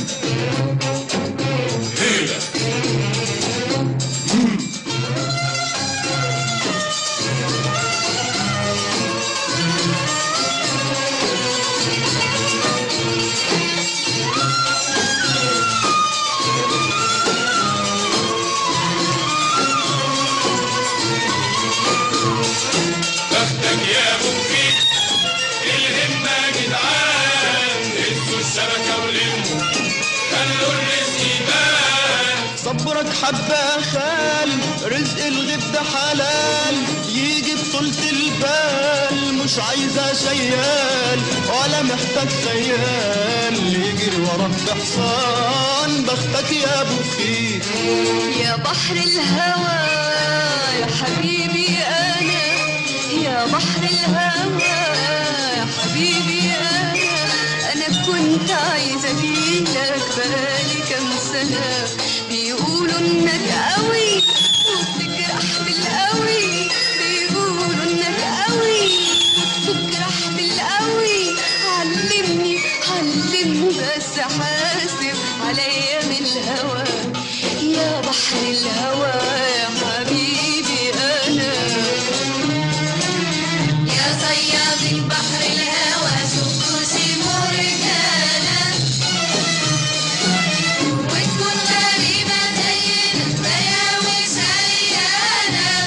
هيلا مم. بختك يا ابو مفيد الهمة يا جدعان هزوا الشبكة ولموا خلوا الرزق يبان صبرك حبة يا خال رزق الغيب ده حلال يجي بطولة البال مش عايزة شيال ولا محتاج خيال يجري وراك بحصان بختك يا ابو خير يا بحر الهوى يا حبيبي أنا يا بحر الهوى يا حبيبي أنا أنا كنت عايزة تحاسب عليا من الهوى يا بحر الهوى يا حبيبي انا يا صياد البحر الهوى شوفوا سيبوا رجالة وتكون غريبة زينا زياوي سيانة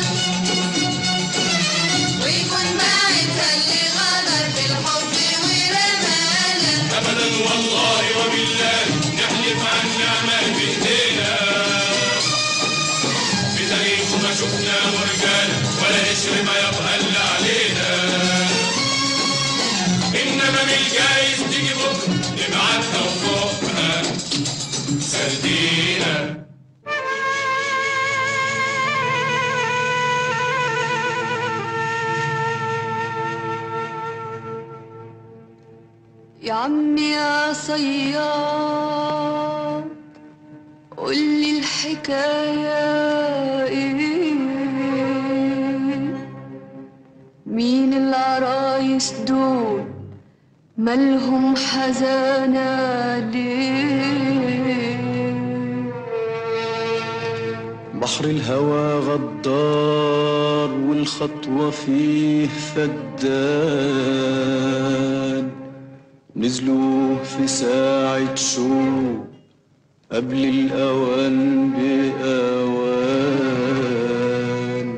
ويكون باعتها اللي غدر في الحب ورمانا ابدا والله وبالله نحلف عن نعمل بايدينا في تاريخ ما شفنا مرجانا ولا قشر ما يبقى الا علينا انما من الجايز تيجي بكره نبعتها وفوقها سردينا يا عمي يا صياد قولي الحكاية ايه مين العرايس دول مالهم حزانة ليه بحر الهوى غدار والخطوة فيه فدان نزلوا في ساعة شوق قبل الأوان بأوان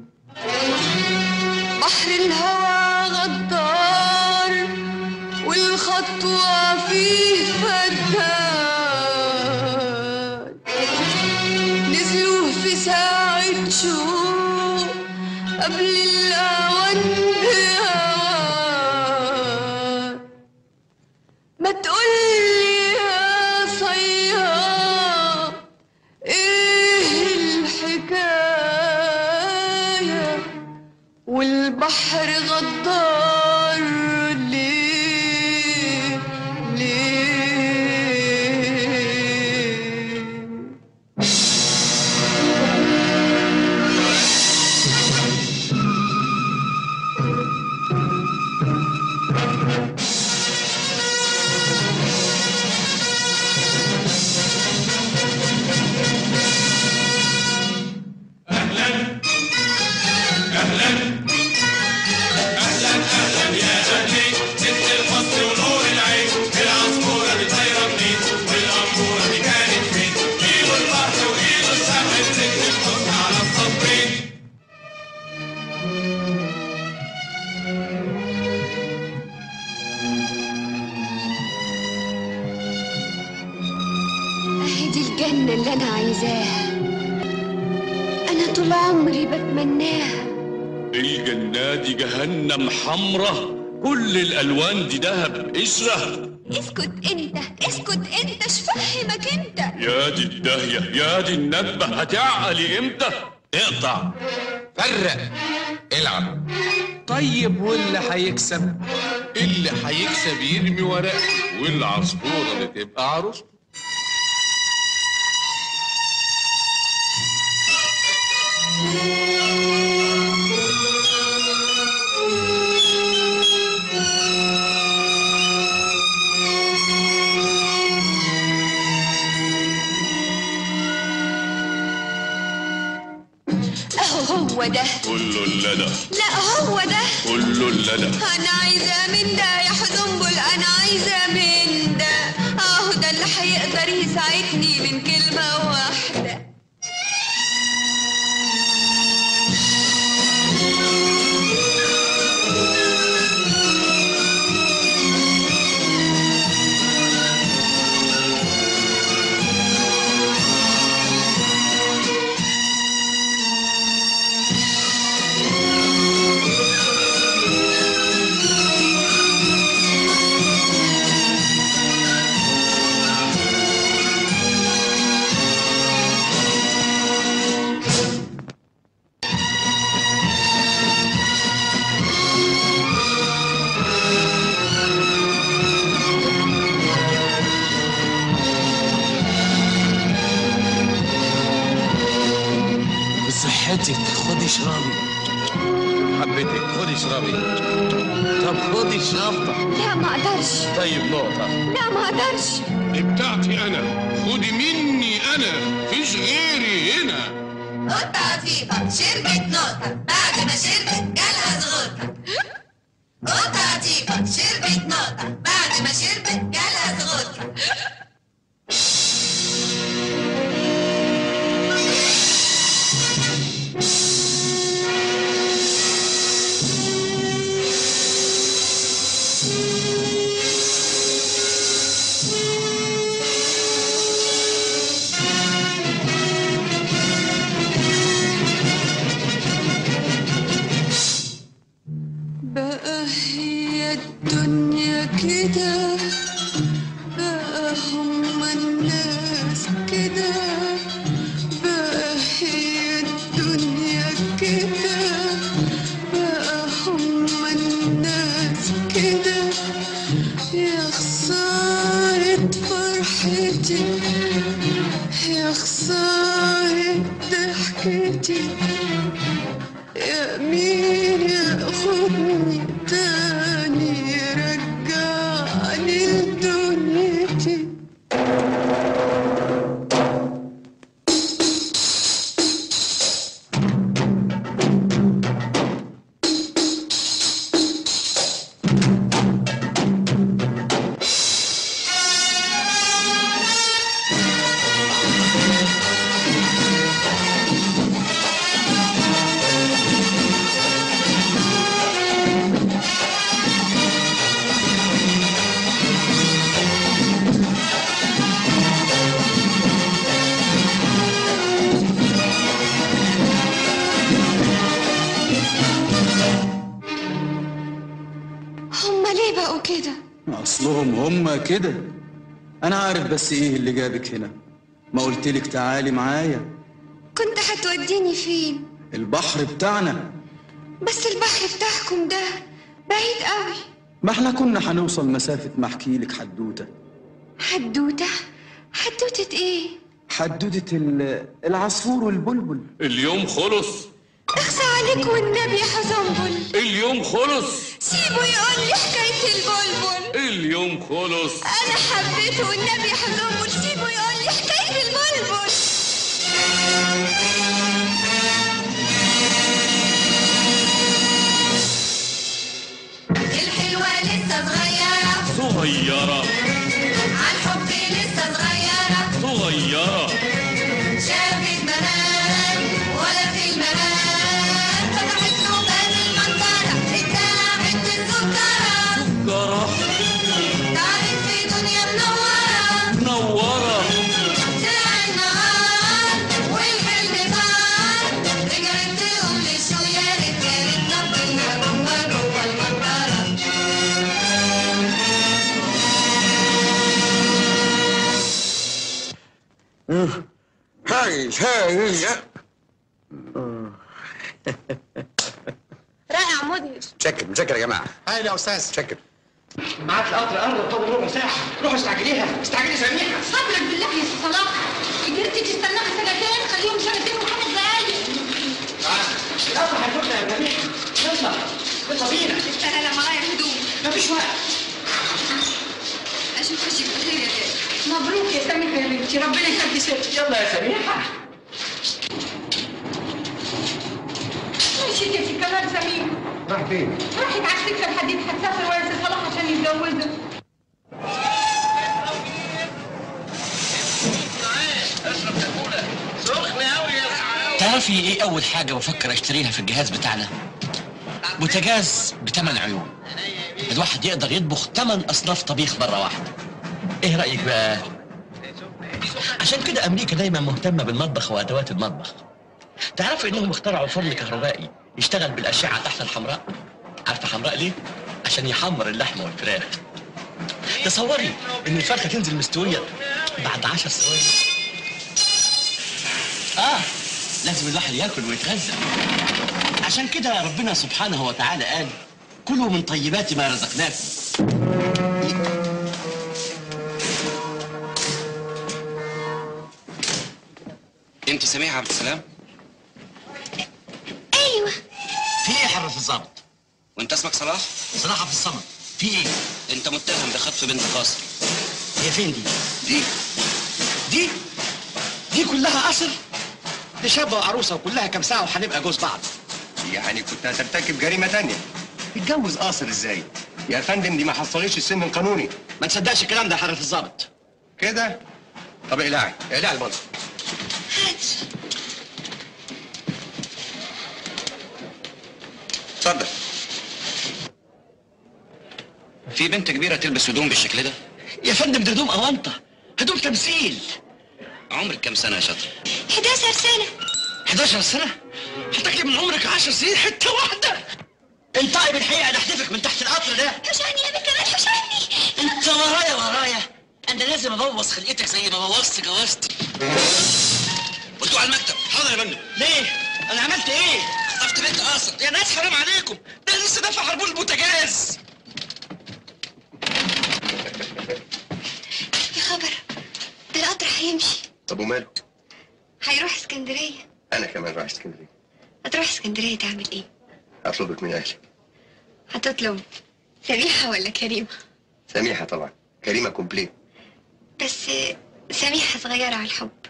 بحر الهوى غدار والخطوة فيه فدان نزلوا في ساعة شوق قبل الأوان بأوان ما تقولي يا صياد ايه الحكاية والبحر غدار ليه ليه اهلا اهلا اهلا يا اهلي ست الحسن ونور العين العصفوره دي طايره منين والاموره دي كانت فين ايده البحر وايده الساحل ست الحسن على الصفين اهي دي الجنة اللي أنا عايزاها أنا طول عمري بتمناها الجنة دي جهنم حمرة كل الألوان دي دهب قشرة اسكت انت اسكت انت اشفهمك انت يا دي الداهية يا دي الندبة هتعقلي امتى؟ اقطع فرق العب طيب واللي هيكسب اللي هيكسب يرمي ورق والعصفورة اللي تبقى عروسته اهو هو ده كله اللدى لا هو ده كله اللدى انا عايزة من ده يا حزنبل انا عايزة من ده اهو ده اللي هيقدر يساعدني من كلمة واحدة بصحتك خدي اشربي حبيتك خدي اشربي طب خدي شنطة لا ما اقدرش طيب نقطة لا ما اقدرش دي بتاعتي انا خدي مني انا فيش غيري هنا قطة عفيفة شربت نقطة بعد ما شربت جالها زغطة قطة عفيفة شربت نقطة بعد ما شربت جالها زغطة بقى هي الدنيا كده بقى هما الناس كده بقى هي الدنيا كده بقى هما الناس كده يا خسارة فرحتي يا خسارة ضحكتي يا مين ياخدني تاني يرجعني لدنيتي هما ليه بقوا كده اصلهم هم كده انا عارف بس ايه اللي جابك هنا ما قلتلك تعالي معايا كنت هتوديني فين البحر بتاعنا بس البحر بتاعكم ده بعيد قوي ما احنا كنا هنوصل مسافة ما احكي لك حدوتة حدوتة حدوتة ايه حدوتة ال- العصفور والبلبل اليوم خلص اخسى عليك والنبي يا حزنبل اليوم خلص سيبه يقول لي حكاية البلبل اليوم خلص انا حبيته والنبي يا حزنبل سيبه يقول لي حكاية البلبل الحلوة لسه صغيرة صغيرة عالحب لسه صغيرة صغيرة شافت منام ولا في المنام فتحت له باب المنظرة اداها حتة سكرة جرح تعبت في دنيا منورة منورة طلع النهار والحلم طار رجعت تقول للشو يا ريت يا ريت ربنا جوه جوه المنظرة هاي هاي رائع مدهش متشكر متشكر يا جماعه هاي يا استاذ متشكر معاك القطر قرب فاضل ربع ساعة روح استعجليها استعجلي سميحة صبرك بالله يا سي صلاح قدرتي تستناها سنتين خليهم سنتين وخمس دقايق القطر هيفوتنا يا سميحة يلا يلا بينا استنى لما اغير هدوم مفيش وقت اشوف وشك بخير يا غالي مبروك يا سميحه يا بنتي ربنا يخلي سرك يلا يا سميحة مشيت يا سي كمال سميحه راح فين؟ راحت على السكه الحديد هتسافر ويا سي صلاح عشان يتجوزوا تعرفي ايه اول حاجه بفكر اشتريها في الجهاز بتاعنا بوتاجاز بثمان عيون الواحد يقدر يطبخ ثمان اصناف طبيخ مره واحده ايه رايك بقى عشان كده امريكا دايما مهتمه بالمطبخ وادوات المطبخ تعرفي انهم اخترعوا فرن كهربائي يشتغل بالاشعه تحت الحمراء عارفه حمراء ليه عشان يحمر اللحمه والفراخ تصوري ان الفرخه تنزل مستويه بعد عشر ثواني اه لازم الواحد ياكل ويتغذى عشان كده ربنا سبحانه وتعالى قال كلوا من طيبات ما رزقناكم انت سميحه عبد السلام ايوه في ايه يا حضرة الظابط؟ وانت اسمك صلاح صلاح عبد الصمد في ايه؟ انت متهم بخطف بنت قاصر هي فين دي؟ دي دي دي كلها قصر دي شابة وعروسة وكلها كام ساعة وهنبقى جوز بعض يعني كنت هترتكب جريمه تانية تتجوز قاصر ازاي يا فندم دي ما حصلتش السن القانوني ما تصدقش الكلام ده يا حضرة الظابط كده طب اقلعي اقلعي البلطو اتفضل في بنت كبيرة تلبس هدوم بالشكل ده؟ يا فندم ده هدوم أونطة هدوم تمثيل عمرك كام سنة يا شاطر؟ 11 سنة 11 سنة؟ هتاكلي من عمرك 10 سنين حتة واحدة انطقي بالحقيقة انا احدفك من تحت القطر ده حشاني يا بنت كمان حشاني انت ورايا ورايا انا لازم ابوظ خلقتك زي ما بوظت جوازتي قلتوا على المكتب حاضر يا فندم ليه؟ انا عملت ايه؟ خطفت بنت قاصر يا ناس حرام عليكم ده لسه دافع حربون البوتاجاز يا خبر ده القطر هيمشي طب وماله هيروح اسكندرية انا كمان رايح اسكندريه هتروح اسكندرية تعمل ايه؟ هطلبك من اهلي هتطلب سميحة ولا كريمة؟ سميحه طبعا كريمه كومبليت بس سميحة صغيرة على الحب